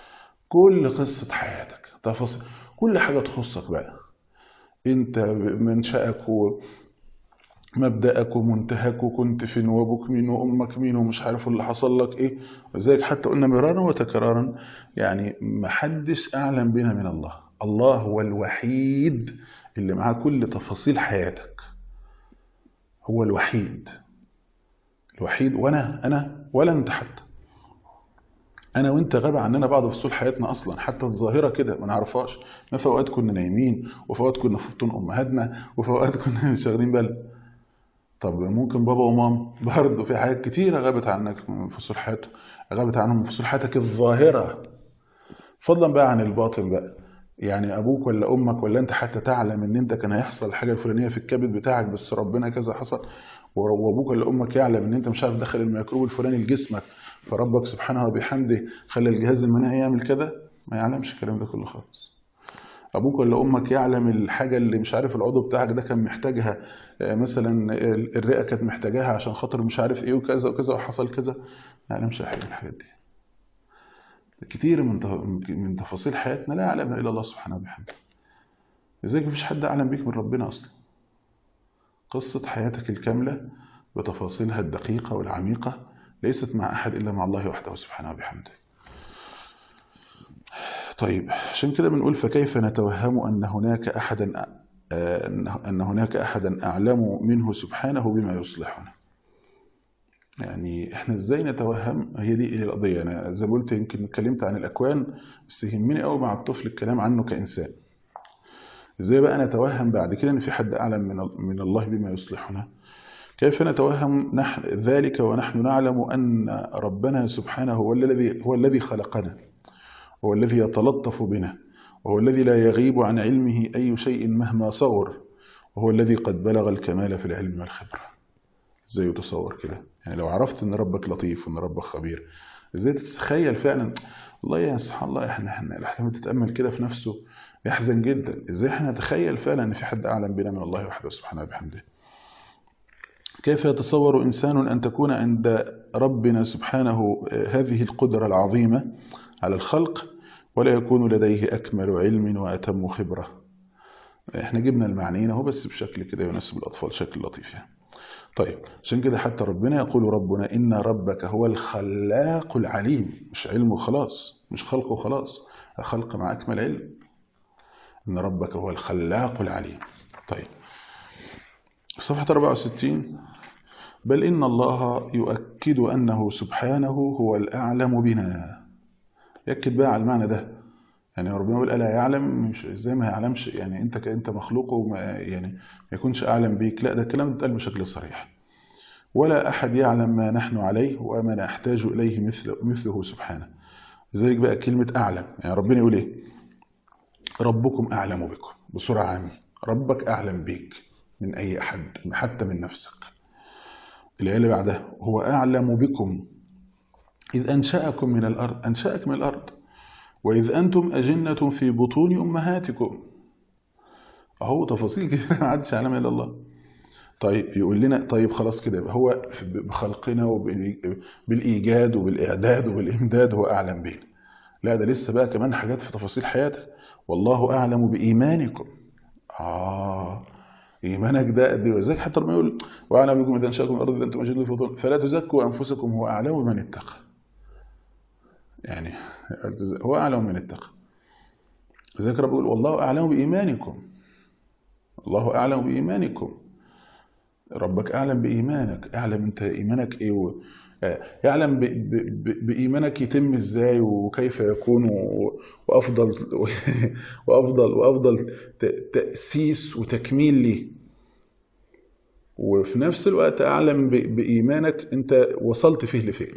كل قصة حياتك تفاصيل كل حاجة تخصك بقى انت منشأك ومبدأك ومنتهاك وكنت فين وابوك مين وامك مين ومش عارف اللي حصل لك ايه وزيك حتى قلنا مرارا وتكرارا يعني محدش اعلم بنا من الله الله هو الوحيد اللي معاه كل تفاصيل حياتك هو الوحيد الوحيد وانا انا ولا انت حتى انا وانت غاب عننا بعض فصول حياتنا اصلا حتى الظاهره كده ما نعرفهاش ما في اوقات كنا نايمين وفي اوقات كنا في بطون امهاتنا وفي اوقات كنا مش واخدين بالنا طب ممكن بابا وماما برضه في حاجات كتيره غابت عنك من فصول حياتك غابت عنهم من فصول حياتك الظاهره فضلا بقى عن الباطن بقى يعني ابوك ولا امك ولا انت حتى تعلم ان انت كان هيحصل الحاجه الفلانيه في الكبد بتاعك بس ربنا كذا حصل وابوك ولا امك يعلم ان انت مش عارف دخل الميكروب الفلاني لجسمك فربك سبحانه وبحمده خلى الجهاز المناعي يعمل كده ما يعلمش الكلام ده كله خالص ابوك ولا امك يعلم الحاجه اللي مش عارف العضو بتاعك ده كان محتاجها مثلا الرئه كانت محتاجاها عشان خاطر مش عارف ايه وكذا وكذا وحصل كذا ما يعلمش حاجه من الحاجات دي كتير من من تفاصيل حياتنا لا يعلمها الا الله سبحانه وبحمده لذلك مفيش حد اعلم بيك من ربنا اصلا قصه حياتك الكامله بتفاصيلها الدقيقه والعميقه ليست مع أحد إلا مع الله وحده سبحانه وبحمده طيب عشان كده بنقول فكيف نتوهم أن هناك أحدا أن هناك أحدا أعلم منه سبحانه بما يصلحنا يعني احنا ازاي نتوهم هي دي القضيه انا زي ما قلت يمكن اتكلمت عن الاكوان بس يهمني قوي مع الطفل الكلام عنه كانسان ازاي بقى نتوهم بعد كده ان في حد اعلم من من الله بما يصلحنا كيف نتوهم نحن ذلك ونحن نعلم أن ربنا سبحانه هو الذي هو الذي خلقنا هو الذي يتلطف بنا وهو الذي لا يغيب عن علمه أي شيء مهما صغر وهو الذي قد بلغ الكمال في العلم والخبرة ازاي يتصور كده يعني لو عرفت ان ربك لطيف وان ربك خبير ازاي تتخيل فعلا والله يا سبحان الله احنا احنا الواحد تتامل كده في نفسه يحزن جدا ازاي احنا نتخيل فعلا ان في حد اعلم بنا من الله وحده سبحانه وبحمده كيف يتصور إنسان أن تكون عند ربنا سبحانه هذه القدرة العظيمة على الخلق ولا يكون لديه أكمل علم وأتم خبرة احنا جبنا المعنيين اهو بس بشكل كده يناسب الأطفال شكل لطيف يعني. طيب عشان كده حتى ربنا يقول ربنا إن ربك هو الخلاق العليم مش علمه خلاص مش خلقه خلاص خلق مع أكمل علم إن ربك هو الخلاق العليم طيب صفحة 64 بل إن الله يؤكد أنه سبحانه هو الأعلم بنا يأكد بقى على المعنى ده يعني ربنا يقول ألا يعلم مش زي ما يعلمش يعني أنت كأنت مخلوق وما يعني ما يكونش أعلم بيك لا ده الكلام اتقال بشكل صريح ولا أحد يعلم ما نحن عليه وما نحتاج إليه مثل مثله سبحانه لذلك بقى كلمة أعلم يعني ربنا يقول إيه ربكم أعلم بكم بصورة عامة ربك أعلم بيك من أي أحد حتى من نفسك الآية اللي بعدها هو أعلم بكم إذ أنشأكم من الأرض أنشأك من الأرض وإذ أنتم أجنة في بطون أمهاتكم أهو تفاصيل كده ما عادش يعلمها إلا الله طيب يقول لنا طيب خلاص كده هو بخلقنا وبالإيجاد وبالإعداد وبالإمداد هو أعلم بينا لا ده لسه بقى كمان حاجات في تفاصيل حياتك والله أعلم بإيمانكم آه إيمانك ده قد ايه ولذلك حتى لما يقول وأعلم بكم إذا أنشأكم الأرض إذا أنتم أجنون في بطون فلا تزكوا أنفسكم هو أعلم من اتقى يعني هو أعلم من اتقى لذلك رب يقول والله أعلم بإيمانكم الله أعلم بإيمانكم ربك أعلم بإيمانك أعلم أنت إيمانك إيه و... يعلم ب... ب... بإيمانك يتم إزاي وكيف يكون و... وأفضل وأفضل وأفضل تأسيس وتكميل ليه وفي نفس الوقت أعلم ب... بإيمانك أنت وصلت فيه لفين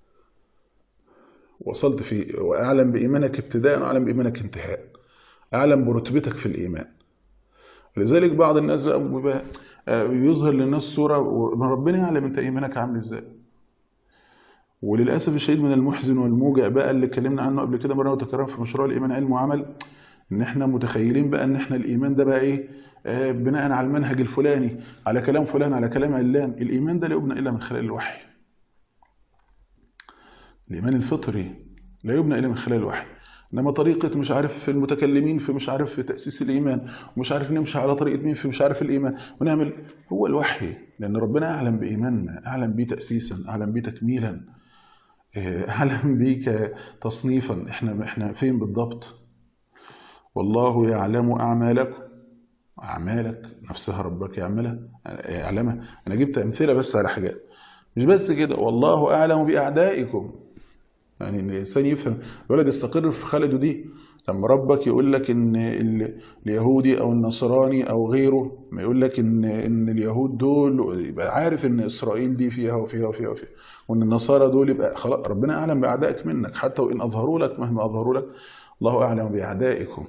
وصلت فيه وأعلم بإيمانك ابتداء وأعلم بإيمانك انتهاء أعلم برتبتك في الإيمان لذلك بعض الناس بقى بيظهر للناس صورة وربنا يعلم أنت إيمانك عامل إزاي وللأسف الشديد من المحزن والموجع بقى اللي اتكلمنا عنه قبل كده مرة وتكرر في مشروع الإيمان علم وعمل إن إحنا متخيلين بقى إن إحنا الإيمان ده بقى إيه آه بناء على المنهج الفلاني على كلام فلان على كلام علان الإيمان ده لا يبنى إلا من خلال الوحي الإيمان الفطري لا يبنى إلا من خلال الوحي انما طريقه مش عارف في المتكلمين في مش عارف في تاسيس الايمان ومش عارف نمشي على طريقه مين في مش عارف الايمان ونعمل هو الوحي لان ربنا اعلم بايماننا اعلم بيه تاسيسا اعلم بيه تكميلا آه، اعلم بيه تصنيفا احنا احنا فين بالضبط والله يعلم اعمالكم اعمالك نفسها ربك يعملها يعلمها انا جبت امثله بس على حاجات مش بس كده والله اعلم باعدائكم يعني ان الانسان يفهم الولد يستقر في خلده دي لما ربك يقول لك ان ال- اليهودي او النصراني او غيره ما يقول لك ان ان اليهود دول يبقى عارف ان اسرائيل دي فيها وفيها وفيها وفيها وان النصارى دول يبقى خلاص ربنا اعلم باعدائك منك حتى وان اظهروا لك مهما اظهروا لك الله اعلم باعدائكم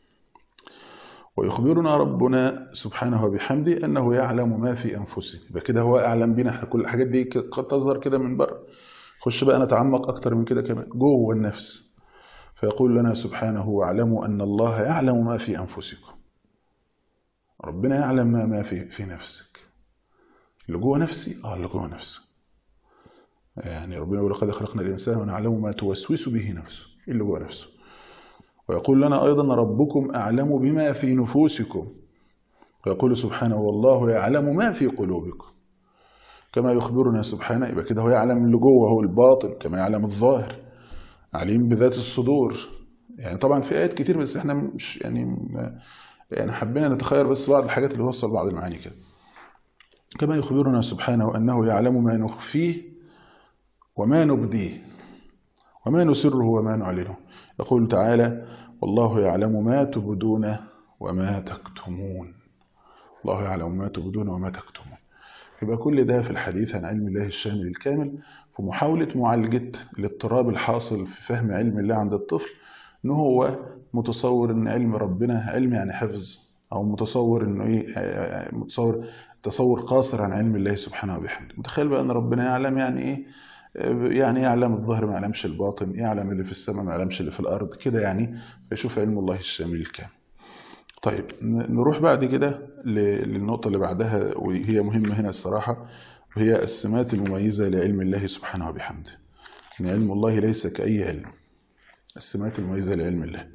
ويخبرنا ربنا سبحانه وبحمده انه يعلم ما في انفسهم يبقى كده هو اعلم بنا احنا كل الحاجات دي قد تظهر كده من بره خش بقى نتعمق اكتر من كده كمان جوه النفس فيقول لنا سبحانه واعلموا ان الله يعلم ما في انفسكم ربنا يعلم ما ما في في نفسك اللي جوه نفسي اه اللي جوه نفسي يعني ربنا يقول لقد خلقنا الانسان ونعلم ما توسوس به نفسه إيه اللي جوه نفسه ويقول لنا أيضا ربكم أعلم بما في نفوسكم ويقول سبحانه والله يعلم ما في قلوبكم كما يخبرنا سبحانه يبقى كده هو يعلم اللي جوه هو الباطن كما يعلم الظاهر عليم بذات الصدور يعني طبعا في آيات كتير بس احنا مش يعني يعني حبينا نتخير بس بعض الحاجات اللي توصل بعض المعاني كده كما يخبرنا سبحانه أنه يعلم ما نخفيه وما نبديه وما نسره وما نعلنه يقول تعالى والله يعلم ما تبدون وما تكتمون الله يعلم ما تبدون وما تكتمون يبقى كل ده في الحديث عن علم الله الشامل الكامل في محاولة معالجة الاضطراب الحاصل في فهم علم الله عند الطفل ان هو متصور ان علم ربنا علم يعني حفظ او متصور انه ايه متصور تصور قاصر عن علم الله سبحانه وبحمده متخيل بقى ان ربنا يعلم يعني ايه يعني يعلم الظاهر ما يعلمش الباطن يعلم اللي في السماء ما يعلمش اللي في الأرض كده يعني فيشوف علم الله الشامل الكامل طيب نروح بعد كده للنقطة اللي بعدها وهي مهمة هنا الصراحة وهي السمات المميزة لعلم الله سبحانه وبحمده إن علم الله ليس كأي علم السمات المميزة لعلم الله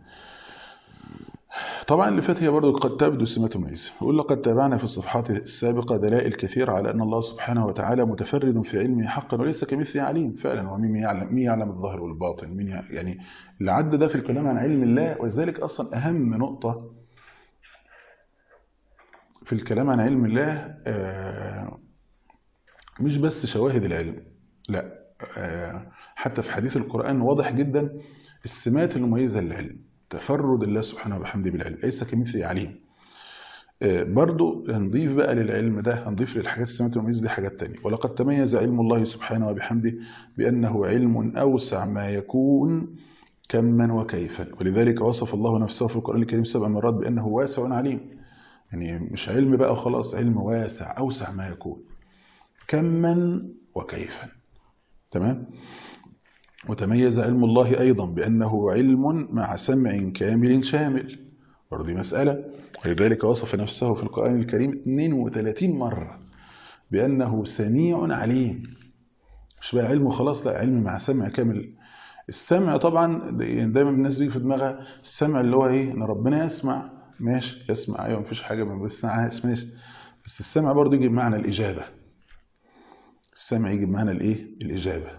طبعا اللي فات هي برضه قد تبدو سمات مميزة يقول لقد تابعنا في الصفحات السابقة دلائل كثيرة على أن الله سبحانه وتعالى متفرد في علمه حقا وليس كمثله عليم فعلا ومين يعلم مين يعلم الظاهر والباطن مين يعني اللي عد ده في الكلام عن علم الله ولذلك أصلا أهم نقطة في الكلام عن علم الله مش بس شواهد العلم لا حتى في حديث القرآن واضح جدا السمات المميزة للعلم تفرد الله سبحانه وبحمده بالعلم ليس كمثله عليم برضو هنضيف بقى للعلم ده هنضيف للحاجات السمات المميزة دي حاجات تانية ولقد تميز علم الله سبحانه وبحمده بأنه علم أوسع ما يكون كما وكيفا ولذلك وصف الله نفسه في القرآن الكريم سبع مرات بأنه واسع عليم يعني مش علم بقى خلاص علم واسع أوسع ما يكون كما وكيفا تمام وتميز علم الله أيضا بأنه علم مع سمع كامل شامل برضه دي مسألة ولذلك وصف نفسه في القرآن الكريم 32 مرة بأنه سميع عليم مش بقى علمه خلاص لا علم مع سمع كامل السمع طبعا دايما الناس بيجي في دماغها السمع اللي هو ايه ان ربنا يسمع ماشي يسمع ايوه مفيش حاجه ما بيسمعها ماشي بس السمع برضه يجي بمعنى الاجابه السمع يجي بمعنى الايه الاجابه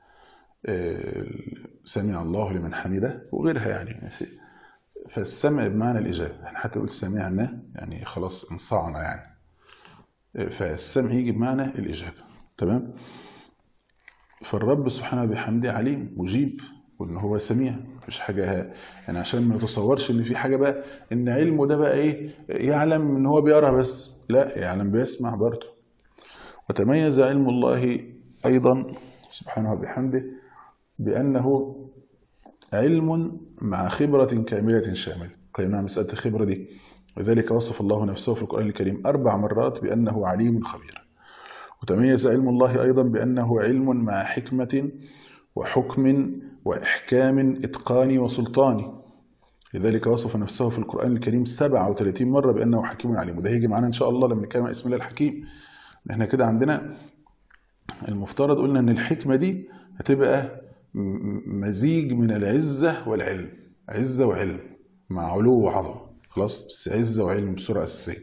سمع الله لمن حمده وغيرها يعني ماشي فالسمع بمعنى الإجابة احنا حتى نقول سمعنا يعني خلاص انصعنا يعني فالسمع يجي بمعنى الإجابة تمام فالرب سبحانه بحمده عليم مجيب وان هو سميع مفيش حاجة يعني عشان ما يتصورش ان في حاجة بقى ان علمه ده بقى ايه يعلم ان هو بيرى بس لا يعلم بيسمع برضه وتميز علم الله ايضا سبحانه وبحمده بأنه علم مع خبرة كاملة شاملة قيمنا مسألة الخبرة دي وذلك وصف الله نفسه في القرآن الكريم أربع مرات بأنه عليم خبير وتميز علم الله أيضا بأنه علم مع حكمة وحكم وإحكام إتقان وسلطان لذلك وصف نفسه في القرآن الكريم 37 مرة بأنه حكيم عليم وده هيجي معانا إن شاء الله لما نتكلم عن اسم الله الحكيم احنا كده عندنا المفترض قلنا ان الحكمة دي هتبقى مزيج من العزة والعلم عزة وعلم مع علو وعظمة خلاص بس عزة وعلم بصورة أساسية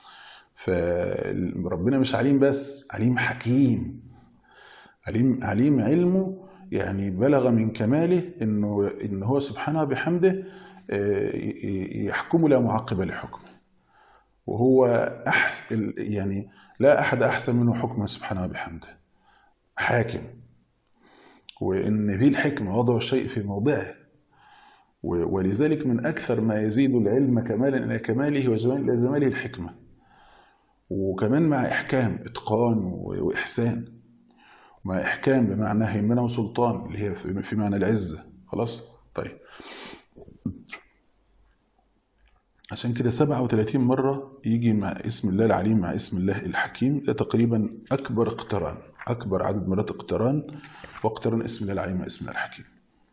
فربنا مش عليم بس عليم حكيم عليم عليم علمه يعني بلغ من كماله انه ان هو سبحانه بحمده يحكم لا معقب لحكمه وهو أحسن يعني لا أحد أحسن منه حكما سبحانه بحمده حاكم وإن به الحكمة وضع الشيء في موضعه ولذلك من أكثر ما يزيد العلم كمالا إلى كماله وجمال إلى جماله الحكمة وكمان مع إحكام إتقان وإحسان مع إحكام بمعنى هيمنة وسلطان اللي هي في معنى العزة خلاص طيب عشان كده 37 مرة يجي مع اسم الله العليم مع اسم الله الحكيم ده تقريبا أكبر اقتران أكبر عدد مرات اقتران واقتران اسم الله العليم مع اسم الله الحكيم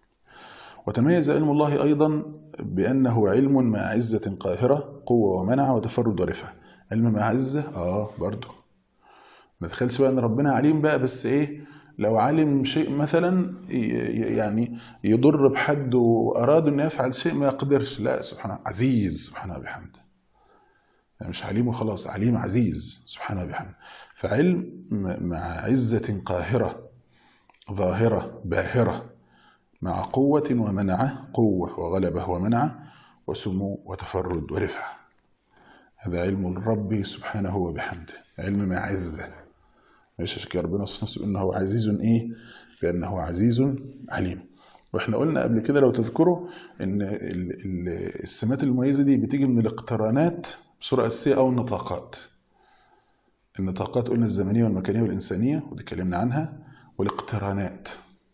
وتميز علم الله أيضا بأنه علم مع عزة قاهرة قوة ومنع وتفرد ورفع علم مع عزة آه برضه ما تخيلش بقى أن ربنا عليم بقى بس إيه لو علم شيء مثلا يعني يضر بحد وأراد أن يفعل شيء ما يقدرش لا سبحانه عزيز سبحانه بحمده يعني مش عليم وخلاص عليم عزيز سبحانه بحمده فعلم مع عزة قاهرة ظاهرة باهرة مع قوة ومنعة قوة وغلبة ومنعة وسمو وتفرد ورفعة هذا علم الرب سبحانه وبحمده علم مع عزة مش عشان ربنا صلى نفسه انه عزيز ايه بانه عزيز عليم واحنا قلنا قبل كده لو تذكروا ان السمات المميزه دي بتيجي من الاقترانات بصوره اساسيه او النطاقات النطاقات قلنا الزمنيه والمكانيه والانسانيه ودي اتكلمنا عنها والاقترانات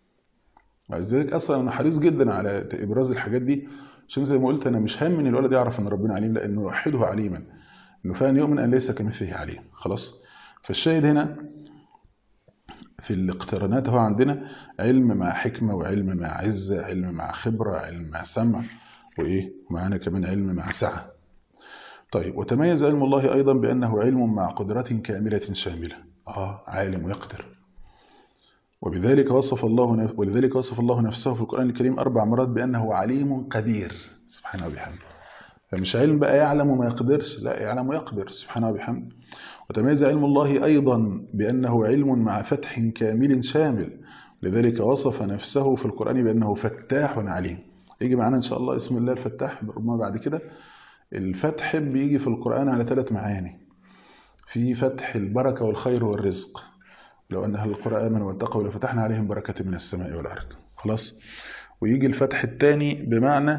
ولذلك اصلا انا حريص جدا على ابراز الحاجات دي عشان زي ما قلت انا مش هم ان الولد يعرف ان ربنا عليم لانه يوحده عليما انه فعلا يؤمن ان ليس كمثله عليم خلاص فالشاهد هنا في الاقترانات هو عندنا علم مع حكمة وعلم مع عزة علم مع خبرة علم مع سمع وإيه ومعنا كمان علم مع سعة طيب وتميز علم الله أيضا بأنه علم مع قدرة كاملة شاملة آه عالم ويقدر وبذلك وصف الله ولذلك وصف الله نفسه في القرآن الكريم أربع مرات بأنه عليم قدير سبحانه وبحمده فمش علم بقى يعلم وما يقدرش لا يعلم ويقدر سبحانه وبحمده وتميز علم الله أيضا بأنه علم مع فتح كامل شامل لذلك وصف نفسه في القرآن بأنه فتاح عليم يجي معنا إن شاء الله اسم الله الفتاح ربما بعد كده الفتح بيجي في القرآن على ثلاث معاني في فتح البركة والخير والرزق لو أن أهل القرى آمنوا واتقوا لفتحنا عليهم بركة من السماء والأرض خلاص ويجي الفتح الثاني بمعنى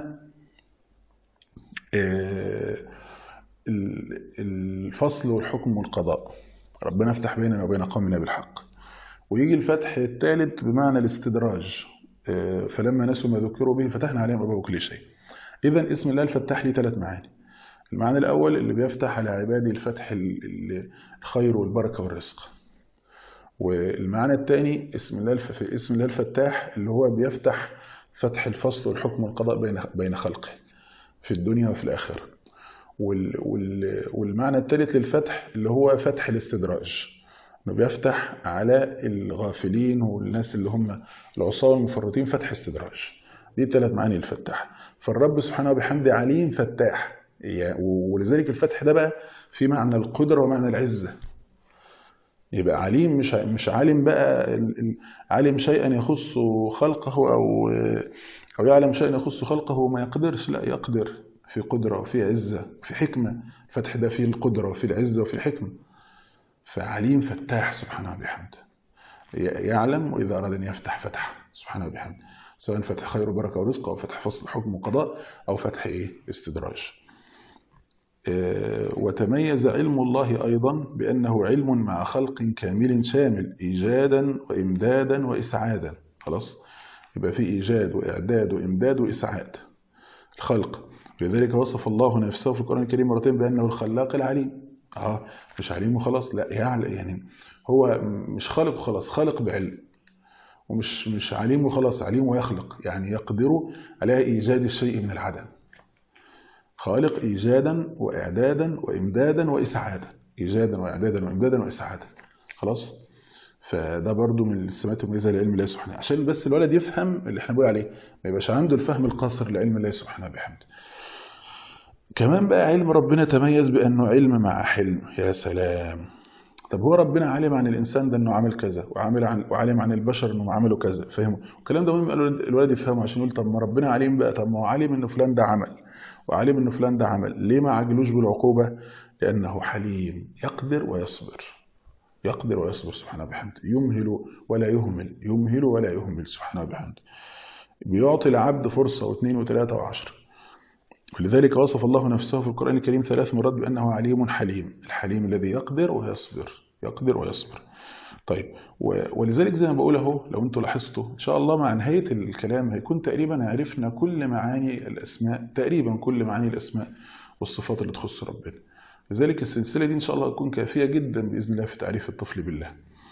الفصل والحكم والقضاء ربنا افتح بيننا وبين قومنا بالحق ويجي الفتح الثالث بمعنى الاستدراج فلما نسوا ما ذكروا به فتحنا عليهم أبواب كل شيء إذا اسم الله الفتاح لي ثلاث معاني المعنى الأول اللي بيفتح على عبادي الفتح الخير والبركة والرزق والمعنى الثاني اسم الله في اسم الله الفتاح اللي هو بيفتح فتح الفصل والحكم والقضاء بين بين خلقه في الدنيا وفي الآخرة وال وال والمعنى الثالث للفتح اللي هو فتح الاستدراج انه بيفتح على الغافلين والناس اللي هم العصاة والمفرطين فتح استدراج دي ثلاث معاني الفتاح فالرب سبحانه وبحمده عليم فتاح ولذلك الفتح ده بقى في معنى القدرة ومعنى العزة يبقى عليم مش مش عالم بقى عالم شيئا يخص خلقه او او يعلم شيئا يخص خلقه وما يقدرش لا يقدر في قدرة وفي عزة وفي حكمة فتح ده فيه القدرة وفي العزة وفي الحكمة فعليم فتاح سبحانه وبحمده يعلم وإذا أراد أن يفتح فتح سبحانه وبحمده سواء فتح خير وبركة ورزق أو فتح فصل حكم وقضاء أو فتح إيه استدراج وتميز علم الله أيضا بأنه علم مع خلق كامل شامل إيجادا وإمدادا وإسعادا خلاص يبقى في إيجاد وإعداد وإمداد وإسعاد الخلق لذلك وصف الله نفسه في القرآن الكريم مرتين بأنه الخلاق العليم اه مش عليم وخلاص لا يعني هو مش خالق وخلاص خالق بعلم ومش مش عليم وخلاص عليم ويخلق يعني يقدر على إيجاد الشيء من العدم خالق إيجادا وإعدادا وإمدادا وإسعادا إيجادا وإعدادا وإمدادا وإسعادا خلاص فده برضو من السمات المميزه لعلم الله سبحانه عشان بس الولد يفهم اللي احنا بنقول عليه ما يبقاش عنده الفهم القاصر لعلم الله سبحانه بحمده كمان بقى علم ربنا تميز بانه علم مع حلم يا سلام طب هو ربنا عالم عن الانسان ده انه عمل كذا وعامل عن وعالم عن البشر انهم عملوا كذا فهموا الكلام ده مهم الولد يفهمه عشان يقول طب ما ربنا عليم بقى طب ما هو عالم ان فلان ده عمل وعالم ان فلان ده عمل ليه ما عجلوش بالعقوبه لانه حليم يقدر ويصبر يقدر ويصبر سبحانه وبحمده يمهل ولا يهمل يمهل ولا يهمل سبحانه وبحمده بيعطي العبد فرصة واثنين وثلاثة وعشرة ولذلك وصف الله نفسه في القرآن الكريم ثلاث مرات بأنه عليم حليم الحليم الذي يقدر ويصبر يقدر ويصبر طيب ولذلك زي ما بقول اهو لو انتوا لاحظتوا ان شاء الله مع نهايه الكلام هيكون تقريبا عرفنا كل معاني الاسماء تقريبا كل معاني الاسماء والصفات اللي تخص ربنا لذلك السلسله دي ان شاء الله تكون كافيه جدا باذن الله في تعريف الطفل بالله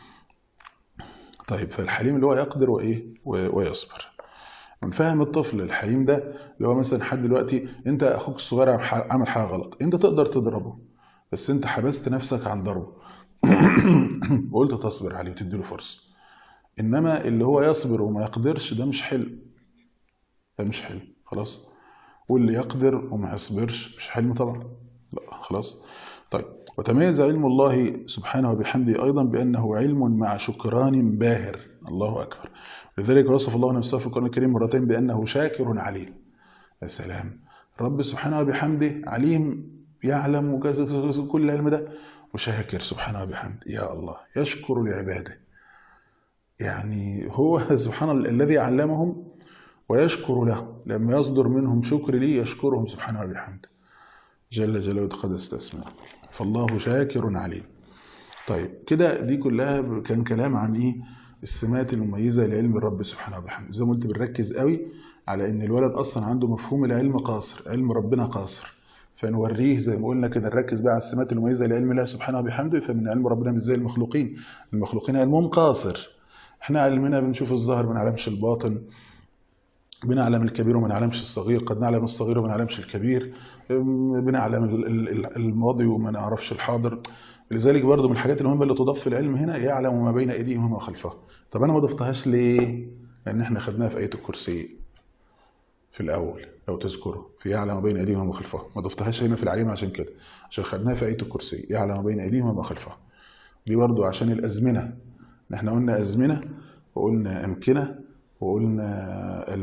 طيب فالحليم اللي هو يقدر وايه ويصبر ونفهم الطفل الحليم ده اللي هو مثلا حد دلوقتي انت اخوك الصغير عمل حاجه غلط انت تقدر تضربه بس انت حبست نفسك عن ضربه وقلت تصبر عليه وتديله فرصه انما اللي هو يصبر وما يقدرش ده مش حلم ده مش حلم خلاص واللي يقدر وما يصبرش مش حلم طبعا لا خلاص طيب وتميز علم الله سبحانه وبحمده أيضا بأنه علم مع شكران باهر الله أكبر لذلك وصف الله نفسه في القرآن الكريم مرتين بأنه شاكر عليم يا سلام رب سبحانه وبحمده عليم يعلم وكذا كل العلم ده وشاكر سبحانه وبحمده يا الله يشكر لعباده يعني هو سبحان الله الذي علمهم ويشكر له لما يصدر منهم شكر لي يشكرهم سبحانه وبحمده جل جلاله وتقدس اسماء فالله شاكر عليم طيب كده دي كلها كان كلام عن ايه السمات المميزه لعلم الرب سبحانه وبحمده زي ما قلت بنركز قوي على ان الولد اصلا عنده مفهوم العلم قاصر علم ربنا قاصر فنوريه زي ما قلنا كده نركز بقى على السمات المميزه لعلم الله سبحانه وبحمده فمن علم ربنا مش زي المخلوقين المخلوقين علمهم قاصر احنا علمنا بنشوف الظاهر ما نعلمش الباطن بنعلم الكبير وما نعلمش الصغير قد نعلم الصغير وما نعلمش الكبير بنعلم الماضي وما نعرفش الحاضر لذلك برضه من الحاجات المهمه اللي تضاف في العلم هنا يعلم ما بين ايديهم وما خلفهم طب انا ما ضفتهاش ليه لان احنا خدناها في ايه الكرسي في الاول لو تذكروا في يعلم ما بين ايديهم وما خلفهم ما ضفتهاش هنا في العليم عشان كده عشان خدناها في ايه الكرسي يعلم ما بين ايديهم وما خلفهم دي برضه عشان الازمنه احنا قلنا ازمنه وقلنا امكنه وقلنا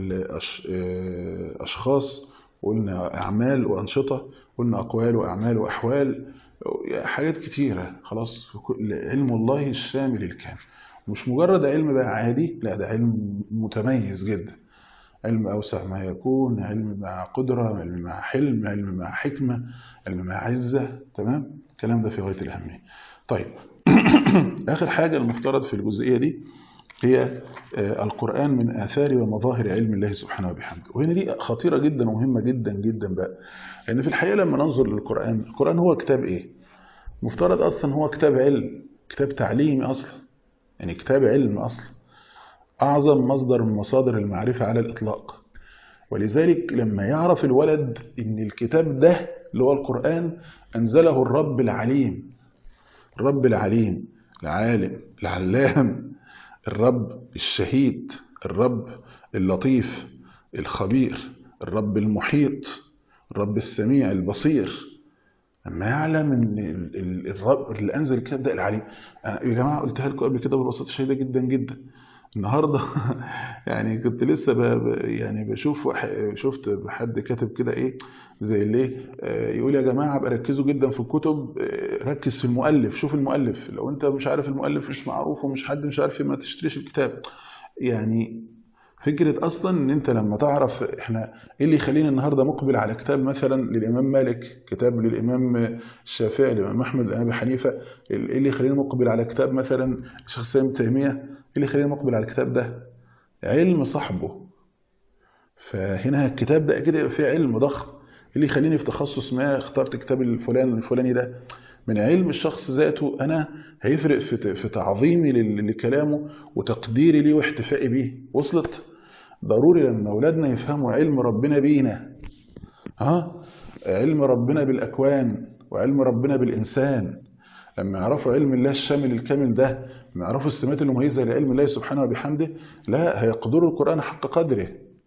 أشخاص وقلنا أعمال وأنشطة قلنا أقوال وأعمال وأحوال حاجات كتيرة خلاص علم الله الشامل الكامل مش مجرد علم بقى عادي لا ده علم متميز جدا علم أوسع ما يكون علم مع قدرة علم مع حلم علم مع حكمة علم مع عزة تمام الكلام ده في غاية الأهمية طيب آخر حاجة المفترض في الجزئية دي هي القرآن من آثار ومظاهر علم الله سبحانه وبحمده وهنا دي خطيرة جدا ومهمة جدا جدا بقى لأن يعني في الحقيقة لما ننظر للقرآن القرآن هو كتاب إيه؟ مفترض أصلا هو كتاب علم كتاب تعليمي أصلا يعني كتاب علم أصلا أعظم مصدر من مصادر المعرفة على الإطلاق ولذلك لما يعرف الولد إن الكتاب ده اللي هو القرآن أنزله الرب العليم الرب العليم العالم العلام الرب الشهيد الرب اللطيف الخبير الرب المحيط الرب السميع البصير لما يعلم ان الرب اللي انزل الكتاب ده العليم أنا يا جماعه قلتها لكم قبل كده ببساطه شديده جدا جدا النهارده يعني كنت لسه ب... يعني بشوف شفت حد كاتب كده ايه زي اللي يقول يا جماعه ابقى ركزوا جدا في الكتب ركز في المؤلف شوف المؤلف لو انت مش عارف المؤلف مش معروف ومش حد مش عارف ما تشتريش الكتاب يعني فكرة أصلا إن أنت لما تعرف إحنا إيه اللي يخلينا النهاردة مقبل على كتاب مثلا للإمام مالك كتاب للإمام الشافعي للإمام أحمد للإمام أبي حنيفة إيه اللي يخلينا مقبل على كتاب مثلا الشيخ سامي تيمية إيه اللي يخلينا مقبل على الكتاب ده علم صاحبه فهنا الكتاب ده أكيد يبقى فيه علم ضخم اللي يخليني في تخصص ما اخترت كتاب الفلان الفلاني ده من علم الشخص ذاته أنا هيفرق في في تعظيمي لكلامه وتقديري ليه واحتفائي بيه وصلت ضروري لما أولادنا يفهموا علم ربنا بينا ها علم ربنا بالأكوان وعلم ربنا بالإنسان لما يعرفوا علم الله الشامل الكامل ده لما يعرفوا السمات المميزة لعلم الله سبحانه وبحمده لا هيقدروا القرآن حق قدره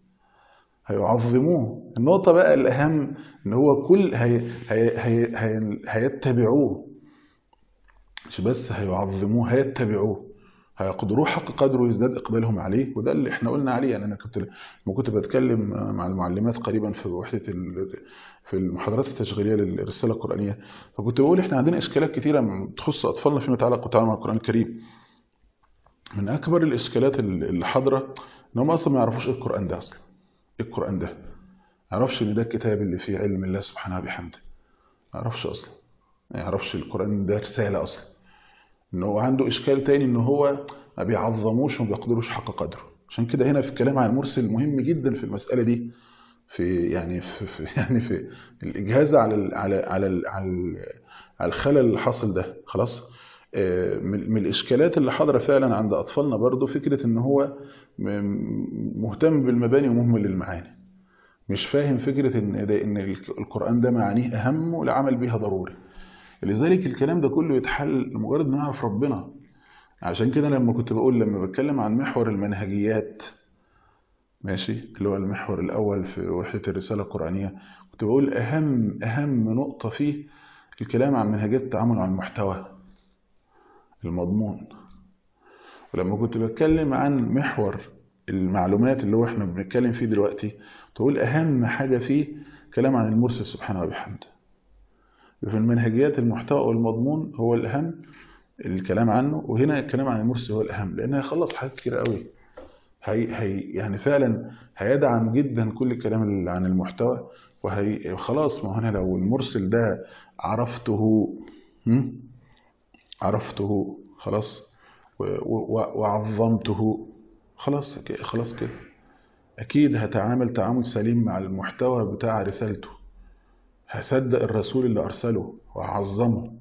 هيعظموه النقطة بقى الأهم إن هو كل هي هي هي هي هيتبعوه مش بس هيعظموه هيتبعوه هيقدروه حق قدره ويزداد إقبالهم عليه وده اللي احنا قلنا عليه يعني أنا كنت لما كنت بتكلم مع المعلمات قريبا في وحدة في المحاضرات التشغيلية للرسالة القرآنية فكنت بقول احنا عندنا إشكالات كثيرة تخص أطفالنا فيما يتعلق وتعامل مع القرآن الكريم من أكبر الإشكالات اللي حاضرة إن هم أصلا ما يعرفوش إيه القرآن ده أصلا إيه القرآن ده ما يعرفش إن ده الكتاب اللي فيه علم الله سبحانه وبحمده ما يعرفش أصلا ما يعرفش القرآن ده رسالة أصلا إن هو عنده إشكال تاني إن هو ما بيعظموش وما بيقدروش حق قدره عشان كده هنا في الكلام عن المرسل مهم جدا في المسألة دي في يعني في, في يعني في الإجهاز على ال على على ال على, ال على الخلل اللي حاصل ده خلاص من الإشكالات اللي حاضرة فعلا عند أطفالنا برضو فكرة إن هو مهتم بالمباني ومهمل للمعاني مش فاهم فكرة إن, ده إن القرآن ده معانيه أهم والعمل بيها ضروري لذلك الكلام ده كله يتحل لمجرد إن نعرف ربنا عشان كده لما كنت بقول لما بتكلم عن محور المنهجيات ماشي اللي هو المحور الأول في وحدة الرسالة القرآنية كنت بقول أهم أهم نقطة فيه الكلام عن منهجية التعامل مع المحتوى المضمون ولما كنت بتكلم عن محور المعلومات اللي هو احنا بنتكلم فيه دلوقتي تقول أهم حاجة فيه كلام عن المرسل سبحانه وبحمده في المنهجيات المحتوى والمضمون هو الأهم الكلام عنه وهنا الكلام عن المرسل هو الأهم لأنه هيخلص حاجات كتير قوي هي هي يعني فعلا هيدعم جدا كل الكلام اللي عن المحتوى وهي خلاص ما هنا لو المرسل ده عرفته عرفته خلاص وعظمته خلاص خلاص كده أكيد هتعامل تعامل سليم مع المحتوى بتاع رسالته هصدق الرسول اللي أرسله وأعظمه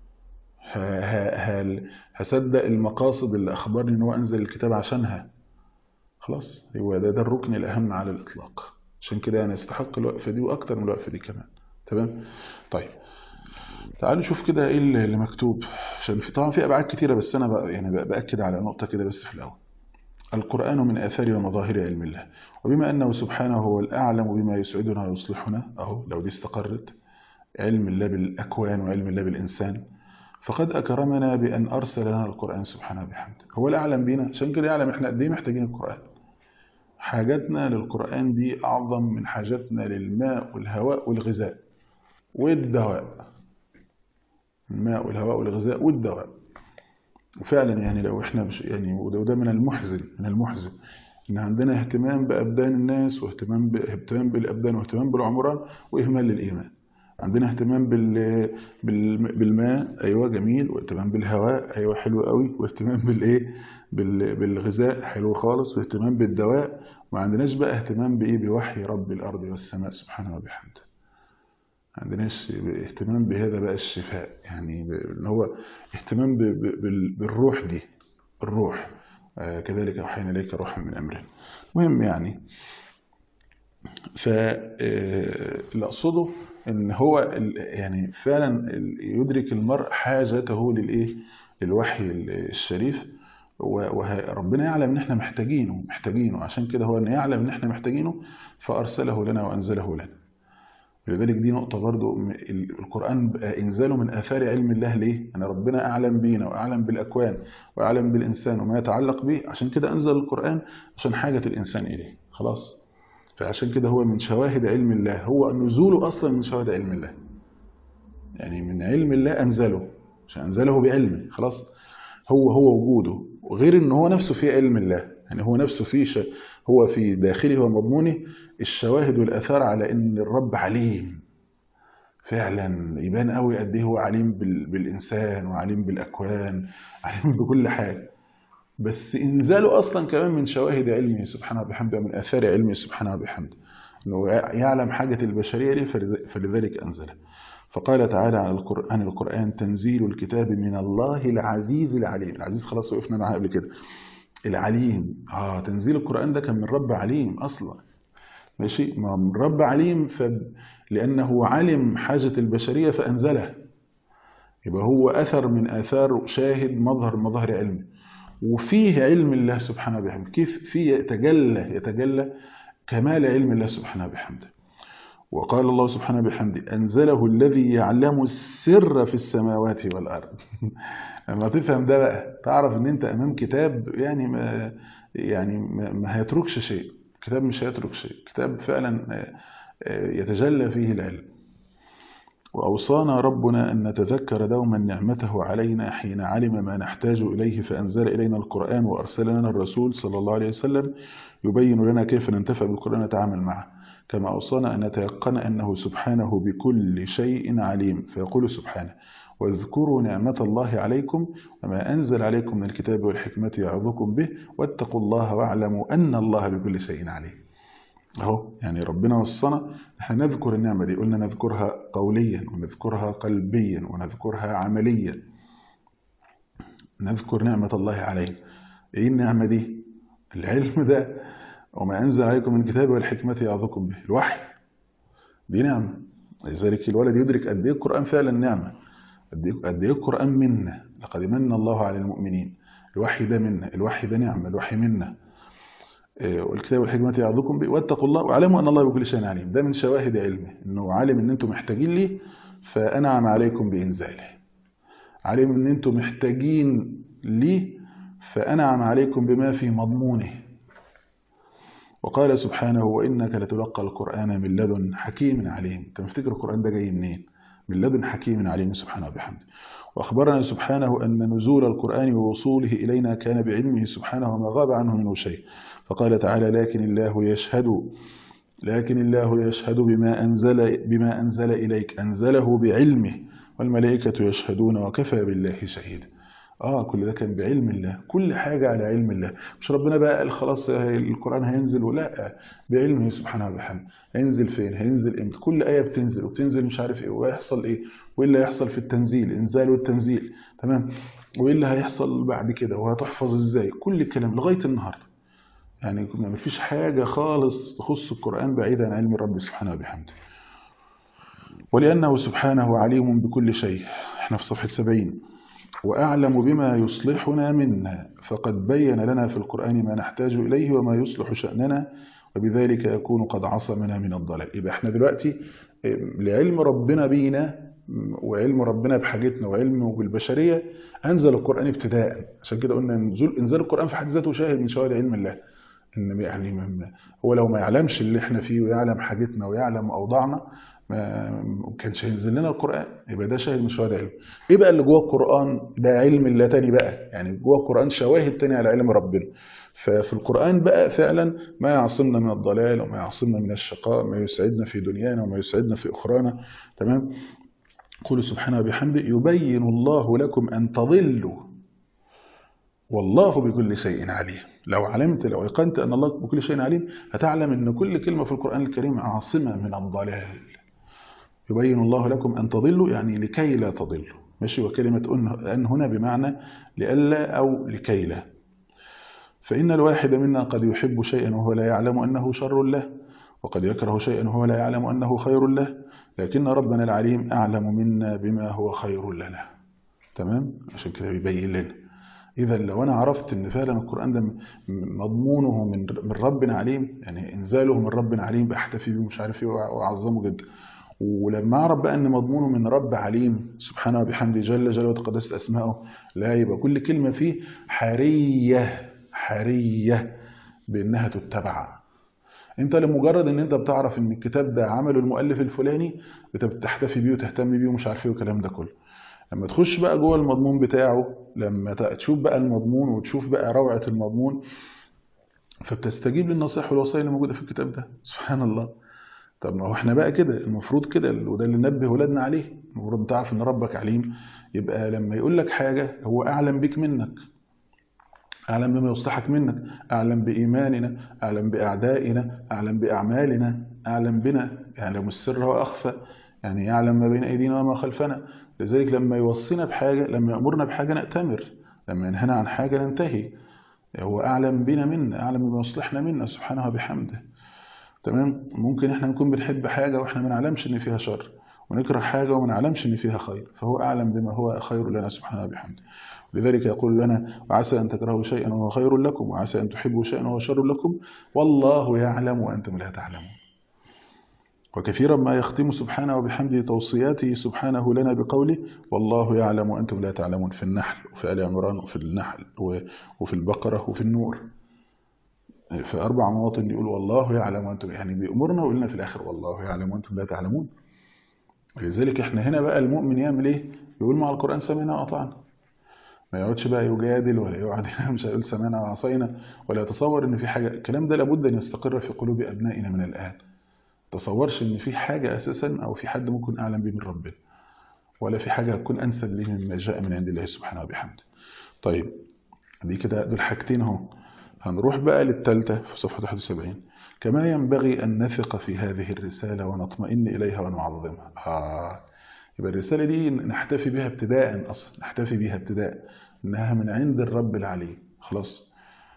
هصدق المقاصد اللي أخبرني إن هو أنزل الكتاب عشانها خلاص هو ده ده الركن الأهم على الإطلاق عشان كده أنا استحق الوقفة دي وأكتر من الوقفة دي كمان تمام طيب تعالوا نشوف كده ايه اللي مكتوب عشان في طبعا في ابعاد كتيره بس انا بقى يعني باكد على نقطه كده بس في الاول القران من اثار ومظاهر علم الله وبما انه سبحانه هو الاعلم بما يسعدنا ويصلحنا اهو لو دي استقرت علم الله بالاكوان وعلم الله بالانسان فقد اكرمنا بان ارسل لنا القران سبحانه بحمده هو الاعلم بينا عشان كده يعلم احنا قد ايه محتاجين القران حاجتنا للقران دي اعظم من حاجتنا للماء والهواء والغذاء والدواء الماء والهواء والغذاء والدواء وفعلا يعني لو احنا بش يعني وده, وده من المحزن من المحزن ان عندنا اهتمام بابدان الناس واهتمام باهتمام بالابدان واهتمام بالعمران واهمال للايمان عندنا اهتمام بال... بال... بالماء ايوه جميل واهتمام بالهواء ايوه حلو قوي واهتمام بالايه بال... بالغذاء حلو خالص واهتمام بالدواء ما عندناش بقى اهتمام بايه بوحي رب الارض والسماء سبحانه وبحمده عندناش اهتمام بهذا بقى الشفاء يعني ان هو اهتمام بالروح دي الروح آه كذلك اوحينا اليك روحا من امرنا مهم يعني فاللي اقصده ان هو يعني فعلا يدرك المرء حاجته للايه للوحي الشريف وربنا يعلم ان احنا محتاجينه محتاجينه عشان كده هو ان يعلم ان احنا محتاجينه فارسله لنا وانزله لنا لذلك دي نقطة برضو القرآن إنزاله من آثار علم الله ليه؟ أن ربنا أعلم بينا وأعلم بالأكوان وأعلم بالإنسان وما يتعلق به عشان كده أنزل القرآن عشان حاجة الإنسان إليه خلاص فعشان كده هو من شواهد علم الله هو نزوله أصلا من شواهد علم الله يعني من علم الله أنزله عشان أنزله بعلمه خلاص هو هو وجوده وغير ان هو نفسه في علم الله يعني هو نفسه في ش... هو في داخله ومضمونه الشواهد والآثار على ان الرب عليم فعلا يبان قوي قد ايه هو عليم بال... بالإنسان وعليم بالأكوان عليم بكل حاجة بس إنزاله أصلا كمان من شواهد علمه سبحانه وبحمده من آثار علمه سبحانه وبحمده أنه يعلم حاجة البشرية ليه فلذلك أنزله فقال تعالى عن القرآن القرآن تنزيل الكتاب من الله العزيز العليم العزيز خلاص وقفنا معاه قبل كده العليم اه تنزيل القرآن ده كان من رب عليم أصلا ماشي ما من رب عليم ف... لأنه علم حاجة البشرية فأنزله يبقى هو أثر من آثار شاهد مظهر مظهر علمه وفيه علم الله سبحانه وبحمده كيف فيه يتجلى يتجلى كمال علم الله سبحانه وبحمده وقال الله سبحانه بحمده أنزله الذي يعلم السر في السماوات والأرض لما تفهم ده بقى تعرف ان انت امام كتاب يعني ما يعني ما, ما هيتركش شيء كتاب مش هيترك شيء كتاب فعلا يتجلى فيه العلم وأوصانا ربنا أن نتذكر دوما نعمته علينا حين علم ما نحتاج إليه فأنزل إلينا القرآن وأرسل لنا الرسول صلى الله عليه وسلم يبين لنا كيف ننتفع بالقرآن ونتعامل معه كما أوصانا أن نتيقن أنه سبحانه بكل شيء عليم فيقول سبحانه واذكروا نعمة الله عليكم وما أنزل عليكم من الكتاب والحكمة يعظكم به واتقوا الله واعلموا أن الله بكل شيء عليم اهو يعني ربنا وصنا احنا نذكر النعمة دي قلنا نذكرها قوليا ونذكرها قلبيا ونذكرها عمليا نذكر نعمة الله علينا ايه النعمة دي العلم ده وما أنزل عليكم من الكتاب والحكمة يعظكم به الوحي دي نعمة لذلك الولد يدرك قد ايه القرآن فعلا نعمة قد ايه القرآن منا لقد من الله على المؤمنين الوحي ده منا الوحي ده نعمة الوحي منا والكتاب والحكمة يعظكم به واتقوا الله واعلموا أن الله بكل شيء عليم ده من شواهد علمه إنه عالم إن أنتم محتاجين ليه فأنعم عليكم بإنزاله عالم إن أنتم محتاجين ليه فأنعم عليكم بما في مضمونه وقال سبحانه وإنك لتلقى القرآن من لدن حكيم عليم أنت مفتكر القرآن ده جاي منين من لدن حكيم عليم سبحانه وبحمده وأخبرنا سبحانه أن نزول القرآن ووصوله إلينا كان بعلمه سبحانه وما غاب عنه منه شيء فقال تعالى لكن الله يشهد لكن الله يشهد بما أنزل, بما أنزل إليك أنزله بعلمه والملائكة يشهدون وكفى بالله شهيدا آه كل ده كان بعلم الله كل حاجة على علم الله مش ربنا بقى قال خلاص القرآن هينزل ولا بعلمه سبحانه وبحمده هينزل فين هينزل امتى كل آية بتنزل وبتنزل مش عارف ايه ويحصل ايه وايه اللي هيحصل في التنزيل انزال والتنزيل تمام وايه اللي هيحصل بعد كده وهتحفظ ازاي كل الكلام لغاية النهاردة يعني ما فيش حاجة خالص تخص القرآن بعيدا عن علم الرب سبحانه وبحمده ولأنه سبحانه عليم بكل شيء احنا في صفحة 70 وأعلم بما يصلحنا منا فقد بين لنا في القرآن ما نحتاج إليه وما يصلح شأننا وبذلك يكون قد عصمنا من الضلال يبقى احنا دلوقتي لعلم ربنا بينا وعلم ربنا بحاجتنا وعلمه بالبشرية أنزل القرآن ابتداء عشان كده قلنا نزول إنزال القرآن في حد ذاته شاهد من شواهد علم الله إن يعني هو لو ما يعلمش اللي احنا فيه ويعلم حاجتنا ويعلم أوضاعنا ما كانش هينزل لنا القرآن يبقى ده شاهد من شواهد علم ايه بقى اللي جوه القرآن ده علم الله تاني بقى يعني جوه القرآن شواهد تاني على علم ربنا ففي القرآن بقى فعلا ما يعصمنا من الضلال وما يعصمنا من الشقاء ما يسعدنا في دنيانا وما يسعدنا في أخرانا تمام قل سبحانه وبحمده يبين الله لكم أن تضلوا والله بكل شيء عليم لو علمت لو ايقنت أن الله بكل شيء عليم هتعلم أن كل كلمة في القرآن الكريم عاصمة من الضلال يبين الله لكم أن تضلوا يعني لكي لا تضلوا ماشي وكلمة أن هنا بمعنى لألا أو لكي لا فإن الواحد منا قد يحب شيئا وهو لا يعلم أنه شر له وقد يكره شيئا وهو لا يعلم أنه خير له لكن ربنا العليم أعلم منا بما هو خير لنا تمام عشان كده بيبين لنا إذا لو أنا عرفت أن فعلا القرآن ده مضمونه من من ربنا عليم يعني إنزاله من ربنا عليم بأحتفي بيه مش عارف إيه وأعظمه جدا ولما أعرف بقى أن مضمونه من رب عليم سبحانه وبحمده جل جلاله وتقدست أسماءه لا يبقى كل كلمة فيه حرية حرية بأنها تتبع انت لمجرد ان انت بتعرف ان الكتاب ده عمله المؤلف الفلاني بتحتفي بيه وتهتم بيه ومش عارف ايه والكلام ده كله لما تخش بقى جوه المضمون بتاعه لما تشوف بقى المضمون وتشوف بقى روعة المضمون فبتستجيب للنصائح والوصايا اللي موجودة في الكتاب ده سبحان الله طب ما هو احنا بقى كده المفروض كده وده اللي ننبه ولادنا عليه المفروض تعرف ان ربك عليم يبقى لما يقول لك حاجة هو اعلم بك منك أعلم بما يصلحك منك أعلم بإيماننا أعلم بأعدائنا أعلم بأعمالنا أعلم بنا يعلم السر وأخفى يعني يعلم ما بين أيدينا وما خلفنا لذلك لما يوصينا بحاجة لما يأمرنا بحاجة نأتمر لما ينهنا عن حاجة ننتهي هو أعلم بنا منا أعلم بما يصلحنا منا سبحانه وبحمده تمام ممكن احنا نكون بنحب حاجة واحنا ما نعلمش ان فيها شر ونكره حاجة وما نعلمش ان فيها خير فهو أعلم بما هو خير لنا سبحانه وبحمده لذلك يقول لنا وعسى أن تكرهوا شيئا وهو خير لكم وعسى أن تحبوا شيئا وهو شر لكم والله يعلم وأنتم لا تعلمون وكثيرا ما يختم سبحانه وبحمده توصياته سبحانه لنا بقوله والله يعلم وأنتم لا تعلمون في النحل وفي آل عمران وفي النحل وفي البقرة وفي النور في أربع مواطن يقول والله يعلم وأنتم يعني بيأمرنا وقلنا في الآخر والله يعلم وأنتم لا تعلمون لذلك احنا هنا بقى المؤمن يعمل ايه يقول مع القرآن سمعنا وأطعنا ما يقعدش بقى يجادل ولا يقعد مش هيقول سمعنا وعصينا ولا يتصور ان في حاجة الكلام ده لابد ان يستقر في قلوب أبنائنا من الآن تصورش ان في حاجة اساسا او في حد ممكن اعلم به من ربنا ولا في حاجة هتكون انسب ليه مما جاء من عند الله سبحانه وبحمده طيب دي كده دول حاجتين اهو هنروح بقى للثالثة في صفحة 71 كما ينبغي أن نثق في هذه الرسالة ونطمئن إليها ونعظمها آه. يبقى الرسالة دي نحتفي بها ابتداء أصلا نحتفي بها ابتداء إنها من عند الرب العلي خلاص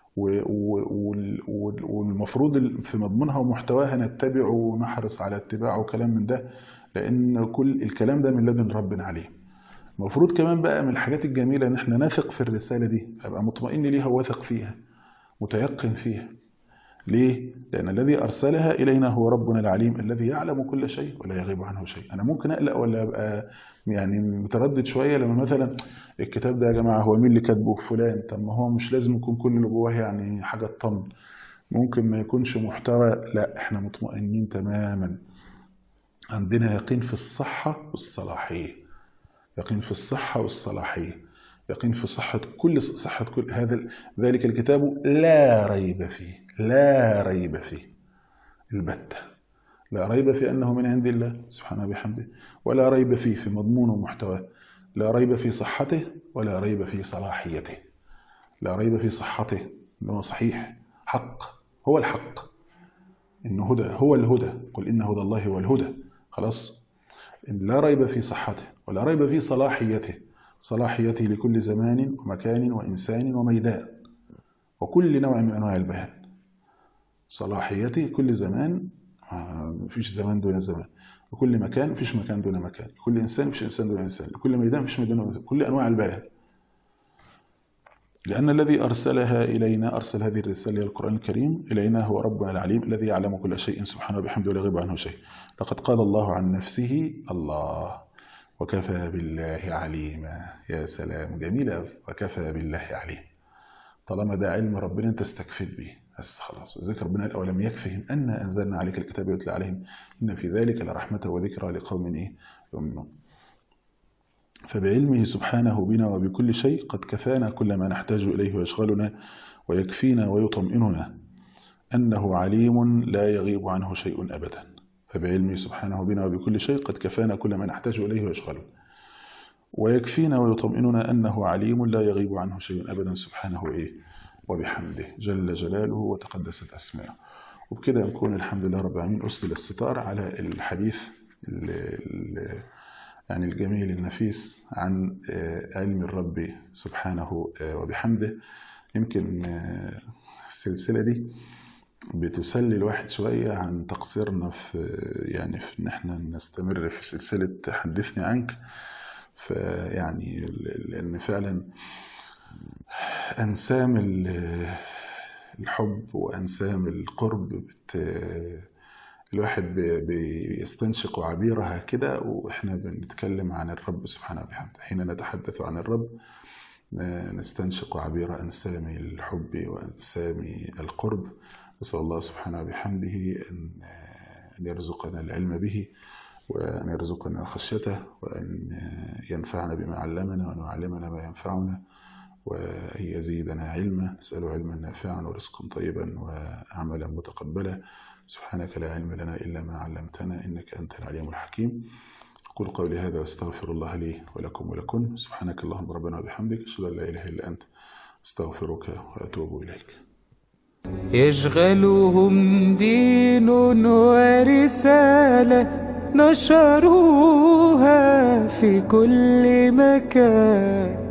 والمفروض في مضمونها ومحتواها نتبع ونحرص على اتباعه وكلام من ده لأن كل الكلام ده من لدن ربنا عليه المفروض كمان بقى من الحاجات الجميلة إن احنا نثق في الرسالة دي أبقى مطمئن ليها وواثق فيها متيقن فيها ليه؟ لأن الذي أرسلها إلينا هو ربنا العليم الذي يعلم كل شيء ولا يغيب عنه شيء أنا ممكن أقلق ولا أبقى يعني متردد شوية لما مثلا الكتاب ده يا جماعة هو مين اللي كاتبه فلان طب ما هو مش لازم يكون كل اللي جواه يعني حاجة تطمن ممكن ما يكونش محتوى لا احنا مطمئنين تماما عندنا يقين في الصحة والصلاحية يقين في الصحة والصلاحية يقين في صحة كل صحة كل هذا ذلك الكتاب لا ريب فيه لا ريب فيه البتة لا ريب في أنه من عند الله سبحانه بحمده ولا ريب فيه في مضمون ومحتواه لا ريب في صحته ولا ريب في صلاحيته لا ريب في صحته أنه صحيح حق هو الحق إنه هدى هو الهدى قل إن هدى الله هو الهدى خلاص إن لا ريب في صحته ولا ريب في صلاحيته صلاحيته لكل زمان ومكان وإنسان وميدان وكل نوع من أنواع البيان صلاحيته كل زمان مفيش زمان دون زمان وكل مكان مفيش مكان دون مكان كل إنسان مفيش إنسان دون إنسان كل ميدان مفيش ميدان دون ميدان كل أنواع البيان لأن الذي أرسلها إلينا أرسل هذه الرسالة القرآن الكريم إلينا هو ربنا العليم الذي يعلم كل شيء سبحانه وبحمده ولا يغيب عنه شيء لقد قال الله عن نفسه الله وكفى بالله عليما يا سلام جميل قوي وكفى بالله عليما طالما ده علم ربنا انت استكفيت به بس خلاص ذكر ربنا قال اولم يكفهم ان انزلنا عليك الكتاب يتلى عليهم ان في ذلك لرحمه وذكرى لقوم ايه يؤمنون فبعلمه سبحانه بنا وبكل شيء قد كفانا كل ما نحتاج اليه ويشغلنا ويكفينا ويطمئننا انه عليم لا يغيب عنه شيء ابدا فبعلمه سبحانه بنا وبكل شيء قد كفانا كل ما نحتاج إليه ويشغلنا ويكفينا ويطمئننا أنه عليم لا يغيب عنه شيء أبدا سبحانه إيه وبحمده جل جلاله وتقدست أسماءه وبكده نكون الحمد لله رب العالمين أسدل الستار على الحديث ال ال يعني الجميل النفيس عن علم الرب سبحانه وبحمده يمكن السلسلة دي بتسلي الواحد شوية عن تقصيرنا في يعني في ان احنا نستمر في سلسلة حدثني عنك فيعني لان فعلا انسام الحب وانسام القرب بت الواحد بيستنشق عبيرها كده واحنا بنتكلم عن الرب سبحانه وبحمده حين نتحدث عن الرب نستنشق عبير انسام الحب وانسام القرب نسأل الله سبحانه بحمده أن يرزقنا العلم به وأن يرزقنا خشيته وأن ينفعنا بما علمنا وأن يعلمنا ما ينفعنا وأن يزيدنا علما نسأله علما نافعا ورزقا طيبا وعملا متقبلا سبحانك لا علم لنا إلا ما علمتنا إنك أنت العليم الحكيم أقول قولي هذا واستغفر الله لي ولكم ولكم سبحانك اللهم ربنا وبحمدك أشهد أن لا إله إلا أنت استغفرك وأتوب إليك يشغلهم دين ورسالة نشروها في كل مكان